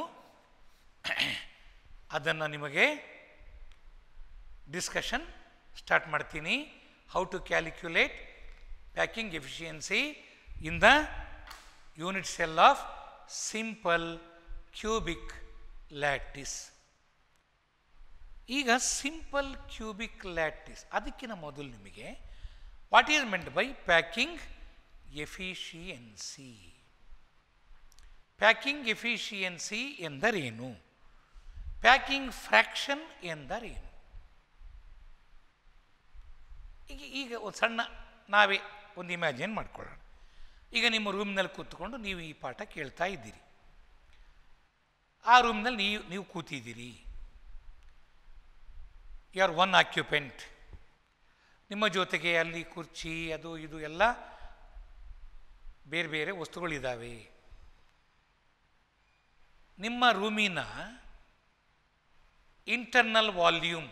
ಅದನ್ನು ನಿಮಗೆ ಡಿಸ್ಕಷನ್ ಸ್ಟಾರ್ಟ್ ಮಾಡ್ತೀನಿ how to calculate packing efficiency in the unit cell of simple cubic lattice ಈಗ ಸಿಂಪಲ್ ಕ್ಯೂಬಿಕ್ ಲ್ಯಾಟಿಸ್ ಅದಕ್ಕಿಂತ ಮೊದಲು ನಿಮಗೆ what is meant by packing efficiency packing efficiency ಎಂದರೇನು ಪ್ಯಾಕಿಂಗ್ ಫ್ರ್ಯಾಕ್ಷನ್ ಎಂದರೇನು ಈಗ ಈಗ ಒಂದು ಸಣ್ಣ ನಾವೇ ಒಂದು ಇಮ್ಯಾಜಿನ್ ಮಾಡ್ಕೊಳ್ಳೋಣ ಈಗ ನಿಮ್ಮ ರೂಮ್ನಲ್ಲಿ ಕೂತ್ಕೊಂಡು ನೀವು ಈ ಪಾಠ ಕೇಳ್ತಾ ಇದ್ದೀರಿ ಆ ರೂಮ್ನಲ್ಲಿ ನೀವು ನೀವು ಕೂತಿದ್ದೀರಿ ಯು ಆರ್ ಒನ್ ಆಕ್ಯುಪೆಂಟ್ ನಿಮ್ಮ ಜೊತೆಗೆ ಅಲ್ಲಿ ಕುರ್ಚಿ ಅದು ಇದು ಎಲ್ಲ ಬೇರೆ ಬೇರೆ ವಸ್ತುಗಳಿದ್ದಾವೆ ನಿಮ್ಮ ರೂಮಿನ ಇಂಟರ್ನಲ್ ವಾಲ್ಯೂಮ್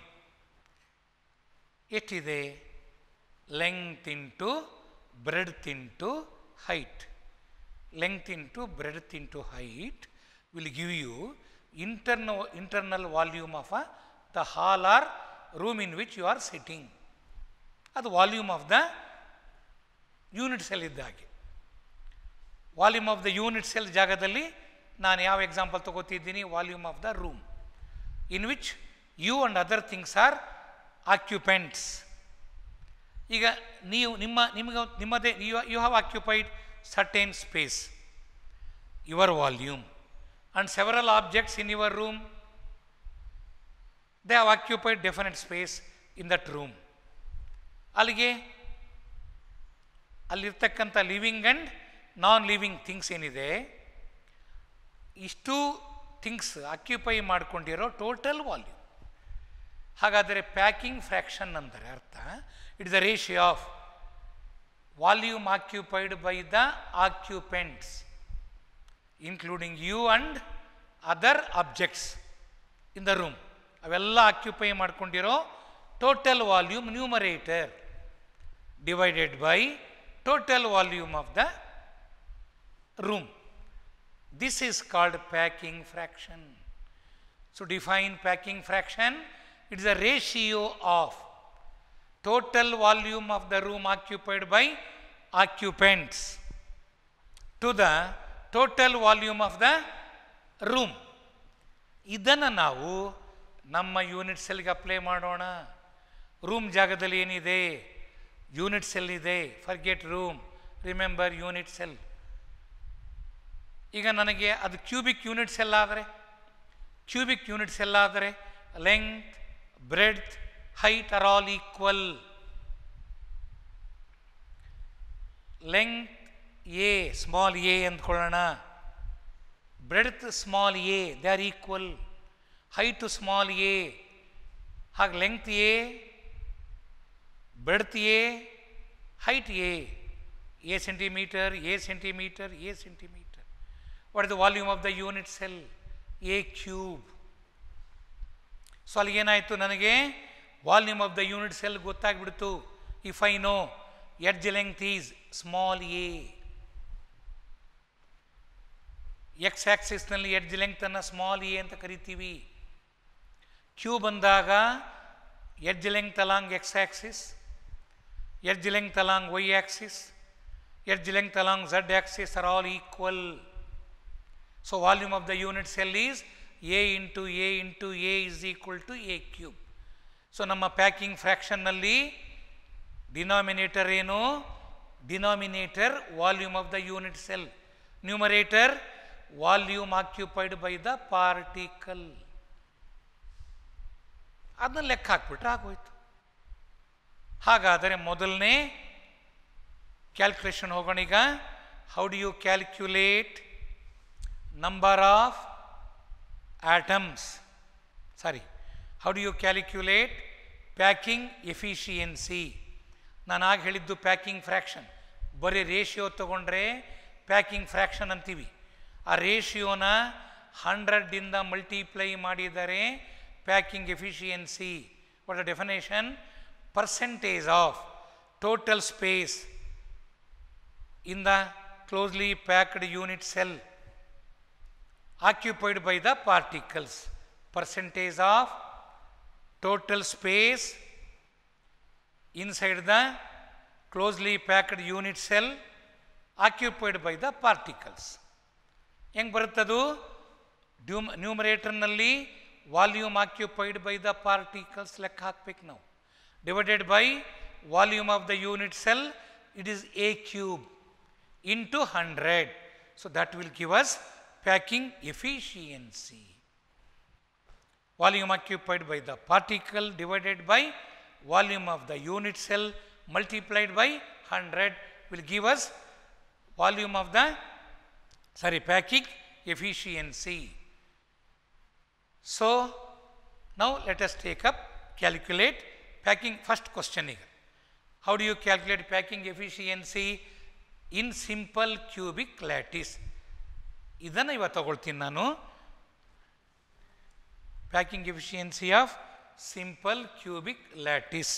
ಎಷ್ಟಿದೆ length into breadth into height length into breadth into height will give you internal internal volume of a the hall or room in which you are sitting ಅದು volume of the unit cell ಇದ್ದ ಹಾಗೆ volume of the unit cell ಜಾಗದಲ್ಲಿ ನಾನು ಯಾವ example ತಗೋತಿದ್ದೀನಿ volume of the room in which you and other things are occupants ಈಗ ನೀವು ನಿಮ್ಮ ನಿಮಗೆ ನಿಮ್ಮದೇ you you have occupied certain space your volume and several objects in your room they have occupied definite space in that room ಅಲ್ಲಿಗೆ ಅಲ್ಲಿರ್ತಕ್ಕಂಥ living and non living things ಏನಿದೆ ಇಷ್ಟು things occupy ಮಾಡಿಕೊಂಡಿರೋ ಟೋಟಲ್ ವಾಲ್ಯೂಮ್ ಹಾಗಾದರೆ packing fraction ಅಂದರೆ ಅರ್ಥ it is the ratio of volume occupied by the occupants including you and other objects in the room ಅವೆಲ್ಲ occupy ಮಾಡ್ಕೊಂಡಿರೋ total volume numerator divided by total volume of the room this is called packing fraction so define packing fraction it is a ratio of total volume of the room occupied by occupants to the total volume of the room ಇದನ್ನು ನಾವು ನಮ್ಮ unit ಸೆಲ್ಗೆ apply ಮಾಡೋಣ room ಜಾಗದಲ್ಲಿ ಏನಿದೆ unit cell ಇದೆ forget room remember unit cell ಈಗ ನನಗೆ ಅದು ಕ್ಯೂಬಿಕ್ ಯೂನಿಟ್ಸ್ ಎಲ್ಲ ಆದರೆ ಕ್ಯೂಬಿಕ್ ಯೂನಿಟ್ಸ್ ಎಲ್ಲ ಆದರೆ length breadth height are all equal length a small a ಅಂದ್ಕೊಳ್ಳೋಣ breadth small a they are equal height small a ಹಾಗೆ length a breadth a height a a centimetre a centimetre a centimetre what is the volume of the unit cell a cube so ಅಲ್ಲಿಗೇನಾಯಿತು ನನಗೆ volume of the unit cell ಗೊತ್ತಾಗ್ಬಿಡ್ತು if I know edge length is small a x ಆಕ್ಸಿಸ್ನಲ್ಲಿ edge ಲೆಂಗ್ತನ್ನು small A ಅಂತ ಕರಿತೀವಿ Q ಬಂದಾಗ edge length along x axis, edge length along y axis, edge length along z axis are all equal. So, volume of the unit cell is A into A into A is equal to A cube. So ನಮ್ಮ packing ಫ್ರ್ಯಾಕ್ಷನ್ನಲ್ಲಿ denominator ಏನು denominator volume of the unit cell numerator volume occupied by the particle ಅದನ್ನ ಲೆಕ್ಕ ಹಾಕ್ಬಿಟ್ರೆ ಆಗೋಯ್ತು ಹಾಗಾದರೆ ಮೊದಲನೇ calculation ಹೋಗೋಣ ಈಗ how do you calculate number of atoms sorry how do you calculate packing efficiency ನಾನು ಆಗ ಹೇಳಿದ್ದು ಪ್ಯಾಕಿಂಗ್ ಫ್ರ್ಯಾಕ್ಷನ್ ಬರೀ ರೇಷಿಯೋ ತಗೊಂಡ್ರೆ ಪ್ಯಾಕಿಂಗ್ ಫ್ರ್ಯಾಕ್ಷನ್ ಅಂತೀವಿ ಆ ರೇಷಿಯೋನ ಹಂಡ್ರೆಡ್ಡಿಂದ ಮಲ್ಟಿಪ್ಲೈ ಮಾಡಿದರೆ packing efficiency what definition percentage of total space in the closely packed unit cell occupied by the particles percentage of total space inside the closely packed unit cell occupied by the particles ಹೆಂಗೆ ಬರುತ್ತದು ಡ್ಯೂಮ್ ನ್ಯೂಮರೇಟರ್ನಲ್ಲಿ volume occupied by the particles ಲೆಕ್ಕ ಹಾಕ್ಬೇಕು ನಾವು divided by volume of the unit cell it is a cube into hundred so that will give us packing efficiency. Volume occupied by the particle divided by volume of the unit cell multiplied by 100 will give us volume of the sorry packing efficiency. So, now let us take up calculate packing first question here. How do you calculate packing efficiency in simple cubic lattice? ಇದನ್ನು ಇವತ್ತು ತಗೊಳ್ತೀನಿ ನಾನು packing efficiency of simple cubic lattice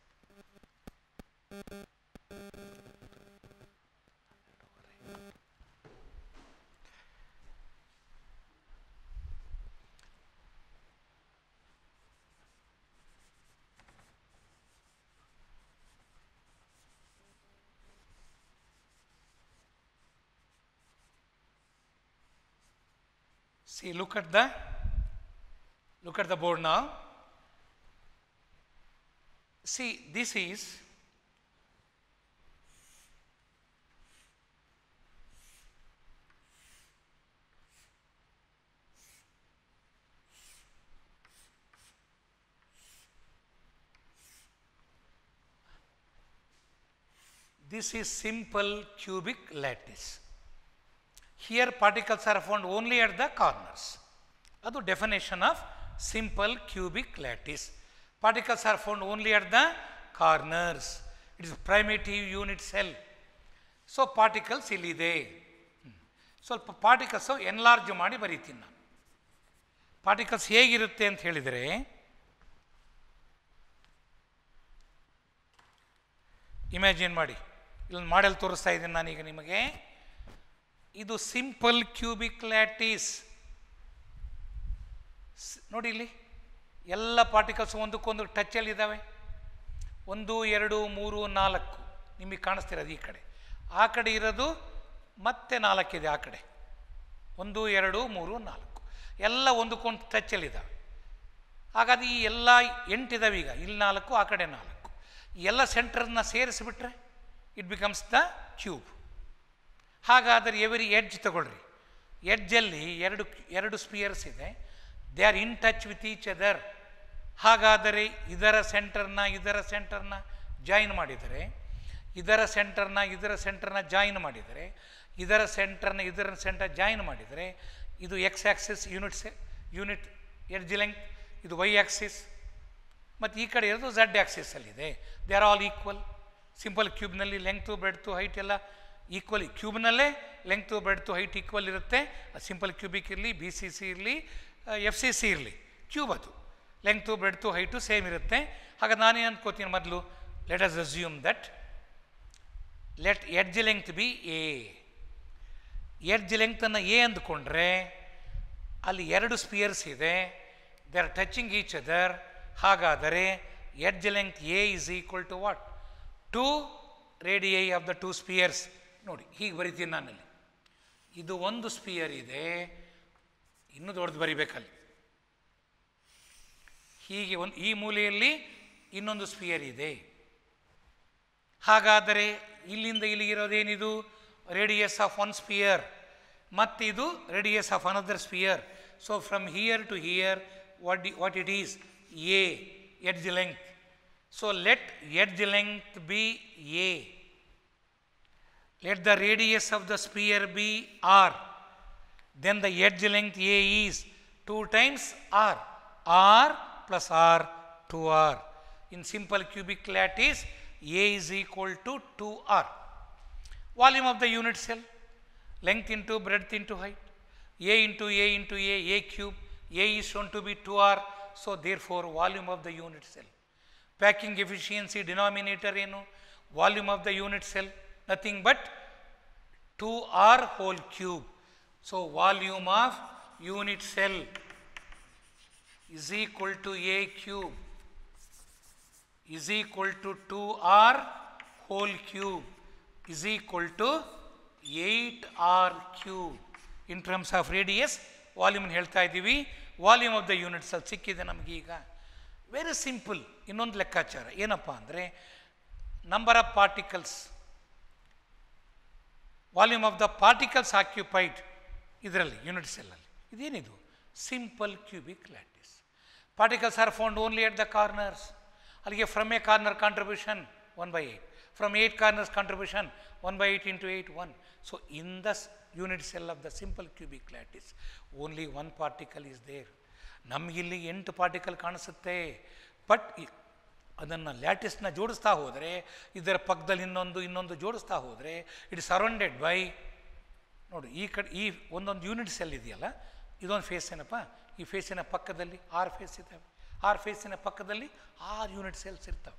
See, look at the look at the board now. See, this is this is simple cubic lattice. Here particles are found only at the corners. ಅದು definition of simple cubic lattice particles are found only at the corners it is primitive unit cell so particles ಇಲ್ಲಿದೆ hmm. ಸ್ವಲ್ಪ particles enlarge ಮಾಡಿ ಬರೀತೀನಿ ನಾನು particles ಹೇಗಿರುತ್ತೆ ಅಂತ ಹೇಳಿದರೆ imagine ಮಾಡಿ ಇಲ್ಲೊಂದು ಮಾಡೆಲ್ ತೋರಿಸ್ತಾ ಇದ್ದೀನಿ ನಾನೀಗ ನಿಮಗೆ ಇದು ಸಿಂಪಲ್ ಕ್ಯೂಬಿಕ್ ಲ್ಯಾಟಿಸ್ ನೋಡಿ ಇಲ್ಲಿ ಎಲ್ಲ ಪಾರ್ಟಿಕಲ್ಸ್ ಒಂದಕ್ಕೊಂದು ಟಚ್ಚಲ್ಲಿದ್ದಾವೆ ಒಂದು ಎರಡು ಮೂರು ನಾಲ್ಕು ನಿಮಗೆ ಕಾಣಿಸ್ತಿರೋದು ಈ ಕಡೆ ಆ ಕಡೆ ಇರೋದು ಮತ್ತೆ ನಾಲ್ಕಿದೆ ಆ ಕಡೆ ಒಂದು ಎರಡು ಮೂರು ನಾಲ್ಕು ಎಲ್ಲ ಒಂದಕ್ಕೊಂದು ಟಚ್ಚಲ್ಲಿದ್ದಾವೆ ಹಾಗಾದ್ರೆ ಈ ಎಲ್ಲ ಎಂಟಿದಾವೆ ಈಗ ಇಲ್ಲಿ ನಾಲ್ಕು ಆ ಕಡೆ ನಾಲ್ಕು ಈ ಎಲ್ಲ ಸೆಂಟರ್ನ ಸೇರಿಸಿಬಿಟ್ರೆ ಇಟ್ ಬಿಕಮ್ಸ್ ದ ಕ್ಯೂಬ್ ಹಾಗಾದರೆ ಎವರಿ ಎಡ್ಜ್ ತಗೊಳ್ರಿ ಎಡ್ಜಲ್ಲಿ ಎರಡು ಎರಡು ಸ್ಪಿಯರ್ಸ್ ಇದೆ they are in touch with each other ಹಾಗಾದರೆ ಇದರ ಸೆಂಟರ್ನ ಇದರ ಸೆಂಟರ್ನ ಜಾಯಿನ್ ಮಾಡಿದರೆ ಇದರ ಸೆಂಟರ್ನ ಇದರ ಸೆಂಟರ್ನ ಜಾಯಿನ್ ಮಾಡಿದರೆ ಇದರ ಸೆಂಟರ್ನ ಇದರ ಸೆಂಟರ್ ಜಾಯಿನ್ ಮಾಡಿದರೆ ಇದು x axis unit cell unit edge length ಇದು ವೈ ಆ್ಯಕ್ಸಿಸ್ ಮತ್ತು ಈ ಕಡೆ ಇರೋದು ಝಡ್ ಆ್ಯಕ್ಸಿಸಲ್ಲಿದೆ they are all equal simple ಕ್ಯೂಬ್ನಲ್ಲಿ ಲೆಂಗ್ತು ಬ್ರೆಡ್ತು ಹೈಟ್ ಎಲ್ಲ ಈಕ್ವಲಿ ಕ್ಯೂಬ್ನಲ್ಲೇ ಲೆಂಗ್ತು ಬ್ರೆಡ್ತು ಹೈಟ್ ಈಕ್ವಲ್ ಇರುತ್ತೆ ಸಿಂಪಲ್ ಕ್ಯೂಬಿಕ್ ಇರಲಿ ಬಿ ಸಿ ಸಿ ಇರಲಿ ಎಫ್ ಸಿ ಸಿ ಇರಲಿ ಕ್ಯೂಬ್ ಅದು ಲೆಂಗ್ತು ಬ್ರೆಡ್ತು ಹೈಟು ಸೇಮ್ ಇರುತ್ತೆ ಹಾಗೆ ನಾನೇನು ಅನ್ಕೋತೀನಿ ಮೊದಲು let us assume that let edge length be a edge ಲೆಂಗ್ತನ್ನು A ಅಂದ್ಕೊಂಡ್ರೆ ಅಲ್ಲಿ ಎರಡು ಸ್ಪಿಯರ್ಸ್ ಇದೆ they are touching each other ಹಾಗಾದರೆ edge length A is equal to what? 2 radii of the two spheres. ನೋಡಿ ಹೀಗೆ ಬರಿತೀನಿ ನಾನಲ್ಲಿ ಇದು ಒಂದು ಸ್ಪಿಯರ್ ಇದೆ ಇನ್ನೂ ದೊಡ್ಡದು ಬರಿಬೇಕಲ್ಲಿ ಹೀಗೆ ಒಂದು ಈ ಮೂಲೆಯಲ್ಲಿ ಇನ್ನೊಂದು ಸ್ಪಿಯರ್ ಇದೆ ಹಾಗಾದರೆ ಇಲ್ಲಿಂದ ಇಲ್ಲಿಗಿರೋದೇನಿದು ರೇಡಿಯಸ್ ಆಫ್ ಒನ್ ಸ್ಪಿಯರ್ ಮತ್ತು ಇದು radius of another sphere so from here to here what what it is a edge length so let edge length be a let the radius of the sphere be r then the edge length A is 2 times R. R plus R 2R. In simple cubic lattice, A is equal to 2R. Volume of the unit cell, length into breadth into height. A into A into A, A cube. A is shown to be 2R. So therefore, volume of the unit cell. Packing efficiency denominator ಏನು volume of the unit cell nothing but 2r whole cube. So volume of unit cell is equal to a cube is equal to 2r whole cube is equal to 8r cube in terms of radius volume ಹೇಳ್ತಾ ಇದ್ದೀವಿ volume of the units ಅಲ್ಲಿ ಸಿಕ್ಕಿದೆ ನಮಗೀಗ very simple ಇನ್ನೊಂದು ಲೆಕ್ಕಾಚಾರ ಏನಪ್ಪ ಅಂದರೆ number of particles volume of the particles occupied ಇದರಲ್ಲಿ ಯೂನಿಟ್ ಸೆಲ್ಲಲ್ಲಿ ಇದೇನಿದು simple cubic lattice particles are found only at the corners ಅಲ್ಲಿಗೆ from a corner contribution one by eight from eight corners contribution one by eight into eight one so in the unit cell of the simple cubic lattice only one particle is there ನಮಗಿಲ್ಲಿ ಎಂಟು particle ಕಾಣಿಸುತ್ತೆ but ಅದನ್ನು ಲ್ಯಾಟಿಸ್ನ ಜೋಡಿಸ್ತಾ ಹೋದರೆ ಇದರ ಪಕ್ಕದಲ್ಲಿ ಇನ್ನೊಂದು ಇನ್ನೊಂದು ಜೋಡಿಸ್ತಾ ಹೋದರೆ ಇಟ್ ಸರೌಂಡೆಡ್ ಬೈ ನೋಡಿ ಈ ಕಡೆ ಈ ಒಂದೊಂದು ಯೂನಿಟ್ ಸೆಲ್ ಇದೆಯಲ್ಲ ಇದೊಂದು ಫೇಸ್ ಏನಪ್ಪ ಈ ಫೇಸಿನ ಪಕ್ಕದಲ್ಲಿ ಆರು ಫೇಸ್ ಇದ್ದಾವೆ ಆರು ಫೇಸಿನ ಪಕ್ಕದಲ್ಲಿ ಆರು ಯೂನಿಟ್ ಸೆಲ್ಸ್ ಇರ್ತವೆ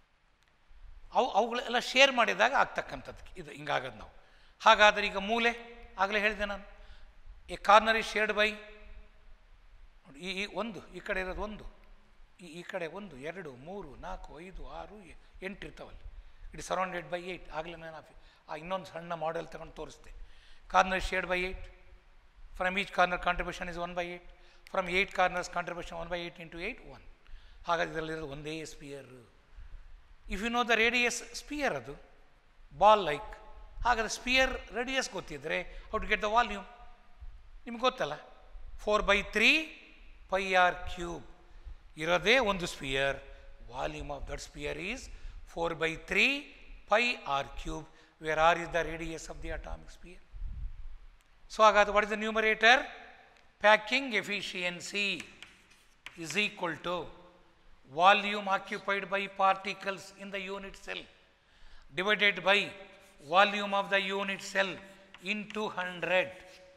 ಅವು ಅವುಗಳೆಲ್ಲ ಶೇರ್ ಮಾಡಿದಾಗ ಆಗ್ತಕ್ಕಂಥದ್ದು ಇದು ಹಿಂಗಾಗದು ನಾವು ಹಾಗಾದರೆ ಈಗ ಮೂಲೆ ಆಗಲೇ ಹೇಳಿದೆ ನಾನು A corner is shared by ನೋಡಿ ಈ ಈ ಒಂದು ಈ ಕಡೆ ಇರೋದು ಒಂದು ಈ ಈ ಕಡೆ ಒಂದು ಎರಡು ಮೂರು ನಾಲ್ಕು ಐದು ಆರು ಎ- ಎಂಟು ಇರ್ತಾವಲ್ಲಿ ಇಟ್ ಸರೌಂಡೆಡ್ ಬೈ ಏಯ್ಟ್ ಆಗಲೇ ನಾನು ಆ ಫಿ- ಆ ಇನ್ನೊಂದು ಸಣ್ಣ ಮಾಡೆಲ್ ತಗೊಂಡು ತೋರಿಸ್ದೆ corner shared by eight from each corner contribution is one by eight from eight corners contribution one by eight into eight one ಹಾಗಾಗಿ ಇದರಲ್ಲಿರೋದು ಒಂದೇ sphere if you know the radius sphere ಅದು ಬಾಲ್ ಲೈಕ್ ಹಾಗಾದ್ರೆ sphere radius ಗೊತ್ತಿದ್ದರೆ how to get the volume ನಿಮ್ಗೆ ಗೊತ್ತಲ್ಲ four by three pi r cube ಇರೋದೇ ಒಂದು sphere volume of that sphere is four by three pi r cube where r is the radius of the atomic sphere so ಹಾಗಾದ್ರೆ what is the numerator packing efficiency is equal to volume occupied by particles in the unit cell divided by volume of the unit cell into 100.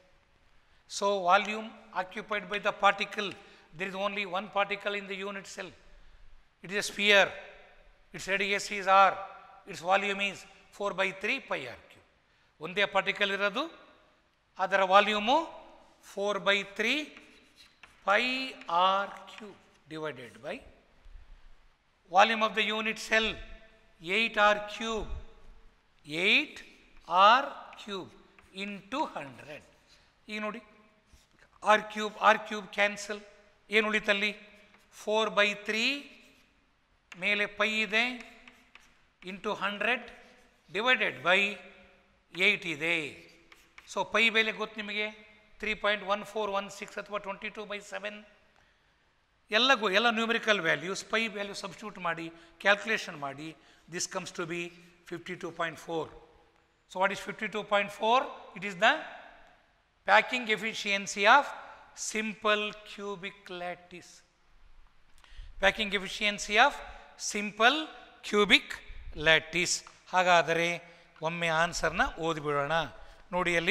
So, volume occupied by the particle, there is only one particle in the unit cell. It is a sphere. Its radius is r. Its volume is 4 by 3 pi r cube. ಒಂದೇ particle ಇರೋದು ಅದರ volume four by three pi r cube divided by volume of the unit cell eight r cube eight r cube into hundred ಈಗ ನೋಡಿ r cube r cube cancel ಏನು ಉಳಿತಲ್ಲಿ four by three ಮೇಲೆ pi ಇದೆ into hundred divided by eight ಇದೆ so pi ಬೆಲೆ ಗೊತ್ತು ನಿಮಗೆ three point one four one six ಅಥವಾ ಟ್ವೆಂಟಿ ಟು ಬೈ ಸೆವೆನ್ ಎಲ್ಲ ಗೊ ಎಲ್ಲ numerical values pi value substitute ಮಾಡಿ ಕ್ಯಾಲ್ಕುಲೇಷನ್ ಮಾಡಿ this comes to be fifty two point four so what is fifty two point four it is the packing efficiency of simple cubic lattice packing efficiency of simple cubic lattice ಹಾಗಾದರೆ ಒಮ್ಮೆ ಆನ್ಸರ್ನ ಓದಿಬಿಡೋಣ ನೋಡಿ ಅಲ್ಲಿ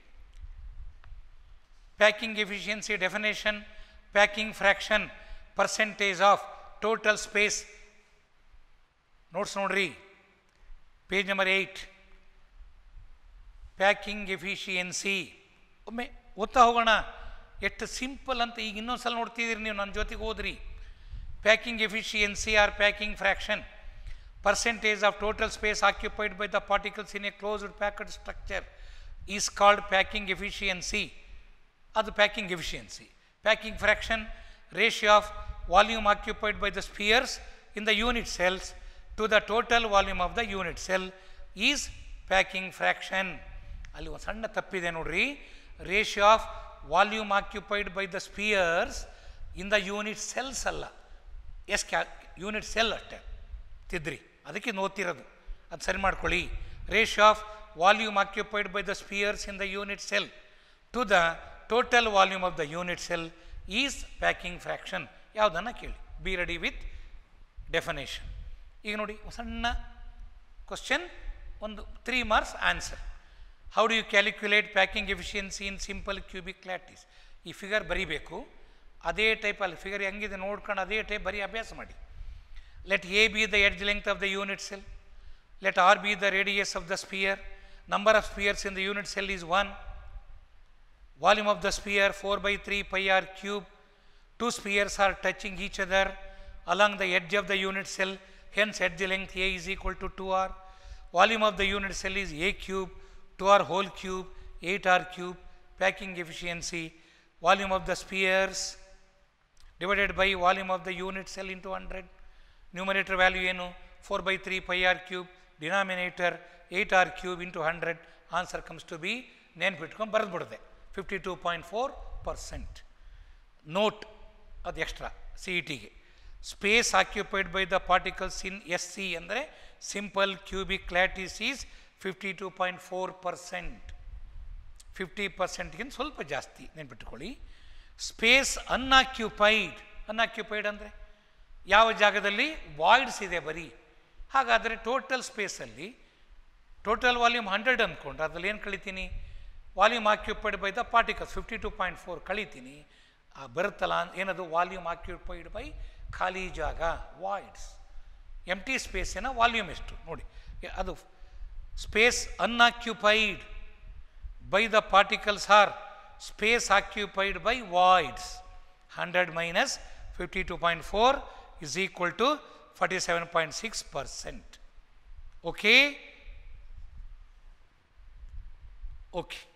packing efficiency definition packing fraction percentage of total space notes ನೋಡ್ರಿ page number eight packing efficiency ಒಮ್ಮೆ ಓದ್ತಾ ಹೋಗೋಣ ಎಷ್ಟು ಸಿಂಪಲ್ ಅಂತ ಈಗ ಇನ್ನೊಂದು ಸಲ ನೋಡ್ತಿದ್ದೀರಿ ನೀವು ನನ್ನ ಜೊತೆಗೆ ಓದ್ರಿ packing efficiency or packing fraction percentage of total space occupied by the particles in a closed packed structure is called packing efficiency ಅದು packing efficiency packing fraction ratio of volume occupied by the spheres in the unit cells to the total volume of the unit cell is packing fraction ಅಲ್ಲಿ ಒಂದು ಸಣ್ಣ ತಪ್ಪಿದೆ ನೋಡ್ರಿ ratio of volume occupied by the spheres in the unit cells ಅಲ್ಲ ಎಸ್ ಕ್ಯಾ unit cell ಅಷ್ಟೇ ತಿದ್ರಿ ಅದಕ್ಕೆ ನೋತಿರೋದು ಅದು ಸರಿ ಮಾಡ್ಕೊಳ್ಳಿ ratio of volume occupied by the spheres in the unit cell to the total volume of the unit cell is packing fraction ಯಾವುದನ್ನು ಕೇಳಿ ಬಿ ರೆಡಿ ವಿತ್ ಡೆಫನೇಷನ್ ಈಗ ನೋಡಿ ಒಂದು ಸಣ್ಣ ಕ್ವಶನ್ ಒಂದು three marks answer how do you calculate packing efficiency in simple cubic lattice ಈ figure ಬರೀಬೇಕು ಅದೇ ಟೈಪಲ್ಲಿ ಫಿಗರ್ ಹೆಂಗಿದೆ ನೋಡ್ಕೊಂಡು ಅದೇ ಟೈಪ್ ಬರೀ ಅಭ್ಯಾಸ ಮಾಡಿ let a be the edge length of the unit cell let r be the radius of the sphere number of spheres in the unit cell is one volume of the sphere 4 by 3 pi r cube two spheres are touching each other along the edge of the unit cell hence edge length a is equal to 2r volume of the unit cell is a cube 2r whole cube 8r cube packing efficiency volume of the spheres divided by volume of the unit cell into 100 numerator value ಏನು 4 by 3 pi r cube denominator 8r cube into 100 answer comes to be ನೆನ್ಪಿಟ್ಕೊಂಡು ಬರೆದ್ಬಿಡ್ದೆ fifty two point four percent note ಅದು extra C E ಟಿಗೆ space occupied by the particles in S C ಅಂದರೆ simple cubic lattice is fifty two point four percent fifty ಪರ್ಸೆಂಟ್ಗಿಂತ ಸ್ವಲ್ಪ ಜಾಸ್ತಿ ನೆನ್ಪಿಟ್ಕೊಳ್ಳಿ space unoccupied unoccupied ಅಂದರೆ ಯಾವ ಜಾಗದಲ್ಲಿ ವಾಯ್ಡ್ಸ್ ಇದೆ ಬರೀ ಹಾಗಾದರೆ ಟೋಟಲ್ ಸ್ಪೇಸಲ್ಲಿ ಟೋಟಲ್ ವಾಲ್ಯೂಮ್ ಹಂಡ್ರೆಡ್ ಅಂದ್ಕೊಂಡ್ರೆ ಅದರಲ್ಲಿ ಏನು ಕಳಿತೀನಿ volume occupied by the particles fifty two point four ಕಳಿತೀನಿ ಆ ಬರುತ್ತಲ್ಲ ಏನದು ವಾಲ್ಯೂಮ್ ಆಕ್ಯುಪೈಡ್ ಬೈ ಖಾಲಿ ಜಾಗ ವಾಯ್ಡ್ಸ್ ಎಮ್ ಟಿ ಸ್ಪೇಸಿನ ವಾಲ್ಯೂಮ್ ಎಷ್ಟು ನೋಡಿ ಅದು space unoccupied by the particles or space occupied by voids hundred minus fifty two point four is equal to forty seven point six percent okay okay